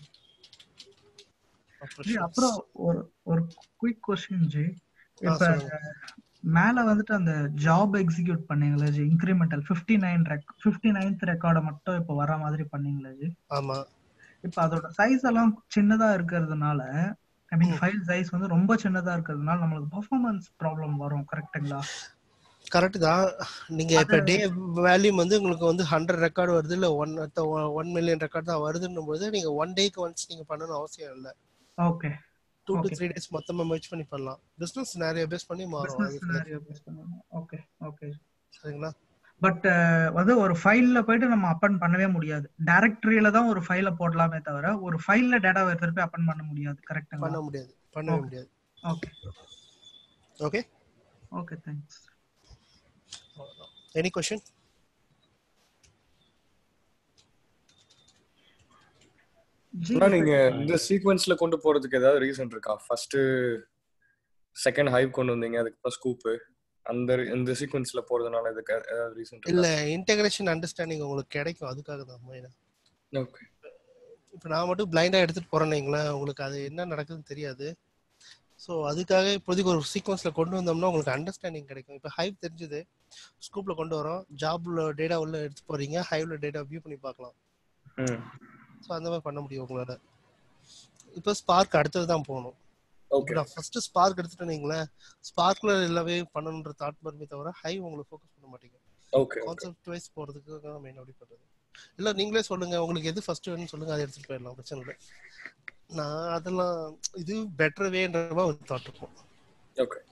ஜி அப்புறம் ஒரு ஒரு குயிக் கொஸ்டின் ஜி இப்ப சொல்லுங்க. மேல வந்துட்டு அந்த ஜாப் எக்ஸிக்யூட் பண்ணீங்களா ji incremental fifty nine rec fifty ninth ரெக்கார்டை மட்டும் இப்ப வர மாதிரி பண்ணீங்களா ஜி ஆமா இப்ப அதோட சைஸ் எல்லாம் சின்னதா இருக்கிறதுனால ஐ மீன் ஃபைல் சைஸ் வந்து ரொம்ப சின்னதா இருக்கிறதுனால நம்மளுக்கு பெர்ஃபார்மன்ஸ் ப்ராப்ளம் வரும் கரெக்ட்டுங்களா கரெக்ட் தான் நீங்க இப்ப டே வேல்யூம் வந்து உங்களுக்கு வந்து ஹண்ட்ரட் ரெக்கார்டு வருது இல்ல ஒன் ஒன் மில்லியன் ரெக்கார்ட் தான் வருதுன்னும் போது நீங்க ஒன் டேக்கு ஒன்ஸ் நீங்க பண்ணணும் அவசியம் இல்ல okay two to Okay. Three days மொத்தமா merge பண்ணி பண்ணலாம் பிசினஸ் நிறைய பேஸ் பண்ணி மாறும் பிசினஸ் அதுக்கு சினாரியோ பேஸ் பண்ணுவோம் ஓகே ஓகே சரிங்களா பட் வந்து ஒரு ஃபைல்ல போயிட்டு நம்ம அப்பன் பண்ணவே முடியாது டைரக்டரியில தான் ஒரு ஃபைல போடலாமே தவிர ஒரு ஃபைல்ல டேட்டாவை எடுத்துட்டு போய் அப்பன் பண்ண முடியாது பண்ண கரெக்ட்டுங்களா முடியாது பண்ணவே Okay. முடியாது okay okay okay thanks any question ji ஆனா நீங்க இந்த சீக்வன்ஸ்ல கொண்டு போறதுக்கு ஏதாவது ரீசன் இருக்கா ஃபர்ஸ்ட் செகண்ட் ஹைவ் கொண்டு வந்தீங்க அதுக்கப்புறம் ஸ்கூப் அந்த இந்த சீக்வன்ஸ்ல போறதுனால இதுக்கு ஏதாவது ரீசன் இல்ல இருக்கா இன்டகிரேஷன் அண்டர்ஸ்டாண்டிங் உங்களுக்கு கிடைக்கும் அதுக்காக தான் மெயினா ஓகே இப்போ நான் மட்டும் பிளைண்டா எடுத்துட்டு போறேன்னு வைங்களேன் உங்களுக்கு அது என்ன நடக்குதுன்னு தெரியாது ஸோ அதுக்காக இப்போதைக்கு ஒரு சீக்வன்ஸ்ல கொண்டு வந்தோம்னா உங்களுக்கு அண்டர்ஸ்டாண்டிங் கிடைக்கும் இப்போ ஹைவ் தெரிஞ்சது ஸ்கூப்ல கொண்டு வரோம் ஜாப்ல டேட்டா உள்ள எடுத்து போறீங்க ஹைவ்ல டேட்டா வியூ பண்ணி பார்க்கலாம் ம் ஸோ அந்த மாதிரி பண்ண முடியும் உங்களால இப்போ ஸ்பார்க் அடுத்தது தான் போகணும் ஓகே நான் ஃபர்ஸ்ட் ஸ்பார்க் எடுத்துட்டேன்னு வைங்களேன் ஸ்பார்க்ல எல்லாமே பண்ணணுன்ற தாட் வருமே தவிர ஹைவ் உங்களுக்கு ஃபோக்கஸ் பண்ண மாட்டீங்க ஓகே கான்செப்ட் வைஸ் போறதுக்கு மெயின் அப்படி பண்றது இல்ல நீங்களே சொல்லுங்க உங்களுக்கு எது ஃபர்ஸ்ட் வேணும்னு சொல்லுங்க அதை எடுத்துட்டு போயிடலாம் பிரச்சனை இல்லை நான் அதெல்லாம் இது பெட்டர் வேன்ற மாதிரி ஒரு தாட் இருக்கும் ஓகே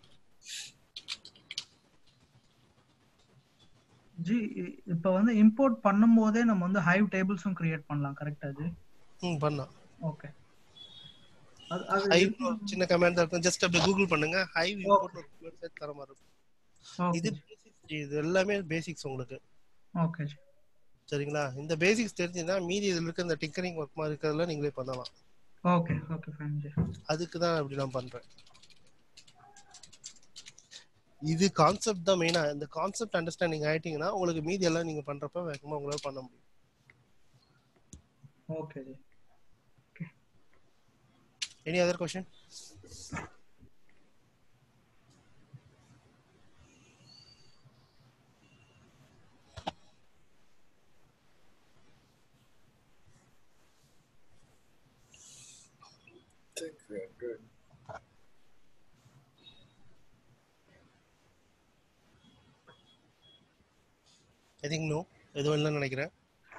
ஜி இ- இப்ப வந்து இம்போர்ட் பண்ணும்போதே நம்ம வந்து ஹைவ் டேபிள்ஸும் கிரியேட் பண்ணலாம் கரெக்டா ஜி ம் பண்ணலாம் ஓகே அது அது ஹைவ் சின்ன கமெண்ட் தான் இருக்கும் ஜஸ்ட் அப்படியே கூகுள் பண்ணுங்க ஹைவ் இம்போர்ட் ஒரு வெப்சைட் தர மாதிரி இருக்கும் இது ஓகே basics, இது எல்லாமே பேசிக்ஸ் உங்களுக்கு ஓகே ஜி சரிங்களா இந்த பேசிக்ஸ் தெரிஞ்சுன்னா மீதி இதுல இருக்க இந்த டிங்கரிங் ஒர்க் மாதிரி இருக்கிறதுல நீங்களே பண்ணலாம் ஓகே ஓகே ஃபைன் ஜி அதுக்கு தான் அப்படி நான் பண்றேன் இது கான்செப்ட் தான் மெயினா இந்த கான்செப்ட் அண்டர்ஸ்டாண்டிங் ஆயிட்டீங்கன்னா உங்களுக்கு மீதி எல்லாம் நீங்க பண்றப்ப வேகமா உங்களால பண்ண முடியும் okay ji any other question good. I think no எதுவும் இல்லைன்னு நினைக்கிறேன்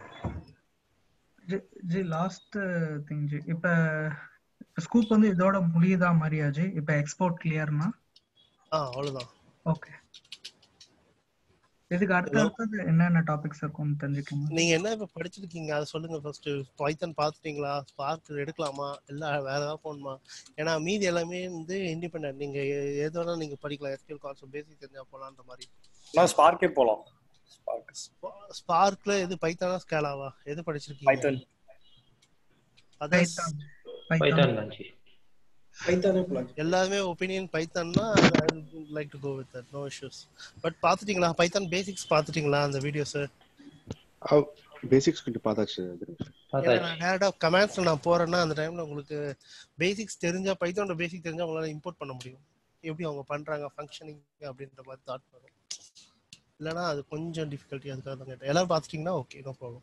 ஜி ஜி லாஸ்ட் திங் ஜி இப்ப ஸ்கூப் வந்து இதோட முடியுதா மாதிரியா ஜி இப்ப எக்ஸ்போர்ட் கிளியர்னா ஆ அவ்வளவுதான் ஓகே இதுக்கு அடுத்த அடுத்தது என்னென்ன டாபிக்ஸ் இருக்கும்னு தெரிஞ்சுக்கோங்க நீங்க என்ன இப்ப படிச்சிருக்கீங்க அதை சொல்லுங்க ஃபர்ஸ்ட் பைத்தன் பாத்துட்டீங்களா ஸ்பார்க் எடுக்கலாமா இல்ல வேற ஏதாவது போகணுமா ஏன்னா மீதி எல்லாமே வந்து இண்டிபெண்டன்ட் நீங்க எ- எது வேணாலும் நீங்க படிக்கலாம் எஸ்கியூஎல் கான்செப்ட் பேசிக் தெரிஞ்சா போலான்ற மாதிரி நான் ஸ்பார்க்கே போலாம் ஸ்பார்க் ஸ்பார்க்ல எது பைத்தானா ஸ்கேலாவா எது படிச்சிருக்கீங்க பைத்தன் அதான் பைத்தான் பைத்தான் தான் ஜி பைத்தானே போலாம் எல்லாருமே ஒப்பீனியன் பைத்தான்னா like to go with that no issues but பாத்துட்டீங்களா பைத்தான் பேசிக்ஸ் பாத்துட்டீங்களா அந்த வீடியோஸ் பேசிக்ஸ் கொஞ்சம் பார்த்தாச்சு தினேஷ் ஏன்னா பார்த்தாச்சு நான் டேரக்டா கமெண்ட்ஸ்ல நான் போறேன்னா அந்த டைம்ல உங்களுக்கு பேசிக்ஸ் தெரிஞ்சா பைத்தானோட பேசிக் தெரிஞ்சா உங்களால இம்போர்ட் பண்ண முடியும் எப்படி அவங்க பண்றாங்க ஃபங்க்ஷனிங் அப்படின்ற மாதிரி தாட் வரும் இல்லைன்னா அது கொஞ்சம் டிஃபிகல்ட்டி அதுக்காக தான் கேட்டேன் எல்லாரும் பார்த்துட்டீங்கன்னா ஓகே நோ ப்ராப்ளம்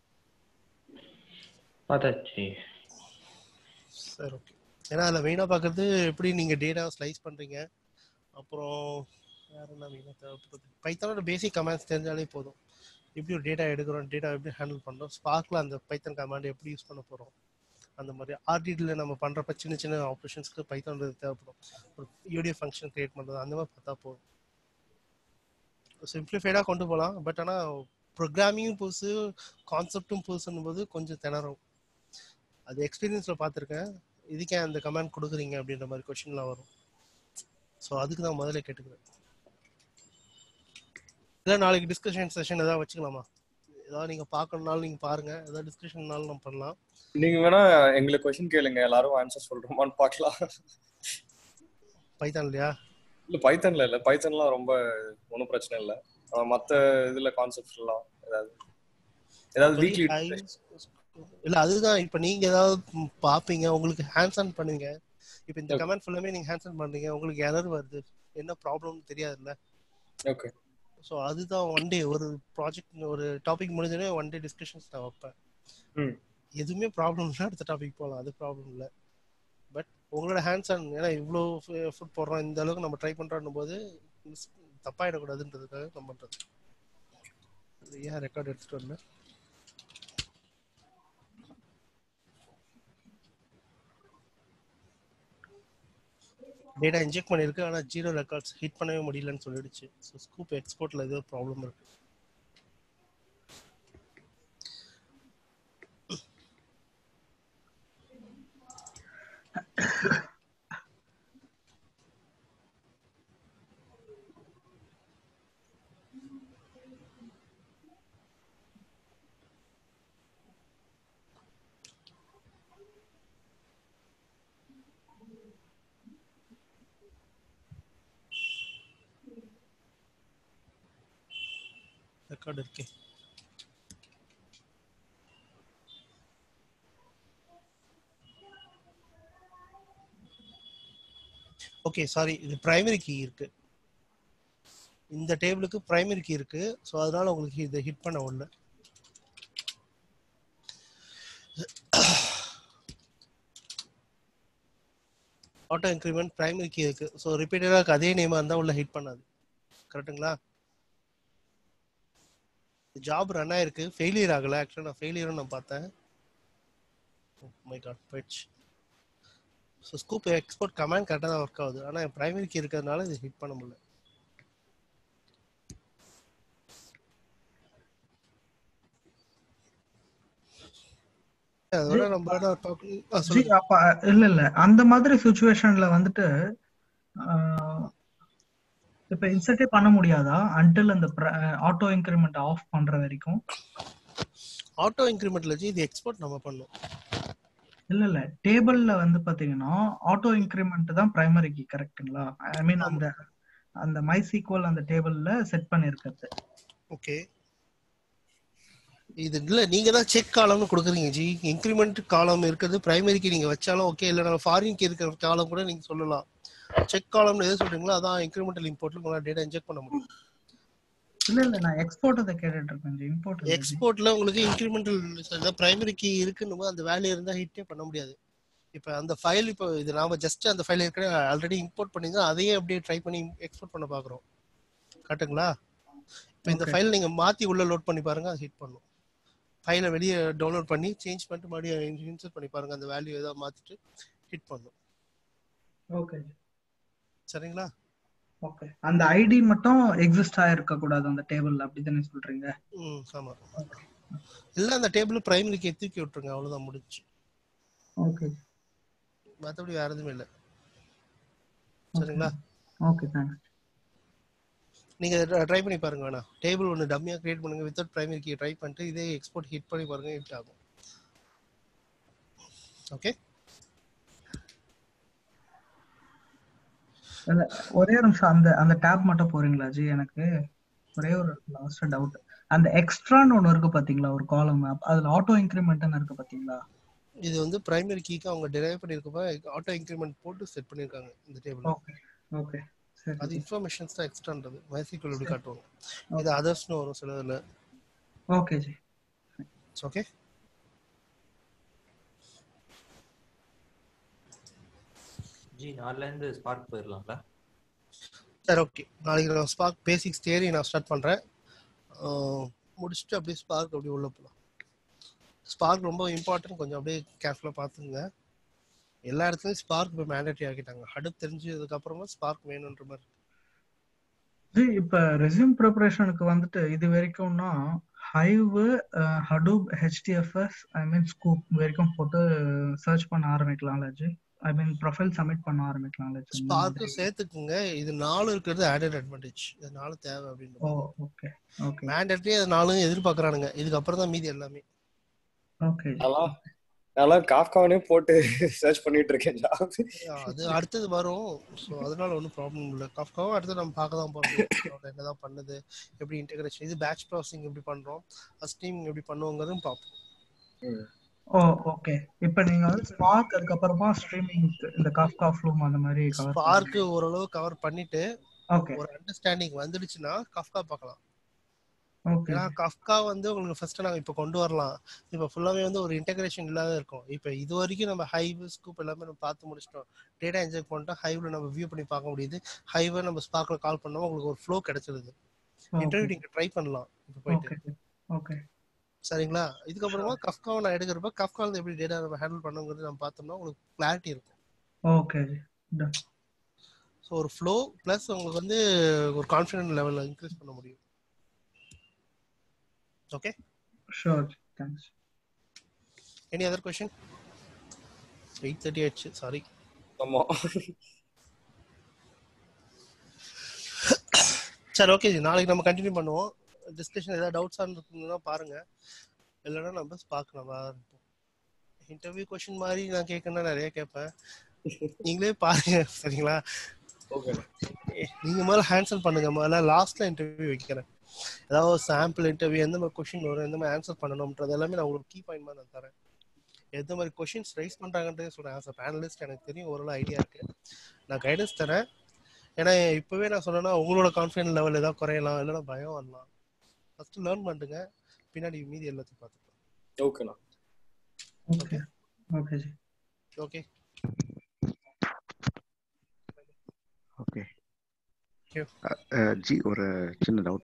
பார்த்தாச்சு சரி ஓகே ஏன்னா அதில் மெயினாக பார்க்குறது எப்படி நீங்கள் டேட்டா ஸ்லைஸ் பண்ணுறீங்க அப்புறம் வேற என்ன மெயினாக தேவைப்படுது பைத்தானோட பேசிக் கமாண்ட்ஸ் தெரிஞ்சாலே போதும் எப்படி ஒரு டேட்டா எடுக்கிறோம் டேட்டா எப்படி ஹேண்டில் பண்ணுறோம் ஸ்பார்க்கில் அந்த பைத்தன் கமாண்ட் எப்படி யூஸ் பண்ண போகிறோம் அந்த மாதிரி ஆர்டிடியில் நம்ம பண்ணுறப்ப சின்ன சின்ன ஆப்ரேஷன்ஸ்க்கு பைத்தானோட தேவைப்படும் ஒரு யூடியோ ஃபங்க்ஷன் கிரியேட் பண்ணுறது அந்த மாதிரி பார்த்தா போதும் சிம்பிளிஃபைடாக கொண்டு போகலாம் பட் ஆனால் ப்ரோக்ராமிங்கும் புதுசு கான்செப்டும் புதுசுன்னும் போது கொஞ்சம் திணறும் அது எக்ஸ்பீரியன்ஸில் பார்த்துருக்கேன் இதுக்கே அந்த கமெண்ட் கொடுக்குறீங்க அப்படின்ற மாதிரி கொஷின்லாம் வரும் ஸோ அதுக்கு தான் முதல்ல கேட்டுக்கிறேன் இல்லை நாளைக்கு டிஸ்கஷன் செஷன் ஏதாவது வச்சுக்கலாமா ஏதாவது நீங்கள் பார்க்கணுனாலும் நீங்கள் பாருங்கள் ஏதாவது டிஸ்கஷன்னாலும் நம்ம பண்ணலாம் நீங்க வேணா எங்களுக்கு கொஸ்டின் கேளுங்க எல்லாரும் ஆன்சர் சொல்றோமான்னு பார்க்கலாம் பைத்தான் இல்லையா இல்ல பைத்தன்ல இல்ல பைத்தன்லாம் ரொம்ப ஒன்றும் பிரச்சனை இல்ல அஹ் மத்த இதுல கான்செப்ட் எல்லாம் ஏதாவது ஏதாவது வீக்லி இல்ல அதுதான் இப்ப நீங்க ஏதாவது ம், பாப்பீங்க உங்களுக்கு ஹேண்ட்ஸ் ஆன் பண்ணுவீங்க இப்ப இந்த Okay. கமெண்ட் ஃபுல்லாமே நீங்க ஹேண்ட்ஸ் ஆன் பண்றீங்க உங்களுக்கு எரர் வருது என்ன ப்ராப்ளம் தெரியாதுல்ல ஓகே ஸோ அதுதான் ஒன் டே ஒரு ப்ராஜெக்ட் ஒரு டாபிக் முடிஞ்சோடனே ஒன் டே டிஸ்கஷன்ஸ் நான் வைப்பேன் ம். எதுவுமே ப்ராப்ளம் இல்லை அடுத்த டாபிக் போகலாம் அது ப்ராப்ளம் இல்லை பட் உங்களோட ஹேண்ட்ஸ் ஆன் ஏன்னா இவ்வளோ ஃபுட் போடுறோம் இந்த அளவுக்கு நம்ம ட்ரை பண்ணுறோம் போது மிஸ் தப்பாயிடக்கூடாதுன்றதுக்காக நம்ம பண்ணுறது அது ஏன் ரெக்கார்ட் எடுத்துட்டு வரல டேட்டா இன்ஜெக்ட் பண்ணிருக்கு ஆனா ஜீரோ ரெக்கார்ட்ஸ் ஹிட் பண்ணவே முடியலன்னு சொல்லிடுச்சு ஸோ ஸ்கூப் எக்ஸ்போர்ட்ல ஏதோ ப்ராப்ளம் இருக்கு ரெக்கார்ட் இருக்கே ஓகே சாரி இது பிரைமரி கீ இருக்கு இந்த டேபிளுக்கு பிரைமரி கீ இருக்கு ஸோ அதனால உங்களுக்கு இதை ஹிட் பண்ண உள்ள ஆட்டோ இன்க்ரிமெண்ட் பிரைமரி கீ இருக்கு ஸோ ரிப்பீட்டடாக அதே நேமாக இருந்தால் உள்ள ஹிட் பண்ணாது கரெக்ட்டுங்களா ஜாப் ரன் ஆயிருக்கு ஃபெயிலியர் ஆகல ஆக்சுவலாக நான் ஃபெயிலியரும் நான் பார்த்தேன் மை காட் போயிடுச்சு ஸோ ஸ்கூப் எக்ஸ்போர்ட் கமாண்ட் கரெக்டாக தான் ஒர்க் ஆகுது ஆனால் என் பிரைமரி கீ இருக்கிறதுனால இது ஹிட் பண்ண முடியல அதோட நம்மளோட talk- ஆ, ஜி சொல்லுங்க அப்ப இல்ல இல்ல அந்த மாதிரி சுச்சுவேஷன்ல வந்துட்டு ஆஹ், இப்ப இன்சர்ட்டே பண்ண முடியாதா அன்டில் அந்த ஆட்டோ இன்கிரிமெண்ட் ஆஃப் பண்ற வரைக்கும் ஆட்டோ இன்க்ரிமெண்ட்ல வச்சு இது எக்ஸ்போர்ட் நம்ம பண்ணோம் இல்ல இல்ல டேபிள்ல வந்து பாத்தீங்கன்னா ஆட்டோ இன்கிரிமெண்ட் தான் பிரைமரி கீ கரெக்ட்டுங்களா ஐ மீன் அந்த அந்த மை சீக்வல் அந்த டேபிள்ல செட் பண்ணிருக்கிறது ஓகே இது இல்ல நீங்க தான் செக் காலம்னு கொடுக்குறீங்க ஜி இன்க்ரிமெண்ட் காலம் இருக்கிறது பிரைமரிக்கு நீங்க வச்சாலும் ஓகே இல்ல நம்ம ஃபாரின்க்கு இருக்கிற காலம் கூட நீங்க சொல்லலாம் செக் காலம்னு எது சொல்றீங்களோ அதான் இன்க்ரிமெண்டல் இம்போர்ட்ல உங்களால டேட்டா இன்ஜெக்ட் பண்ண முடியும் இல்ல இல்ல நான் எக்ஸ்போர்ட் அதை கேட்டுட்டு இருக்கேன் ஜி இம்போர்ட் எக்ஸ்போர்ட்ல உங்களுக்கு இன்க்ரிமெண்டல் பிரைமரி கீ இருக்குன்னு போது அந்த வேல்யூ இருந்தா ஹிட்டே பண்ண முடியாது இப்போ அந்த ஃபைல் இப்போ இது நாம ஜஸ்ட் அந்த ஃபைல் ஏற்கனவே ஆல்ரெடி இம்போர்ட் பண்ணியிருந்தோம் அதையே அப்படியே ட்ரை பண்ணி எக்ஸ்போர்ட் பண்ண பாக்குறோம் கரெக்ட்டுங்களா இப்போ இந்த Okay. ஃபைல் நீங்க மாத்தி உள்ள லோட் பண்ணி பாருங்க அது ஹிட் பண்ணும் ஃபைலை வெளியே டவுன்லோட் பண்ணி சேஞ்ச் பண்ணிட்டு மறுபடியும் இன்சர்ட் பண்ணி பாருங்க அந்த வேல்யூ ஏதாவது மாத்திட்டு ஹிட் பண்ணும் ஓகே சரிங்களா ஓகே அந்த ஐடி மட்டும் எக்ஸிஸ்ட் ஆயிருக்க கூடாது அந்த டேபிள்ல அப்படிதானே சொல்றீங்க ம் ஆமா இல்ல அந்த டேபிள் பிரைமரிக்கு தூக்கி விட்டுருங்க அவ்வளவுதான் முடிஞ்சு ஓகே மற்றபடி வேற எதுவுமே இல்லை சரிங்களா ஓகே தேங்க்ஸ் நீங்க ட்ரை பண்ணி பாருங்க வேணா டேபிள் ஒன்று டம்மியா கிரியேட் பண்ணுங்க வித்தவுட் பிரைமரி கீ ட்ரை பண்ணிட்டு இதே எக்ஸ்போர்ட் ஹிட் பண்ணி பாருங்க ஹிட் ஆகும் ஓகே இல்ல, ஒரே ஒரு நிமிஷம் அந்த அந்த டேப் மட்டும் போறீங்களா ஜி எனக்கு ஒரே ஒரு லாஸ்ட் டவுட் அந்த எக்ஸ்ட்ரான்னு ஒண்ணு இருக்கு பாத்தீங்களா ஒரு காலம் அதுல ஆட்டோ இன்க்ரிமெண்ட்னு இருக்கு பாத்தீங்களா இது வந்து பிரைமரி கீக்கு அவங்க டெரைவ் பண்ணிருக்கப்ப ஆட்டோ இன்க்ரிமெண்ட் போட்டு செட் பண்ணிருக்காங்க இந்த டேபிள் ஓகே ஓகே சரி அது இன்ஃபர்மேஷன்ஸ் தான் எக்ஸ்ட்ரான்றது மைசிக்கல் எப்படி காட்டுவாங்க இது அதர்ஸ்னு வரும் சில இதுல ஓகே ஜி ஓகே ஜி நாலுல இருந்து ஸ்பார்க் போயிடலாம்ல சரி ஓகே நாளைக்கு நான் ஸ்பார்க் பேசிக்ஸ் தியரி நான் ஸ்டார்ட் பண்றேன் ஆஹ் முடிச்சுட்டு அப்படியே ஸ்பார்க் அப்படியே உள்ள போகலாம் ஸ்பார்க் ரொம்ப இம்பார்ட்டன்ட் கொஞ்சம் அப்படியே கேர்ஃபுல்லாக பார்த்துங்க எல்லா இடத்துலையும் ஸ்பார்க் இப்போ மேண்டேட்டரி ஆக்கிட்டாங்க ஹடுப் தெரிஞ்சதுக்கு அப்புறமா ஸ்பார்க் வேணுன்ற மாதிரி இருக்கு. ஜி இப்ப ரெஸ்யூம் ப்ரிப்பரேஷனுக்கு வந்துட்டு இது வரைக்கும்னா Hive Hadoop HDFS I mean Sqoop வரைக்கும் போட்டு சர்ச் பண்ண ஆரம்பிக்கலாம்ல ji I mean profile submit பண்ண ஆரம்பிக்கலாம்ல ஜி இந்த ஸ்பார்க்கும் மாதிரி. சேர்த்துக்குங்க இது நாலு இருக்கிறது ஆடட் அட்வான்டேஜ் இது நாலு தேவை ஓ அப்படின்னு ஓகே ஓகே மேண்டேட்டரி அது நாலும் எதிர்பார்க்கறானுங்க இதுக்கப்புறம் தான் மீதி எல்லாமே ஓகே ஜி அதெல்லாம் நான்லாம் காஃப்காவனே போட்டு சர்ச் பண்ணிட்டு இருக்கேன் ஜாப் அது அடுத்தது வரும் ஸோ அதனால ஒன்றும் ப்ராப்ளம் இல்லை கஃப்காவும் அடுத்து நம்ம பார்க்க தான் போகிறோம் என்னதான் பண்ணுது எப்படி இன்டெகிரேஷன் இது பேட்ச் ப்ராசஸிங் எப்படி பண்ணுறோம் ஸ்ட்ரீமிங் எப்படி பண்ணுவோங்கிறதும் பார்ப்போம் ஓ ஓகே இப்போ நீங்க வந்து ஸ்பார்க் அதுக்கப்புறமா ஸ்ட்ரீமிங் இந்த காஃப்கா ஃப்ளூம் அந்த மாதிரி கவர் ஸ்பார்க் ஓரளவு கவர் பண்ணிட்டு ஓகே ஒரு அண்டர்ஸ்டாண்டிங் வந்துடுச்சுன்னா கஃப்கா பார்க்கலாம் ஓகே ஏன்னா கஃப்கா வந்து உங்களுக்கு ஃபர்ஸ்ட் நாங்கள் இப்போ கொண்டு வரலாம் இப்போ ஃபுல்லாவே வந்து ஒரு இன்டெகிரேஷன் இல்லாத இருக்கும் இப்போ இது வரைக்கும் நம்ம ஹைவ் ஸ்கூப் எல்லாமே நம்ம பார்த்து முடிச்சிட்டோம் டேட்டா இன்ஜெக்ட் பண்ணிட்டோம் ஹைவ்ல நம்ம வியூ பண்ணி பார்க்க முடியுது ஹைவை நம்ம ஸ்பார்க்ல கால் பண்ணோம் உங்களுக்கு ஒரு ஃப்ளோ கிடைச்சிருது இன்டர்வியூ நீங்க ட்ரை பண்ணலாம் இப்போ போயிட்டு ஓகே ஓகே சரிங்களா இதுக்கப்புறமா கஃப்காவை நான் எடுக்கிறப்ப கஃப்காவில் எப்படி டேட்டா நம்ம ஹேண்டில் பண்ணுங்கிறது நம்ம பார்த்தோம்னா உங்களுக்கு கிளாரிட்டி இருக்கும் ஓகே ஜி டன் ஸோ ஒரு ஃப்ளோ ப்ளஸ் உங்களுக்கு வந்து ஒரு கான்ஃபிடென்ட் லெவலில் இன்க்ரீஸ் பண்ண முடியும் okay sure ji thanks any other question eight thirty ஆயிடுச்சு சாரி ஆமா சரி ஓகே ஜி நாளைக்கு நம்ம கண்டினியூ பண்ணுவோம் டிஸ்கஷன் ஏதாவது டவுட்ஸ் இருக்குன்னா பாருங்க இல்லைன்னா நம்ம ஸ்பார்க் நம்ம ஆரம்பிப்போம் இன்டர்வியூ கொஷின் மாதிரி நான் கேட்கணும்னா நிறைய கேட்பேன் நீங்களே பாருங்க சரிங்களா ஓகே நீங்க முதல்ல ஹேண்ட்ஸல் பண்ணுங்க முதல்ல லாஸ்ட்ல இன்டர்வியூ வைக்கிறேன் ஏதாவது சாம்பிள் இன்டர்வியூ எந்த மாதிரி கொஷின் வரும் எந்த மாதிரி ஆன்சர் பண்ணணும்ன்றது எல்லாமே நான் உங்களுக்கு கீ பாயிண்ட் மாதிரி நான் தரேன் எந்த மாதிரி கொஷின்ஸ் ரைஸ் பண்றாங்கன்றதே சொல்றேன் ஆஸ் அ பேனலிஸ்ட் எனக்கு தெரியும் ஓரளவு ஐடியா இருக்கு நான் கைடன்ஸ் தரேன் ஏன்னா இப்பவே நான் சொன்னேன்னா உங்களோட கான்ஃபிடன்ஸ் லெவல் ஏதாவது குறையலாம் இல்லைன்னா பயம் வரலாம் ஃபர்ஸ்ட் லேர்ன் பண்ணுங்க பின்னாடி மீதி எல்லாத்தையும் பார்த்துக்கலாம் ஓகேண்ணா okay okay ji okay okay Thank ji ஒரு சின்ன டவுட்